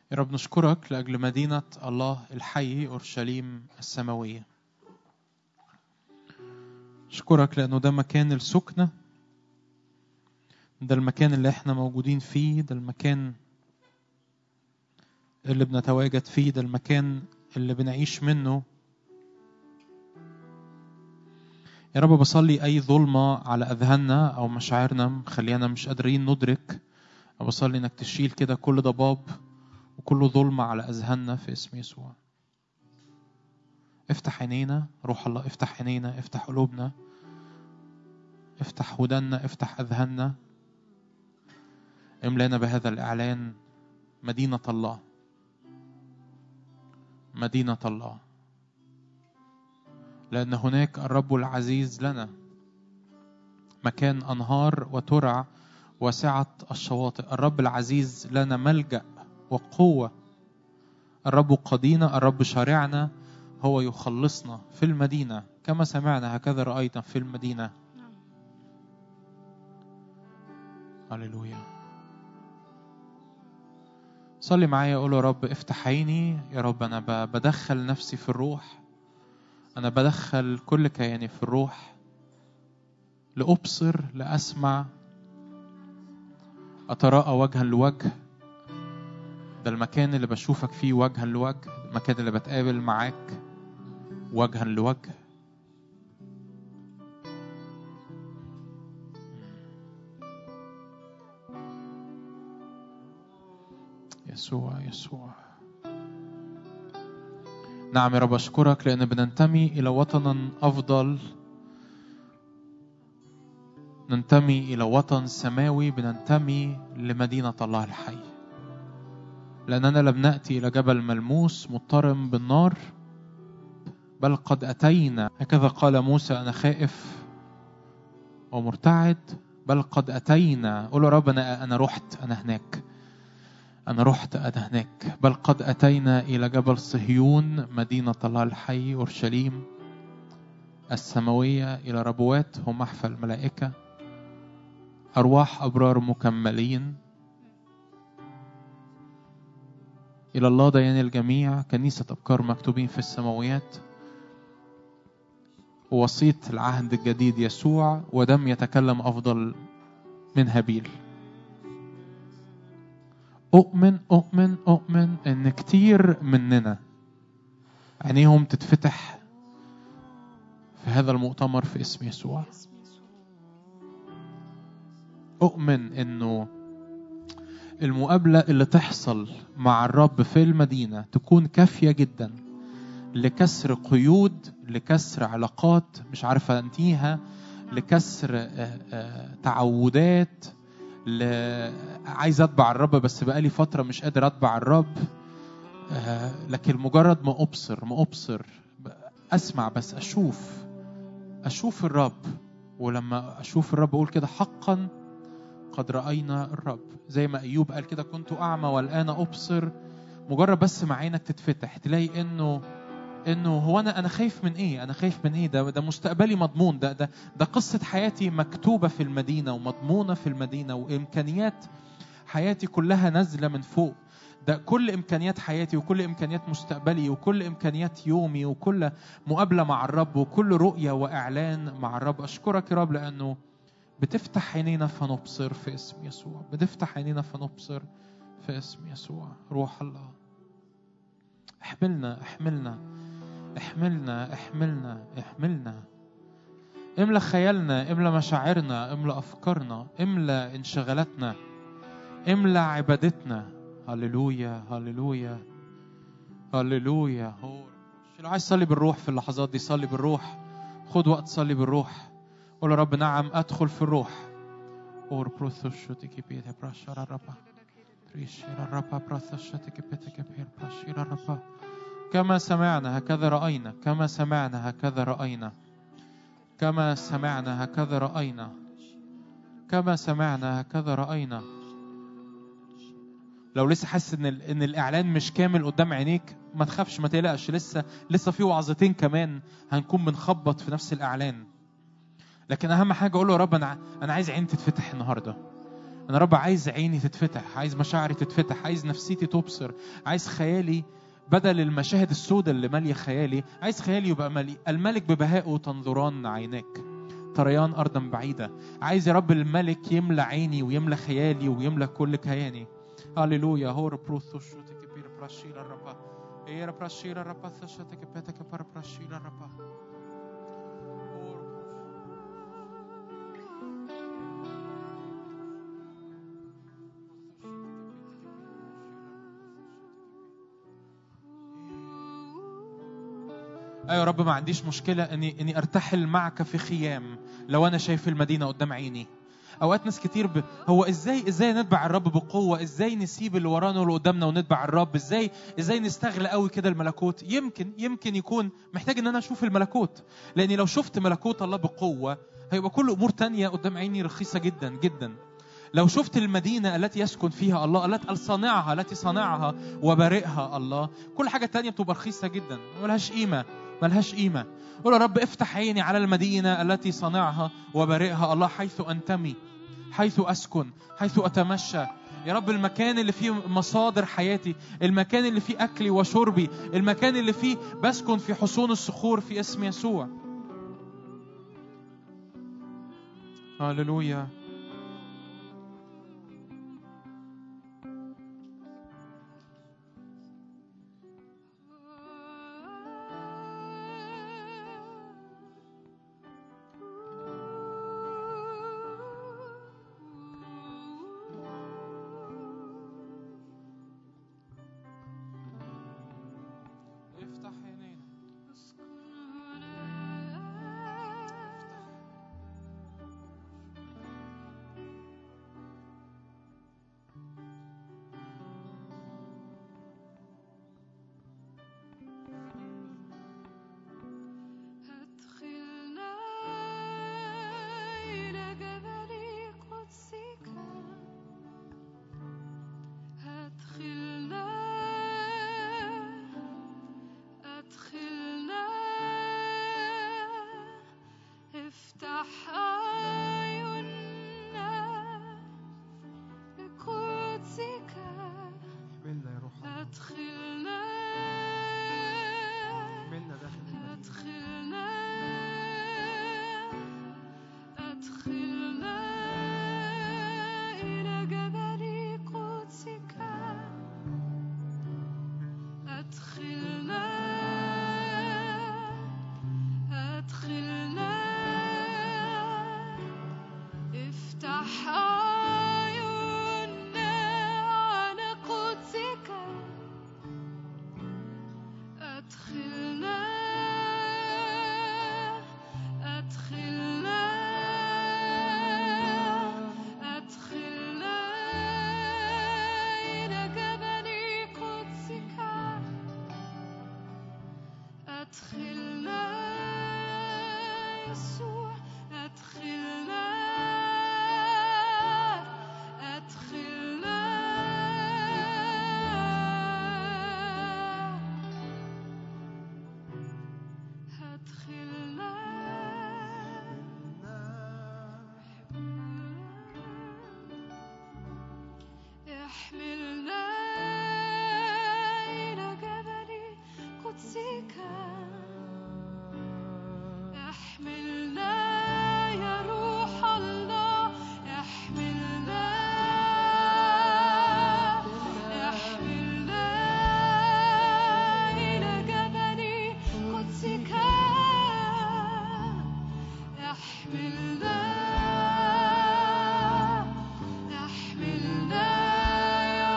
يا رب نشكرك لأجل مدينة الله الحي أورشليم السماوية نشكرك لأنه ده مكان السكنة ده المكان اللي احنا موجودين فيه ده المكان اللي بنتواجد فيه ده المكان اللي بنعيش منه يا رب بصلي أي ظلمة على أذهاننا أو مشاعرنا مخلينا مش قادرين ندرك بصلي إنك تشيل كده كل ضباب وكل ظلمة على أذهاننا في اسم يسوع افتح عينينا روح الله افتح عينينا افتح قلوبنا افتح ودنا افتح أذهاننا املانا بهذا الإعلان مدينة الله مدينة الله لأن هناك الرب العزيز لنا مكان أنهار وترع وسعة الشواطئ الرب العزيز لنا ملجأ وقوة الرب قضينا الرب شارعنا هو يخلصنا في المدينة كما سمعنا هكذا رأينا في المدينة هللويا صلي معايا قول يا رب افتح عيني يا رب أنا ب- بدخل نفسي في الروح أنا بدخل كل كياني في الروح لأبصر لأسمع أتراءى وجها لوجه ده المكان اللي بشوفك فيه وجها لوجه المكان اللي بتقابل معاك وجها لوجه يسوع يسوع نعم يا رب أشكرك لأن بننتمي إلى وطن أفضل ننتمي إلى وطن سماوي بننتمي لمدينة الله الحي لأننا لم نأتي إلى جبل ملموس مضطرم بالنار بل قد أتينا هكذا قال موسى أنا خائف ومرتعد بل قد أتينا قول يا رب أنا أنا رحت أنا هناك أنا رحت أنا هناك بل قد أتينا إلى جبل صهيون مدينة الله الحي أورشليم السماوية إلى ربوات ومحفى الملائكة أرواح أبرار مكملين إلى الله ديان الجميع كنيسة أبكار مكتوبين في السماويات ووسيط العهد الجديد يسوع ودم يتكلم أفضل من هابيل أؤمن أؤمن أؤمن إن كتير مننا عينيهم تتفتح في هذا المؤتمر في اسم يسوع أؤمن إنه المقابلة اللي تحصل مع الرب في المدينة تكون كافية جدا لكسر قيود لكسر علاقات مش عارفة أنتيها لكسر آه، آه، تعودات ل... عايز أتبع الرب بس بقالي فترة مش قادر أتبع الرب آه، لكن مجرد ما أبصر ما أبصر ب- أسمع بس أشوف أشوف الرب ولما أشوف الرب أقول كده حقا قد رأينا الرب زي ما أيوب قال كده كنت أعمى والآن أبصر مجرد بس ما عينك تتفتح تلاقي إنه إنه هو أنا أنا خايف من إيه؟ أنا خايف من إيه؟ ده ده مستقبلي مضمون ده ده ده قصة حياتي مكتوبة في المدينة ومضمونة في المدينة وإمكانيات حياتي كلها نازلة من فوق ده كل إمكانيات حياتي وكل إمكانيات مستقبلي وكل إمكانيات يومي وكل مقابلة مع الرب وكل رؤية وإعلان مع الرب أشكرك يا رب لأنه بتفتح عينينا فنبصر في اسم يسوع بتفتح عينينا فنبصر في اسم يسوع روح الله احملنا احملنا احملنا احملنا احملنا املى خيالنا املى مشاعرنا املى افكارنا املى انشغالاتنا املى عبادتنا هللويا هللويا هللويا هو لو عايز تصلي بالروح في اللحظات دي صلي بالروح خد وقت صلي بالروح قول يا رب نعم ادخل في الروح اور بروثو شوتيكي بيتا براشارا ربا تريشيرا ربا بروثو شوتيكي بيتا كبير براشيرا ربا كما سمعنا هكذا رأينا كما سمعنا هكذا رأينا كما سمعنا هكذا رأينا كما سمعنا هكذا رأينا لو لسه حاسس ان ال- ان الاعلان مش كامل قدام عينيك ما تخافش ما تقلقش لسه لسه في وعظتين كمان هنكون بنخبط في نفس الاعلان لكن اهم حاجه اقول له يا رب انا انا عايز عيني تتفتح النهارده انا رب عايز عيني تتفتح عايز مشاعري تتفتح عايز نفسيتي تبصر عايز خيالي بدل المشاهد السوداء اللي ماليه خيالي عايز خيالي يبقى مليء الملك ببهائه تنظران عيناك طريان ارضا بعيده عايز يا رب الملك يملى عيني ويملى خيالي ويملى كل كياني هللويا هور بروثو شوتك بير براشيلا ربا ايرا براشيلا ربا ثشتك بيتك بار براشيلا ربا ايوه يا رب ما عنديش مشكله اني اني ارتحل معك في خيام لو انا شايف المدينه قدام عيني اوقات ناس كتير ب... هو ازاي ازاي نتبع الرب بقوه ازاي نسيب اللي ورانا واللي قدامنا ونتبع الرب ازاي ازاي نستغل قوي كده الملكوت يمكن يمكن يكون محتاج ان انا اشوف الملكوت لاني لو شفت ملكوت الله بقوه هيبقى كل امور تانية قدام عيني رخيصه جدا جدا لو شفت المدينة التي يسكن فيها الله التي صانعها التي صانعها وبارئها الله كل حاجة تانية بتبقى رخيصة جدا ملهاش قيمة ملهاش قيمة قول يا رب افتح عيني على المدينة التي صنعها وبارئها الله حيث أنتمي حيث أسكن حيث أتمشى يا رب المكان اللي فيه مصادر حياتي المكان اللي فيه أكلي وشربي المكان اللي فيه بسكن في حصون الصخور في اسم يسوع هللويا افتح عينينا أدخلنا إلى جبل قدسك أدخلنا أدخلنا افتح أعيننا لقدسك منا يا روح الله أدخلنا منا داخل المدينة أدخلنا أدخلنا إلى جبل قدسك أدخلنا أدخلنا افتح أعيننا على قدسك أدخلنا أدخلنا أدخلنا إلى جبل قدسك أدخلنا يسوع أدخلنا أدخلنا أدخلنا احملنا إلى جبل قدسك احملنا يا روح الله احملنا احملنا إلى جبل قدسك احملنا احملنا يا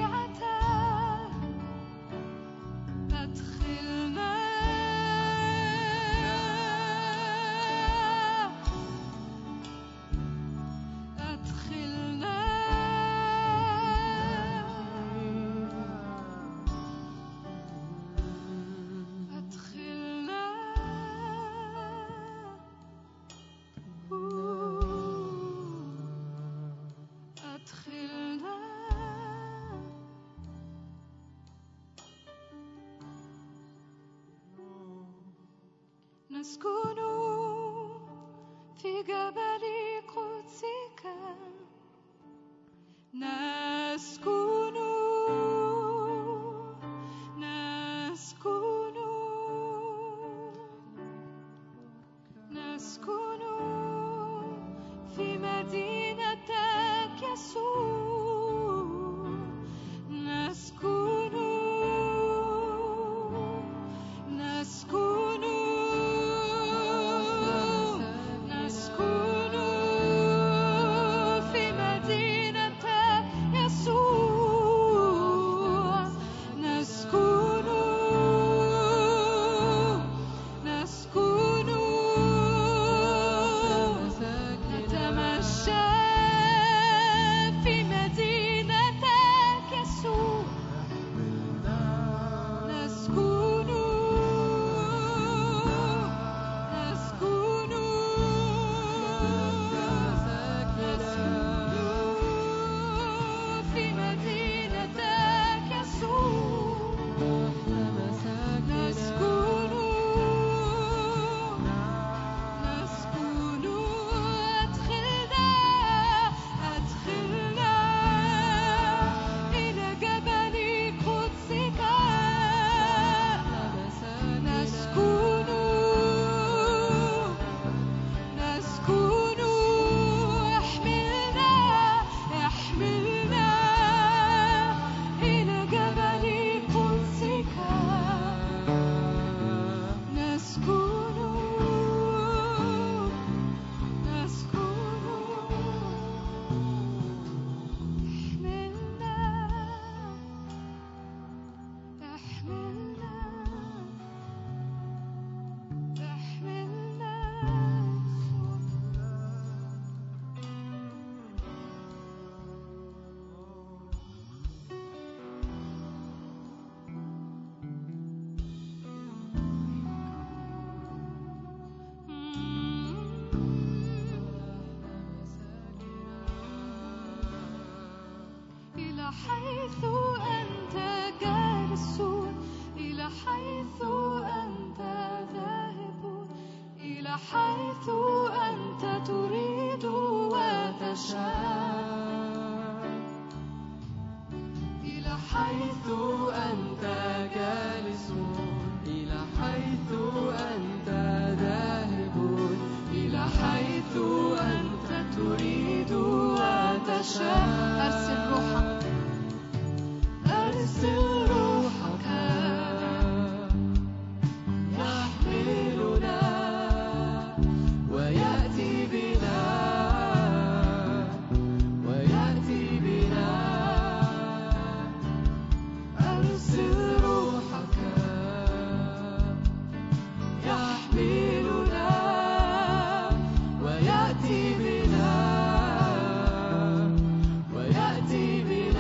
أدخلنا أدخلنا أدخلنا أدخلنا نسكن في جبل قدسك نسكن نسكن نسكن في مدينتك يسوع نسكن نسكن نسكن في مدينتك يسوع نسكن نسكن نتمشى في مدينتك يسوع نسكن نسكن نسكن في مدينتك يسوع نسكن نسكن أدخلنا أدخلنا إلى جبل قدسك نسكن نسكن احملنا احملنا إلى جبل قدسك نسكن نسكن احملنا احملنا احملنا إلى حيث أنت جالس إلى حيث أنت ذاهب إلى حيث أنت تريد وتشاء إلى حيث أنت جالس إلى حيث أنت ذاهب إلى حيث أنت تريد وتشاء أرسل روحك أرسل روحك يحملنا ويأتي بنا ويأتي بنا أرسل روحك يحملنا ويأتي بنا ويأتي بنا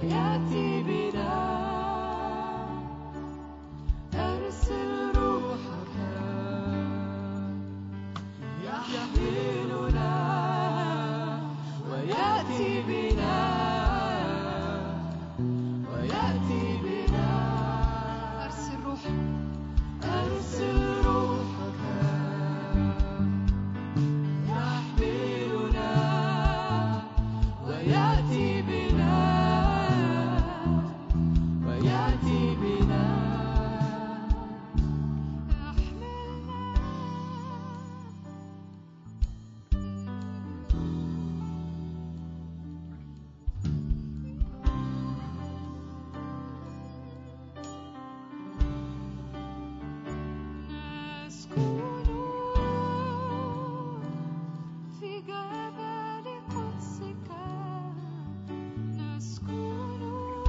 ويأتي بنا أرسل روحك يحملنا ويأتي بنا ويأتي بنا أرسل روحك أرسل روحك يحملنا ويأتي بنا ويأتي بنا نسكن في جبل قدسك نسكن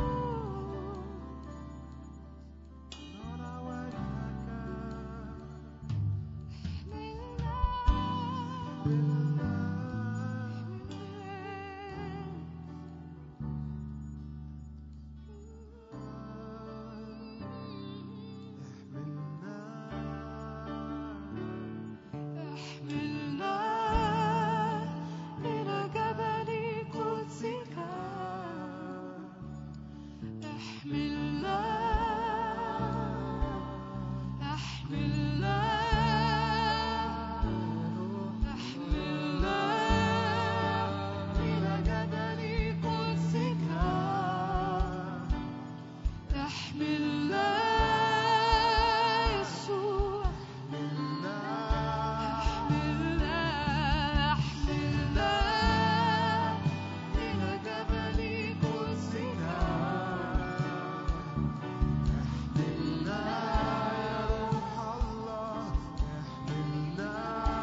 احملنا إلى جبل قدسك احملنا احملنا احملنا إلى جبل قدسك احملنا يسوع احملنا احملنا إلى جبل قدسك احملنا يا روح الله احملنا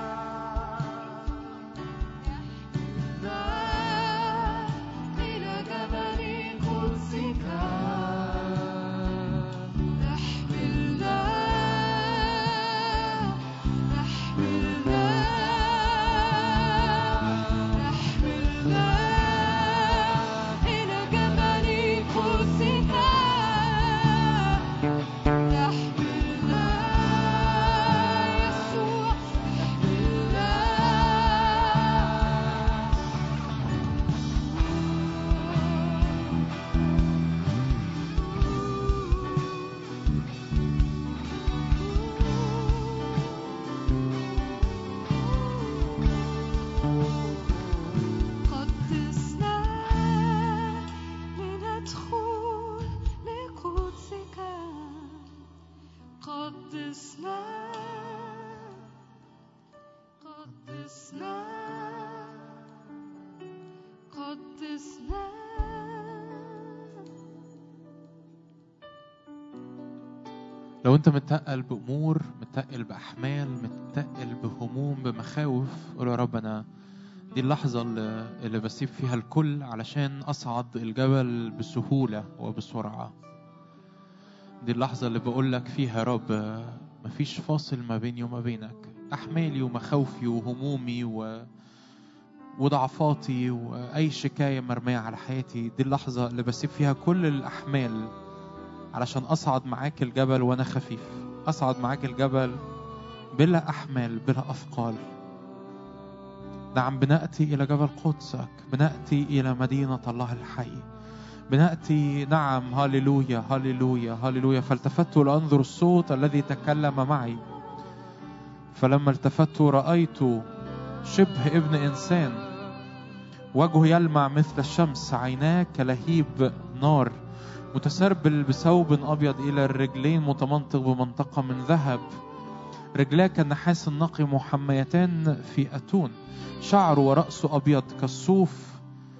احملنا إلى جبل قدسك احملنا احملنا احملنا إلى جبل قدسك احملنا يسوع احملنا قدسنا لندخل لقدسك قدسنا قدسنا قدسنا لو انت متقل بامور متقل باحمال متقل بهموم بمخاوف قول يا رب انا دي اللحظة اللي, اللي بسيب فيها الكل علشان أصعد الجبل بسهولة وبسرعة دي اللحظة اللي بقول لك فيها يا رب مفيش فاصل ما بيني وما بينك أحمالي ومخاوفي وهمومي و... وضعفاتي وأي شكاية مرمية على حياتي دي اللحظة اللي بسيب فيها كل الأحمال علشان أصعد معاك الجبل وأنا خفيف أصعد معاك الجبل بلا أحمال بلا أثقال نعم بنأتي إلى جبل قدسك بنأتي إلى مدينة الله الحي بنأتي نعم هاليلويا هاليلويا هاليلويا فالتفت لأنظر الصوت الذي تكلم معي فلما التفت رأيت شبه ابن إنسان وجهه يلمع مثل الشمس عيناه كلهيب نار متسربل بثوب أبيض إلى الرجلين متمنطق بمنطقة من ذهب رجلاه كالنحاس النقي محميتان في أتون شعره ورأسه أبيض كالصوف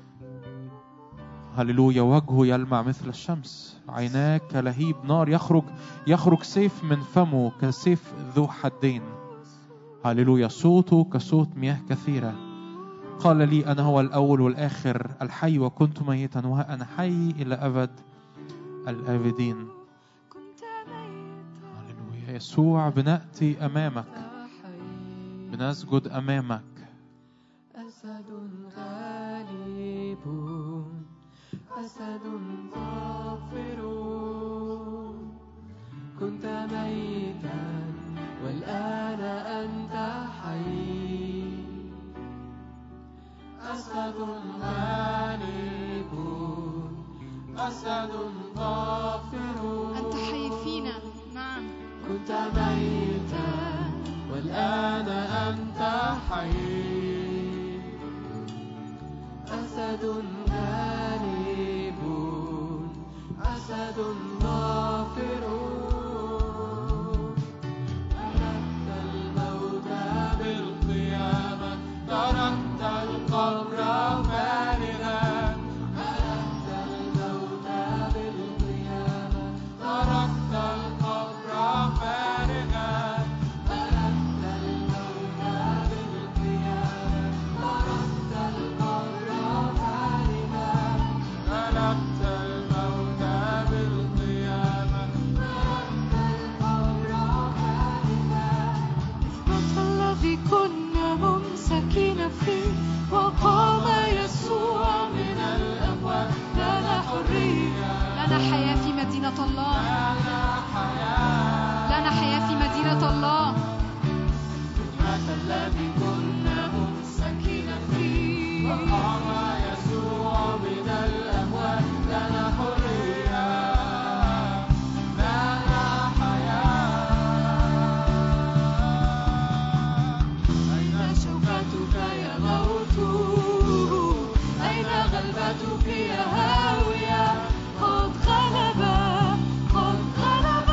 هللويا وجهه يلمع مثل الشمس عيناه كلهيب نار يخرج يخرج سيف من فمه كسيف ذو حدين هللويا صوته كصوت مياه كثيرة قال لي أنا هو الأول والآخر الحي وكنت ميتا وها أنا حي إلى أبد الآبدين كنت ميتا هللويا يسوع بنأتي أمامك حي بنسجد أمامك أسد غالب أسد أسد ظافر أنت حي فينا نعم كنت ميتا والآن أنت حي أسد غالب أسد ظافر تركت الموت بالقيامة تركت القبر فارغا تركت الموت بالقيامة تركت القبر فارغا تركت الموت بالقيامة تركت القبر فارغا غلبت الموت بالقيامة إثبات الذي كنا ممسكين فيه وقام يسوع من الأموات لنا حرية لنا حياة في مدينة الله لنا حياة في مدينة الله مات الذي كنا ممسكين فيه وقام يسوع من الأموات لنا حرية لنا حياة أين شوكتك يا موت أين غلبتك يا هاوية قد غلب قد غلب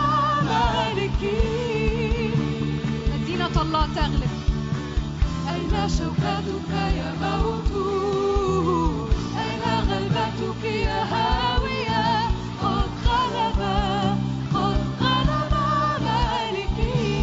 مالكي مدينة الله تغلب أين شوكتك يا موت أين غلبتك يا هاوية قد غلب قد غلب مالكي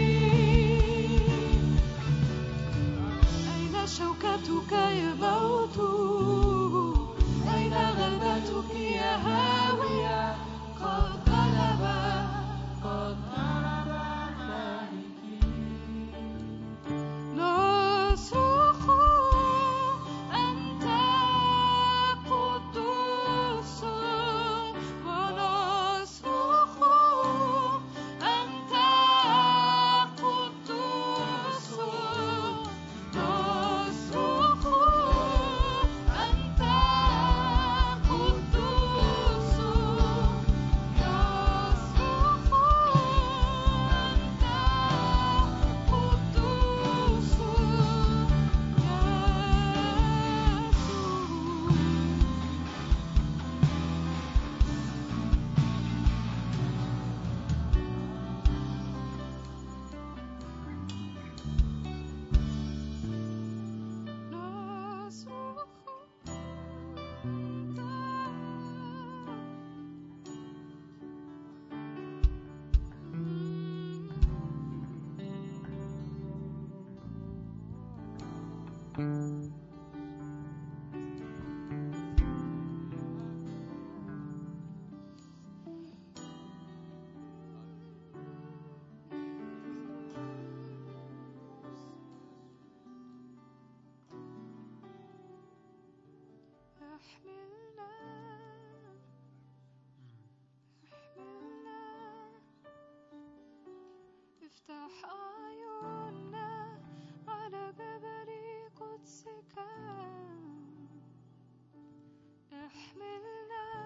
أين شوكتك يا موت أين غلبتك يا هاوية قد غلب قد غلب مالكي نصرخ أنت قدوس ونصرخ أنت قدوس نصرخ أنت قدوس نصرخ أنت قدوس يسوع نصرخ أنت احملنا احملنا افتح أعيننا على جبل قدسك احملنا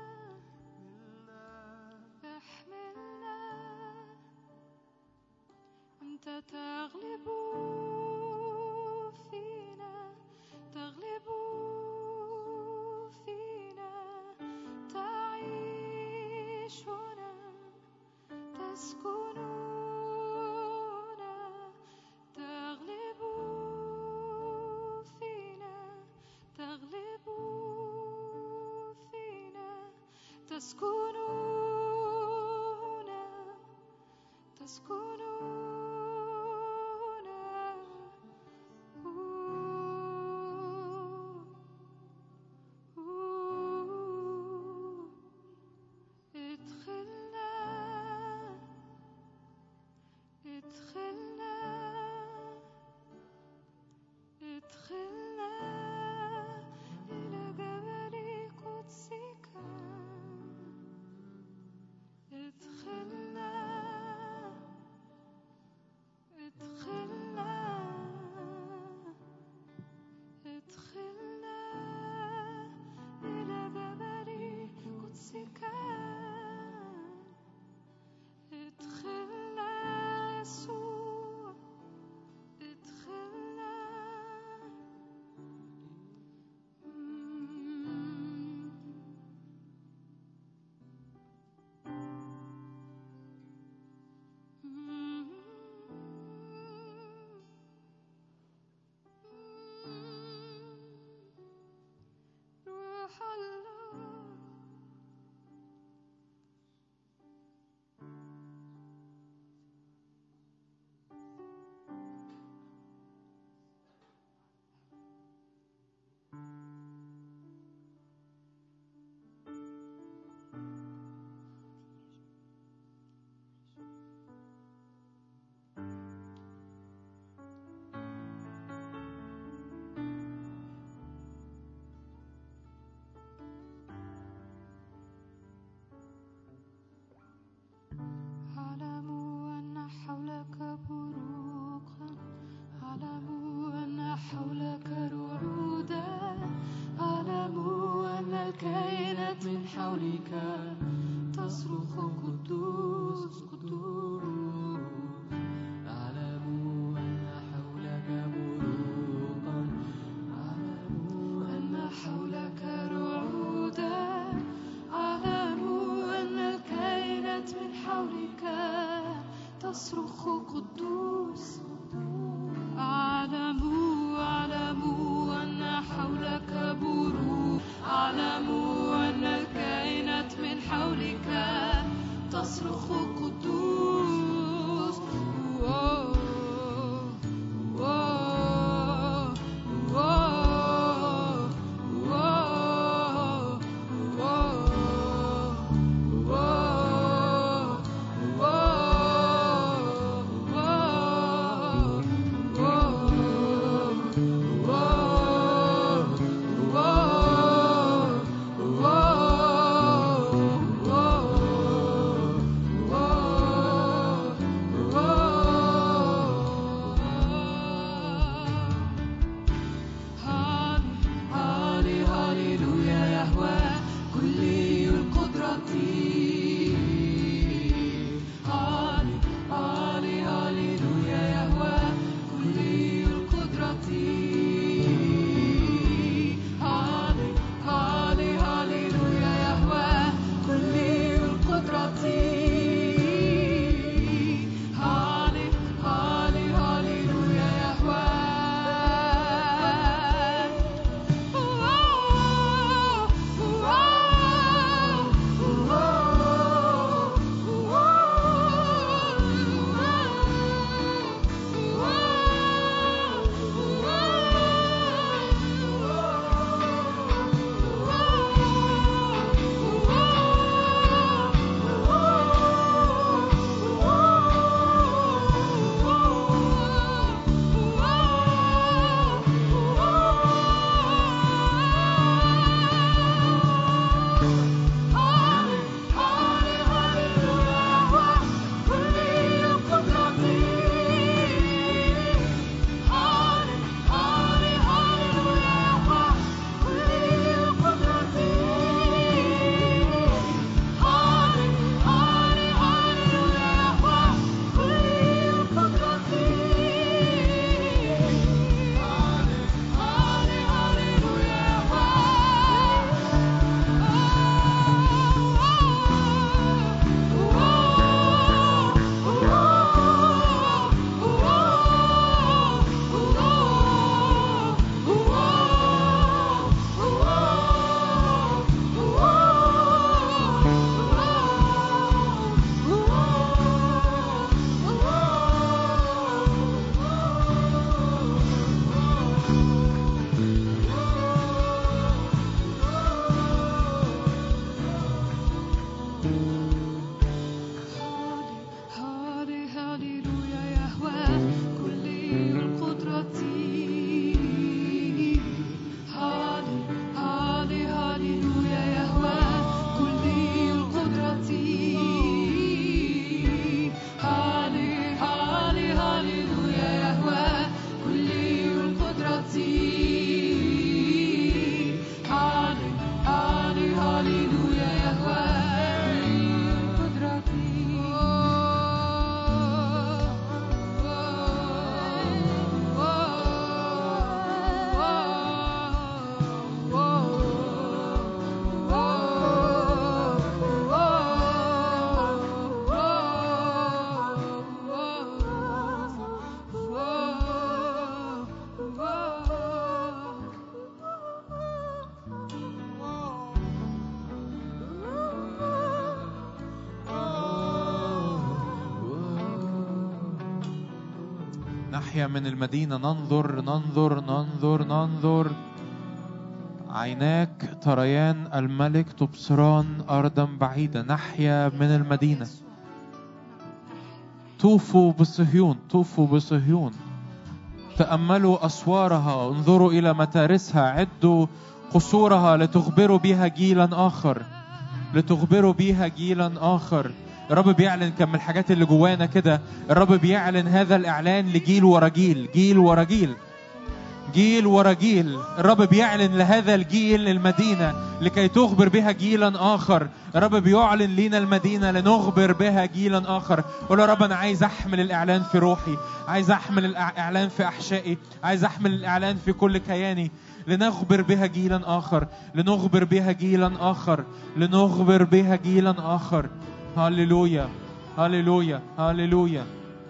احملنا أنت تغلب فينا تغلب فينا تعيش هنا تسكن هنا تغلب فينا تغلب فينا تسكن هنا تسكن هنا ادخلنا ادخلنا ادخلنا إلى جبل قدسك ادخلنا من حولك تصرخ قدوس قدوس أعلم أن حولك بروقا أعلم أن حولك رعودا أعلم أن الكائنات من حولك تصرخ قدوس أعلم أعلم أن حولك بروق أعلم أن الكائنات من حولك تصرخ قدوس واو واو واو واو واو هالي هاليلويا يهوى كلي القدرة هالي هالي هاليلويا يهوى كلي القدرة هالي هالي هاليلويا يهوى كلي القدرة هالي هالي هاليلويا يهوى هالي هاليلويا يهوى كل القدرة هالي هالي هاليلويا يهوى كل القدرة هالي هالي هاليلويا يهوى كل القدرة هالي هالي هاليلويا يهوى كل القدرة نحيا من المدينة ننظر ننظر ننظر ننظر عيناك تريان الملك تبصران أرضا بعيدة نحيا من المدينة طوفوا بصهيون طوفوا بصهيون تأملوا أسوارها انظروا إلى متارسها عدوا قصورها لتخبروا بها جيلا آخر لتخبروا بيها جيلا آخر الرب بيعلن كم من الحاجات اللي جوانا كده الرب بيعلن هذا الإعلان لجيل ورا جيل جيل ورا جيل جيل ورا جيل الرب بيعلن لهذا الجيل المدينة لكي تخبر بها جيلا آخر الرب بيعلن لينا المدينة لنخبر بها جيلا آخر قول يا رب أنا عايز أحمل الإعلان في روحي عايز أحمل الإعلان في أحشائي عايز أحمل الإعلان في كل كياني لنخبر بها جيلا آخر لنخبر بها جيلا آخر لنخبر بها جيلا آخر هللويا هللويا هللويا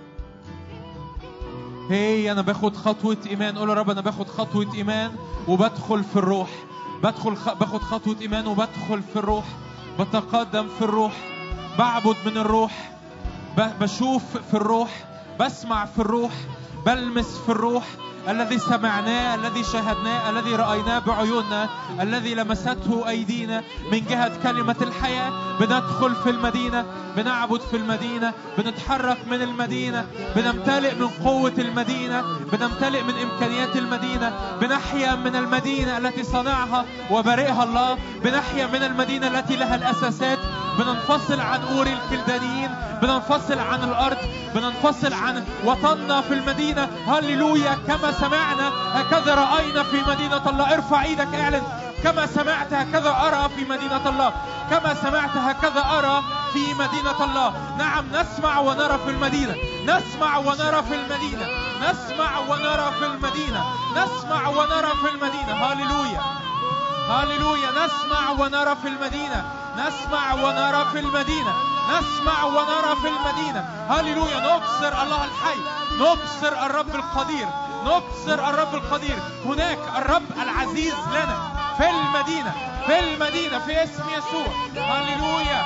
هي انا باخد خطوه ايمان قول يا رب انا باخد خطوه ايمان وبدخل في الروح بدخل خ... باخد خطوه ايمان وبدخل في الروح بتقدم في الروح بعبد من الروح ب... بشوف في الروح بسمع في الروح بلمس في الروح الذي سمعناه الذي شاهدناه الذي رأيناه بعيوننا الذي لمسته أيدينا من جهة كلمة الحياة بندخل في المدينة بنعبد في المدينة بنتحرك من المدينة بنمتلئ من قوة المدينة بنمتلئ من إمكانيات المدينة بنحيا من المدينة التي صنعها وبارئها الله بنحيا من المدينة التي لها الأساسات بننفصل عن أور الكلدانيين بننفصل عن الأرض بننفصل عن وطننا في المدينة هللويا كما سمعنا هكذا رأينا في مدينة الله ارفع ايدك اعلن كما سمعت هكذا أرى في مدينة الله كما سمعت هكذا أرى في مدينة الله نعم نسمع ونرى في المدينة نسمع ونرى في المدينة نسمع ونرى في المدينة نسمع ونرى في المدينة هللويا هللويا نسمع ونرى في المدينة نسمع ونرى في المدينة نسمع ونرى في المدينة هللويا نبصر الله الحي نبصر الرب القدير نبصر الرب القدير هناك الرب العزيز لنا في المدينة في المدينة في اسم يسوع هللويا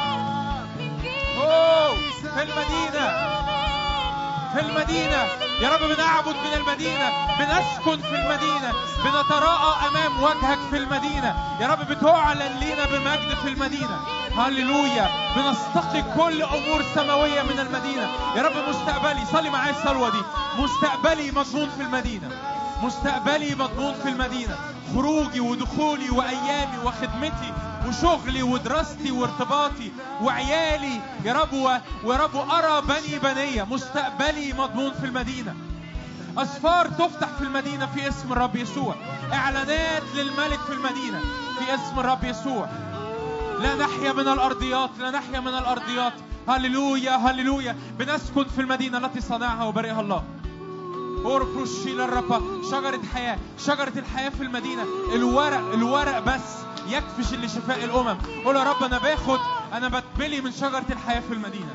أوه في المدينة في المدينة يا رب بنعبد من المدينة بنسكن في المدينة بنتراءى أمام وجهك في المدينة يا رب بتعلن لينا بمجد في المدينة هللويا بنستقي كل أمور سماوية من المدينة يا رب مستقبلي صلي معايا الصلوة دي مستقبلي مضمون في المدينة مستقبلي مضمون في المدينة خروجي ودخولي وأيامي وخدمتي وشغلي ودراستي وارتباطي وعيالي يا رب و... ويا رب أرى بني بنية مستقبلي مضمون في المدينة أسفار تفتح في المدينة في اسم الرب يسوع إعلانات للملك في المدينة في اسم الرب يسوع لا نحيا من الأرضيات لا نحيا من الأرضيات هللويا هللويا بنسكن في المدينة التي صنعها وبرئها الله اوربروشي للرب شجرة حياة شجرة الحياة في المدينة الورق الورق بس يكفش لشفاء الأمم قول يا رب أنا باخد أنا بتملي من شجرة الحياة في المدينة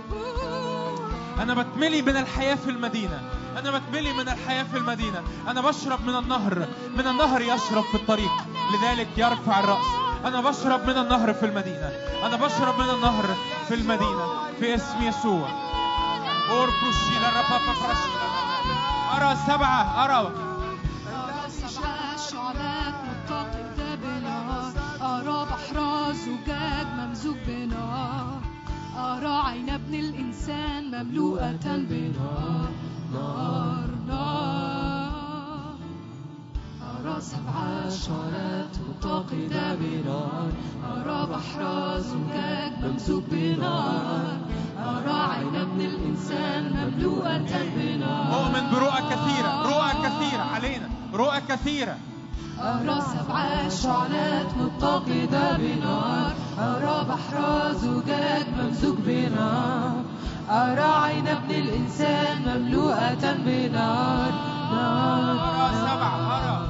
أنا بتملي من الحياة في المدينة أنا بتملي من الحياة في المدينة أنا بشرب من النهر من النهر يشرب في الطريق لذلك يرفع الرأس أنا بشرب من النهر في المدينة أنا بشرب من النهر في المدينة في اسم يسوع اوربروشي للرب أرى سبعة أرى سبع شعلات متقدة بنار أرى بحر زجاج ممزوج بنار أرى عين ابن الإنسان مملوءة بنار نار نار أرى سبع شعلات متقدة بنار أرى بحر زجاج ممزوج بنار أرى عين ابن الإنسان مملوءة بنار أؤمن برؤى كثيرة رؤى كثيرة علينا رؤى كثيرة أرى سبع شعلات متقدة بنار أرى بحر زجاج ممزوج بنار أرى عين ابن الإنسان مملوءة بنار نار أرى سبعة أرى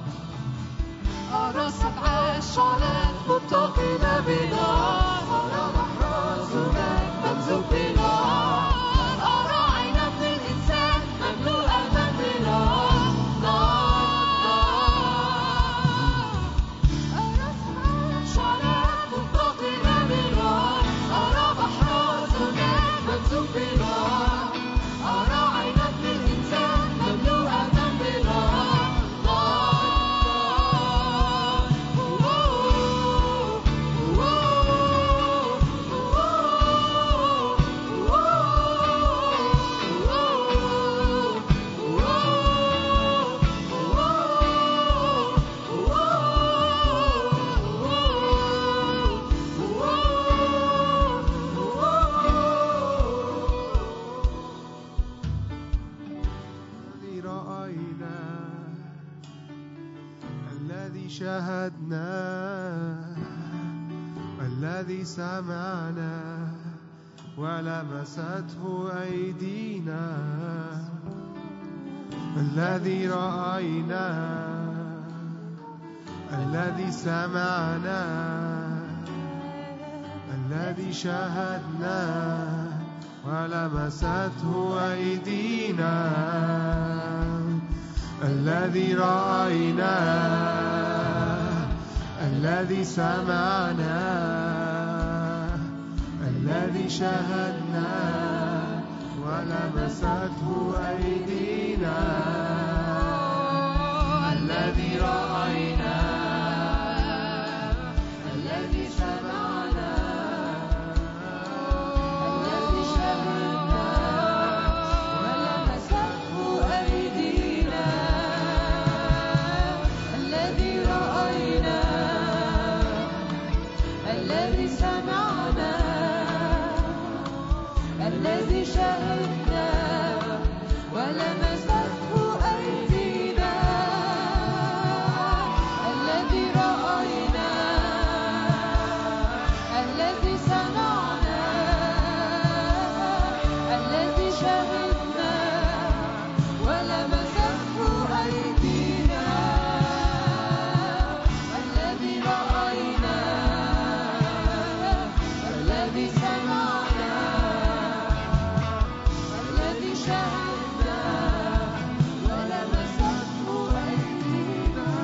أرى سبع شعلات متقدة بنار أرى بحر زجاج ممزوج بنار أرى عين ابن الإنسان مملوءة بنار نار نار أرى سبع شعلات متقدة بنار أرى بحر زجاج ممزوج بنار أرى عين ابن الإنسان مملوءة بنار نار نار شاهدنا الذي سمعنا ولمسته أيدينا الذي رأينا الذي سمعنا الذي شاهدنا ولمسته أيدينا الذي رأينا الذي سمعنا الذي شاهدنا ولمسته أيدينا الذي رأينا الذي سمعنا الذي شاهدنا ولمسته أيدينا الذي رأينا الذي سمعنا الذي شهدنا ولمسته أيدينا الذي رأينا الذي سمعنا الذي شهدنا ولمسته أيدينا الذي رأينا الذي سمعنا الذي شهدنا ولمسته أيدينا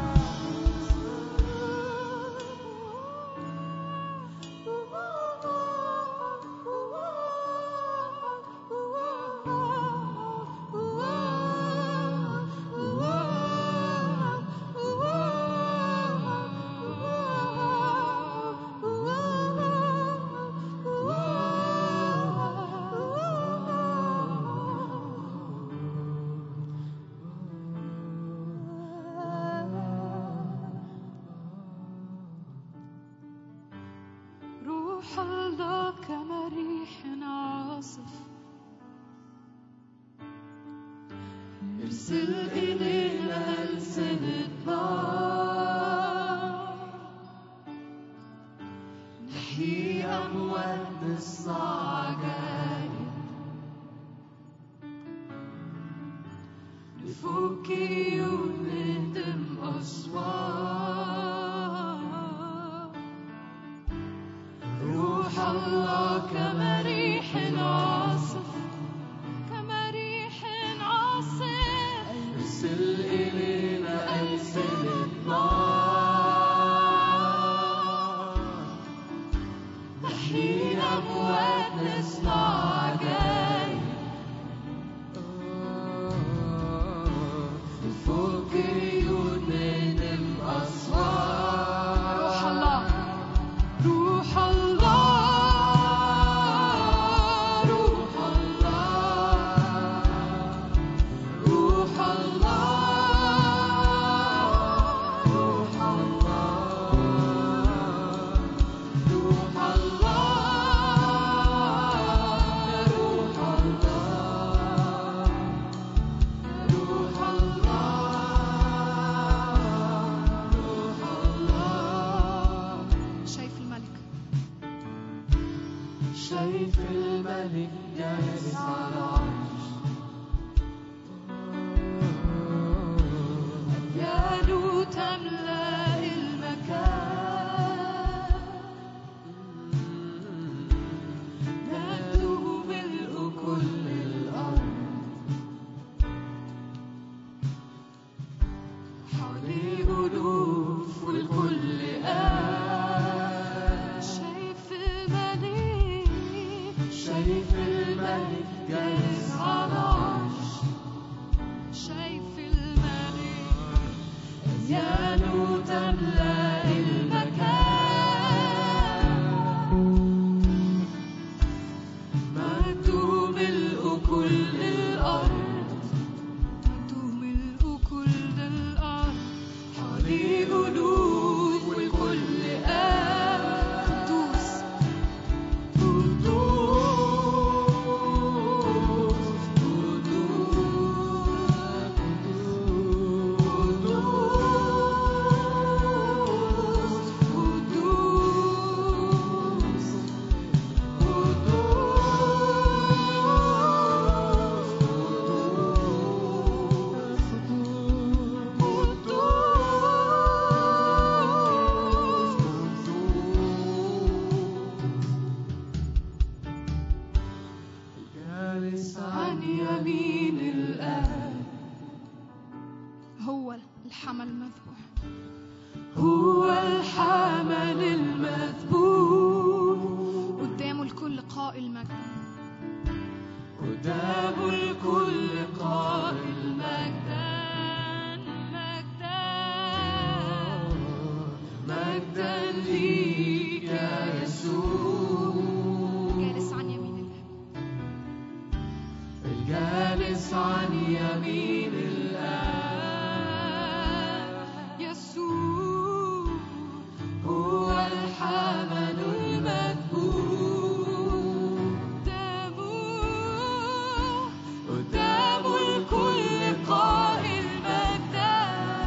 روح الله كما ريح عاصف ارسل إلينا ألسنة نار نحيي أموات نصنع عجائب نفك قيود نهدم أسوار روح الله كما ريح عاصف كما ريح عاصف ارسل إلينا ألسنة نار نحيي أموات نصنع عجائب نفك قيود نهدم أسوار روح الله روح الله روح الله روح الله روح الله روح الله يا روح الله روح الله روح الله شايف الملك شايف الملك جالس على العرش أديانه تملأ المكان مجده ملء كل الأرض حواليه ألوف والكل قال شايف الملك شايف الملك جالس على العرش شايف الملك أديانه تملأ المكان مجده ملء كل الأرض مجده ملء كل الأرض حواليه ألوف والكل قال قدوس قدوس الحمل المذبوح هو الحمل المذبوح قدامه الكل قائل مجد قدام الكل قائل مجدا مجدا مجدا ليك يا يسوع جالس عن يمين الله الجالس عن يمين الآب يسوع هو الحمل المذبوح قدامه قدام الكل قائل مجدا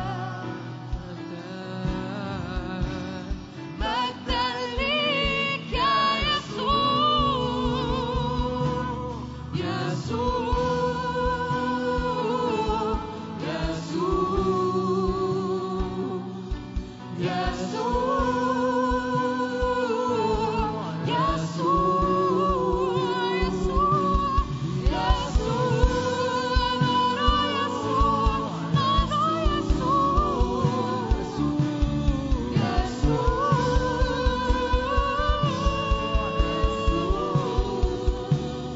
مجدا ليك يا يسوع يسوع يسوع يسوع يسوع يسوع يسوع نرى يسوع نرى يسوع يسوع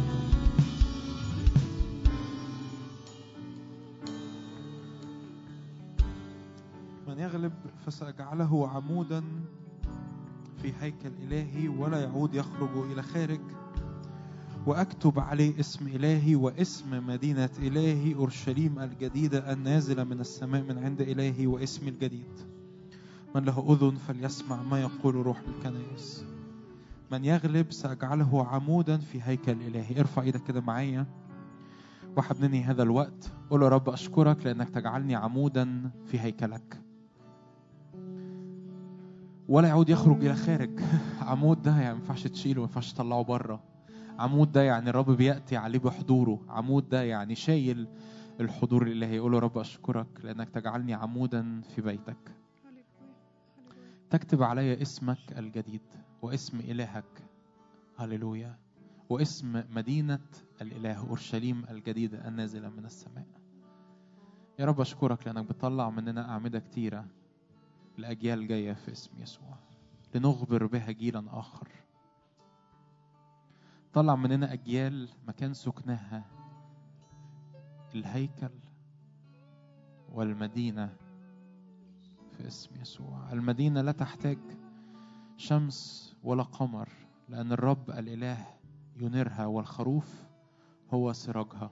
من يغلب فسأجعله عمودا في هيكل إلهي ولا يعود يخرج إلى خارج وأكتب عليه اسم إلهي واسم مدينة إلهي أورشليم الجديدة النازلة من السماء من عند إلهي واسمي الجديد من له أذن فليسمع ما يقول روح الكنائس من يغلب سأجعله عمودا في هيكل إلهي ارفع ايدك كده معايا واحد ننهي هذا الوقت قول يا رب أشكرك لأنك تجعلني عمودا في هيكلك ولا يعود يخرج إلى خارج عمود ده يعني ما ينفعش تشيله ما ينفعش تطلعه بره عمود ده يعني الرب بيأتي عليه بحضوره عمود ده يعني شايل الحضور الإلهي قول يا رب أشكرك لأنك تجعلني عمودا في بيتك تكتب علي اسمك الجديد واسم إلهك هللويا واسم مدينة الإله أورشليم الجديدة النازلة من السماء يا رب أشكرك لأنك بتطلع مننا أعمدة كتيرة لأجيال جاية في اسم يسوع لنخبر بها جيلا آخر طلع مننا أجيال مكان سكنها الهيكل والمدينة في اسم يسوع المدينة لا تحتاج شمس ولا قمر لأن الرب الإله ينيرها والخروف هو سراجها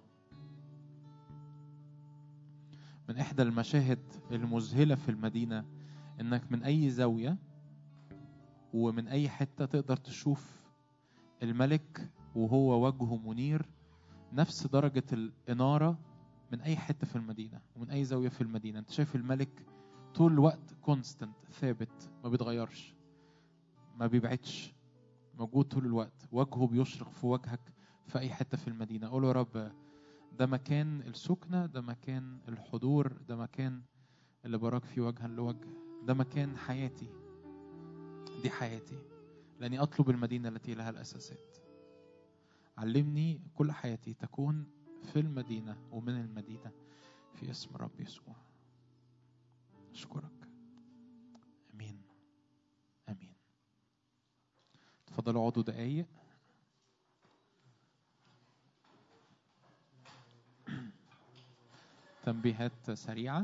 من إحدى المشاهد المذهلة في المدينة إنك من أي زاوية ومن أي حتة تقدر تشوف الملك وهو وجهه منير نفس درجة الإنارة من أي حتة في المدينة ومن أي زاوية في المدينة أنت شايف الملك طول الوقت كونستنت ثابت ما بيتغيرش ما بيبعدش موجود طول الوقت وجهه بيشرق في وجهك في أي حتة في المدينة قول يا رب ده مكان السكنة ده مكان الحضور ده مكان اللي براك فيه وجها لوجه ده مكان حياتي دي حياتي لأني أطلب المدينة التي لها الأساسات علمني كل حياتي تكون في المدينة ومن المدينة في اسم رب يسوع أشكرك أمين أمين تفضلوا اقعدوا دقايق تنبيهات سريعة